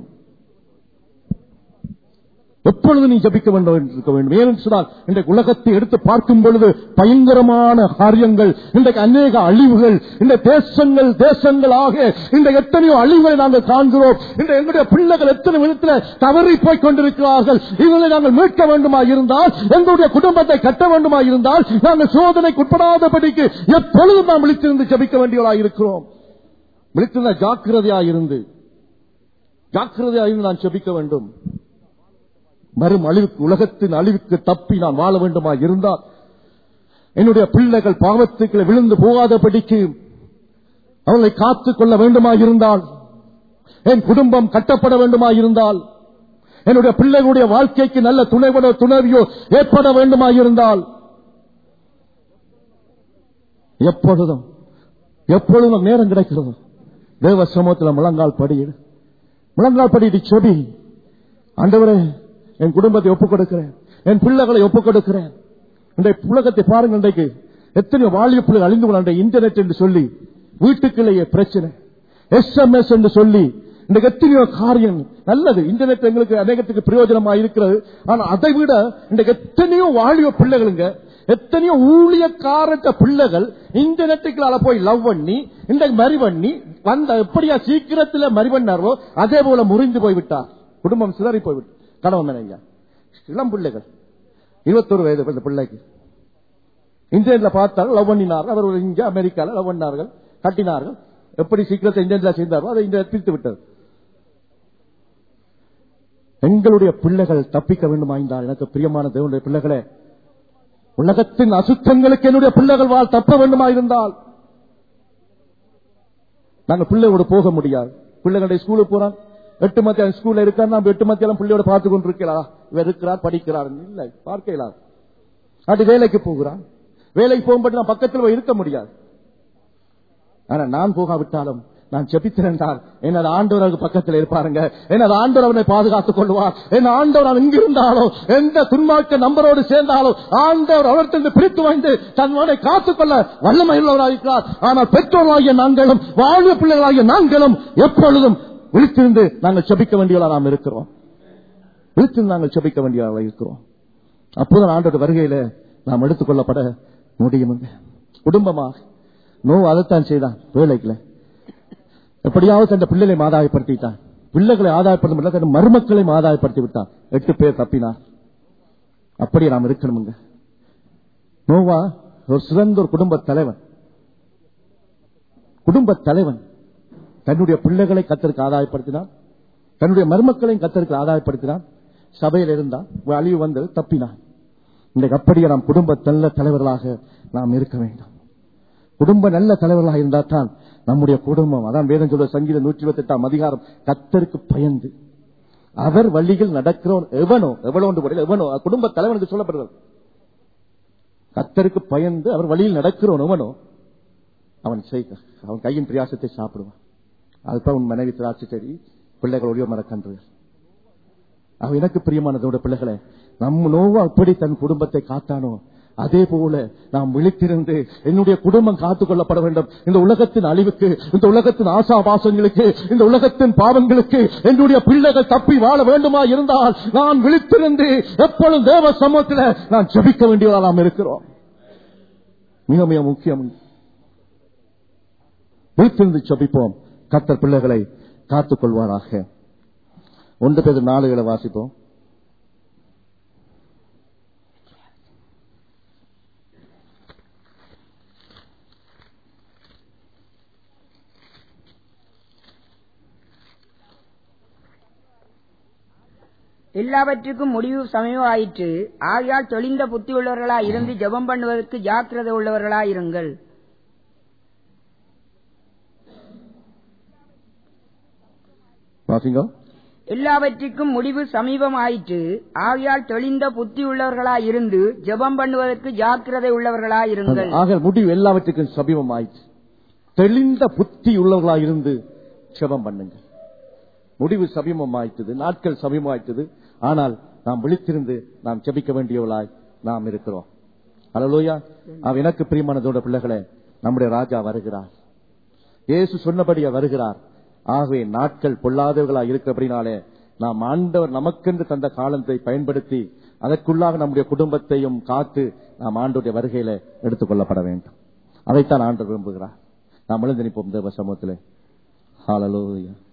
எப்பொழுது நீ ஜபிக்க வேண்டும் என்று இருக்க வேண்டும் ஏனென்று சொன்னால் இன்றைக்கு உலகத்தை எடுத்து பார்க்கும் பொழுது பயங்கரமான காரியங்கள் இன்றைக்கு அநேக அழிவுகள் இந்த தேசங்கள் தேசங்களாக இந்த எத்தனையோ அழிவுகளை நாங்கள் காண்கிறோம் இந்த எங்களுடைய பிள்ளைகள் எத்தனை விதத்தில் தவறி போய் கொண்டிருக்கிறார்கள் இவர்களை நாங்கள் மீட்க வேண்டுமா இருந்தால் எங்களுடைய குடும்பத்தை கட்ட வேண்டுமா இருந்தால் நாங்கள் சோதனைக்கு உட்படாதபடிக்கு எப்பொழுதும் நாம் விழித்திருந்து ஜபிக்க வேண்டியவர்களாக இருக்கிறோம் விழித்திருந்த ஜாக்கிரதையா இருந்து ஜாக்கிரதையா இருந்து நான் ஜபிக்க வேண்டும் மறும் அழிவுக்கு உலகத்தின் அழிவுக்கு தப்பி நான் வாழ வேண்டுமா இருந்தால் என்னுடைய பிள்ளைகள் பாவத்துக்களை விழுந்து போகாதபடிக்கு அவர்களை காத்துக் கொள்ள வேண்டுமா இருந்தால் என் குடும்பம் கட்டப்பட வேண்டுமா இருந்தால் என்னுடைய பிள்ளைகளுடைய வாழ்க்கைக்கு நல்ல துணைவனோ துணைவியோ ஏற்பட வேண்டுமா இருந்தால் எப்பொழுதும் எப்பொழுதும் நேரம் கிடைக்கிறதோ தேவ சமூகத்தில் முழங்கால் படியிடு முழங்கால் படியிட்டு செபி ஆண்டவரே என் குடும்பத்தை ஒப்புக் கொடுக்கிறேன் என் பிள்ளைகளை ஒப்புக் கொடுக்கிறேன் இன்றைய உலகத்தை பாருங்கள் இன்றைக்கு எத்தனை வாலிய பிள்ளைகள் அழிந்து கொள்ள இன்டர்நெட் என்று சொல்லி வீட்டுக்குள்ளேயே பிரச்சனை எஸ்எம்எஸ் என்று சொல்லி இந்த எத்தனையோ காரியம் நல்லது இன்டர்நெட் எங்களுக்கு அநேகத்துக்கு பிரயோஜனமா இருக்கிறது ஆனா அதை விட இந்த எத்தனையோ வாலிப பிள்ளைகளுங்க எத்தனையோ ஊழியக்காரத்த பிள்ளைகள் இன்டர்நெட்டுக்குள்ள போய் லவ் பண்ணி இந்த மறி பண்ணி வந்த எப்படியா சீக்கிரத்துல மறி பண்ணாரோ அதே போல முறிந்து போய்விட்டார் குடும்பம் சிதறி போய்விட்டு கணவன் மனைவியா இளம் பிள்ளைகள் இருபத்தொரு வயது இந்த பிள்ளைக்கு இன்டர்நெட்ல பார்த்தால் லவ் பண்ணினார்கள் அவர்கள் இங்க அமெரிக்கால லவ் பண்ணார்கள் கட்டினார்கள் எப்படி சீக்கிரத்தை இன்டர்நெட்ல செய்தாரோ அதை இன்டர்நெட் பிரித்து விட்டது எங்களுடைய பிள்ளைகள் தப்பிக்க வேண்டுமா என்றால் எனக்கு பிரியமான தேவனுடைய பிள்ளைகளே உலகத்தின் அசுத்தங்களுக்கு என்னுடைய பிள்ளைகள் வாழ் தப்ப வேண்டுமா இருந்தால் நாங்க பிள்ளையோட போக முடியாது பிள்ளைகளுடைய ஸ்கூலுக்கு போறான் எட்டு மத்தியம் ஸ்கூல்ல இருக்கா நம்ம எட்டு மத்தியம் பிள்ளையோட பார்த்து கொண்டிருக்கிறாரா இவர் இருக்கிறார் படிக்கிறார் இல்ல பார்க்க இயலாது அது வேலைக்கு போகிறான் வேலைக்கு போகும்போது நான் பக்கத்தில் போய் இருக்க முடியாது ஆனா நான் போகாவிட்டாலும் நான் ஜெபித்திருந்தால் எனது ஆண்டவர் அவருக்கு பக்கத்தில் இருப்பாருங்க எனது ஆண்டவர் அவனை பாதுகாத்துக் கொள்வார் என் ஆண்டவர் அவன் எங்கிருந்தாலும் எந்த துன்மார்க்க நம்பரோடு சேர்ந்தாலும் ஆண்டவர் அவர்த்திருந்து பிரித்து வாய்ந்து தன் மகனை காத்துக்கொள்ள வல்லமை உள்ளவராகிறார் ஆனால் பெற்றோர்களாகிய நாங்களும் வாழ்வு பிள்ளைகளாகிய நாங்களும் எப்பொழுதும் விழித்திருந்து நாங்கள் ஜெபிக்க வேண்டியவர்களா நாம் இருக்கிறோம் விழித்திருந்து நாங்கள் ஜெபிக்க வேண்டியவர்களாக இருக்கிறோம் அப்போதான் ஆண்டோட வருகையில நாம் எடுத்துக்கொள்ளப்பட முடியும் குடும்பமாக நோ அதைத்தான் செய்தான் வேலைக்குல எப்படியாவது தன் பிள்ளைகளை ஆதாயப்படுத்திட்டான் பிள்ளைகளை ஆதாயப்படுத்த தன் மருமக்களையும் ஆதாயப்படுத்தி விட்டான் எட்டு பேர் தப்பினார் அப்படியே நாம் இருக்கணுங்க நோவா ஒரு சிறந்த ஒரு குடும்ப தலைவன் குடும்ப தலைவன் தன்னுடைய பிள்ளைகளை கத்தருக்கு ஆதாயப்படுத்தினான் தன்னுடைய மருமக்களையும் கத்தருக்கு ஆதாயப்படுத்தினான் சபையில் இருந்தான் அழிவு வந்து தப்பினான் இன்றைக்கு அப்படியே நாம் குடும்ப நல்ல தலைவர்களாக நாம் இருக்க வேண்டும் குடும்ப நல்ல தலைவர்களாக இருந்தால் தான் நம்முடைய குடும்பம் அதான் வேதம் சொல்ற சங்கீதம் நூற்றி இருபத்தி எட்டாம் அதிகாரம் கத்தருக்கு பயந்து அவர் வழியில் நடக்கிறவன் எவனோ எவ்வளவு ஒன்று படையில் எவனோ குடும்ப தலைவனுக்கு சொல்லப்படுகிறது கத்தருக்கு பயந்து அவர் வழியில் நடக்கிறவன் எவனோ அவன் செய்க அவன் கையின் பிரியாசத்தை சாப்பிடுவான் அதுதான் உன் மனைவி திராட்சை செடி பிள்ளைகள் ஒளிய மரக்கன்றுகள் அவன் எனக்கு பிரியமானதோட பிள்ளைகளை நம்ம நோவா அப்படி தன் குடும்பத்தை காத்தானோ அதே போல நாம் விழித்திருந்து என்னுடைய குடும்பம் காத்துக் கொள்ளப்பட வேண்டும் இந்த உலகத்தின் அழிவுக்கு இந்த உலகத்தின் ஆசாபாசங்களுக்கு இந்த உலகத்தின் பாவங்களுக்கு என்னுடைய பிள்ளைகள் தப்பி வாழ வேண்டுமா இருந்தால் நான் விழித்திருந்து எப்பொழுதும் தேவ சமூகத்தில் நான் ஜபிக்க வேண்டியவர்களா நாம் இருக்கிறோம் மிக மிக முக்கியம் விழித்திருந்து ஜபிப்போம் கத்தர் பிள்ளைகளை காத்துக் கொள்வாராக ஒன்று பேர் நாளுகளை வாசிப்போம் எல்லாவற்றுக்கும் முடிவு சமயமாயிற்று ஆகையால் தெளிந்த புத்தி உள்ளவர்களாய் இருந்து ஜெபம் பண்ணுவதற்கு ஜாக்கிரதை உள்ளவர்களாய் இருங்கள் வாசிங்க எல்லாவற்றிற்கும் முடிவு சமீபமாயிற்று ஆகையால் தெளிந்த புத்தி உள்ளவர்களாய் இருந்து ஜெபம் பண்ணுவதற்கு ஜாக்கிரதை உள்ளவர்களாய் இருங்கள் ஆக முடிவு எல்லாவற்றுக்கும் சமீபம் ஆயிடுச்சு தெளிந்த புத்தி உள்ளவர்களா இருந்து செபம் பண்ணுங்க முடிவு சமீபம் ஆயிட்டது நாட்கள் சமீபம் ஆயிட்டது ஆனால் நாம் விழித்திருந்து நாம் ஜெபிக்க வேண்டியவளாய் நாம் இருக்கிறோம் அலலோயா அவ எனக்கு பிரியமானதோட பிள்ளைகளே நம்முடைய ராஜா வருகிறார் இயேசு சொன்னபடியா வருகிறார் ஆகவே நாட்கள் பொல்லாதவர்களாய் இருக்கிறபடினாலே நாம் ஆண்டவர் நமக்கென்று தந்த காலத்தை பயன்படுத்தி அதற்குள்ளாக நம்முடைய குடும்பத்தையும் காத்து நாம் ஆண்டுடைய வருகையில எடுத்துக் கொள்ளப்பட வேண்டும் அதைத்தான் ஆண்டவர் விரும்புகிறார் நாம் எழுந்து நிற்போம் தேவ சமூகத்திலே ஹalleluya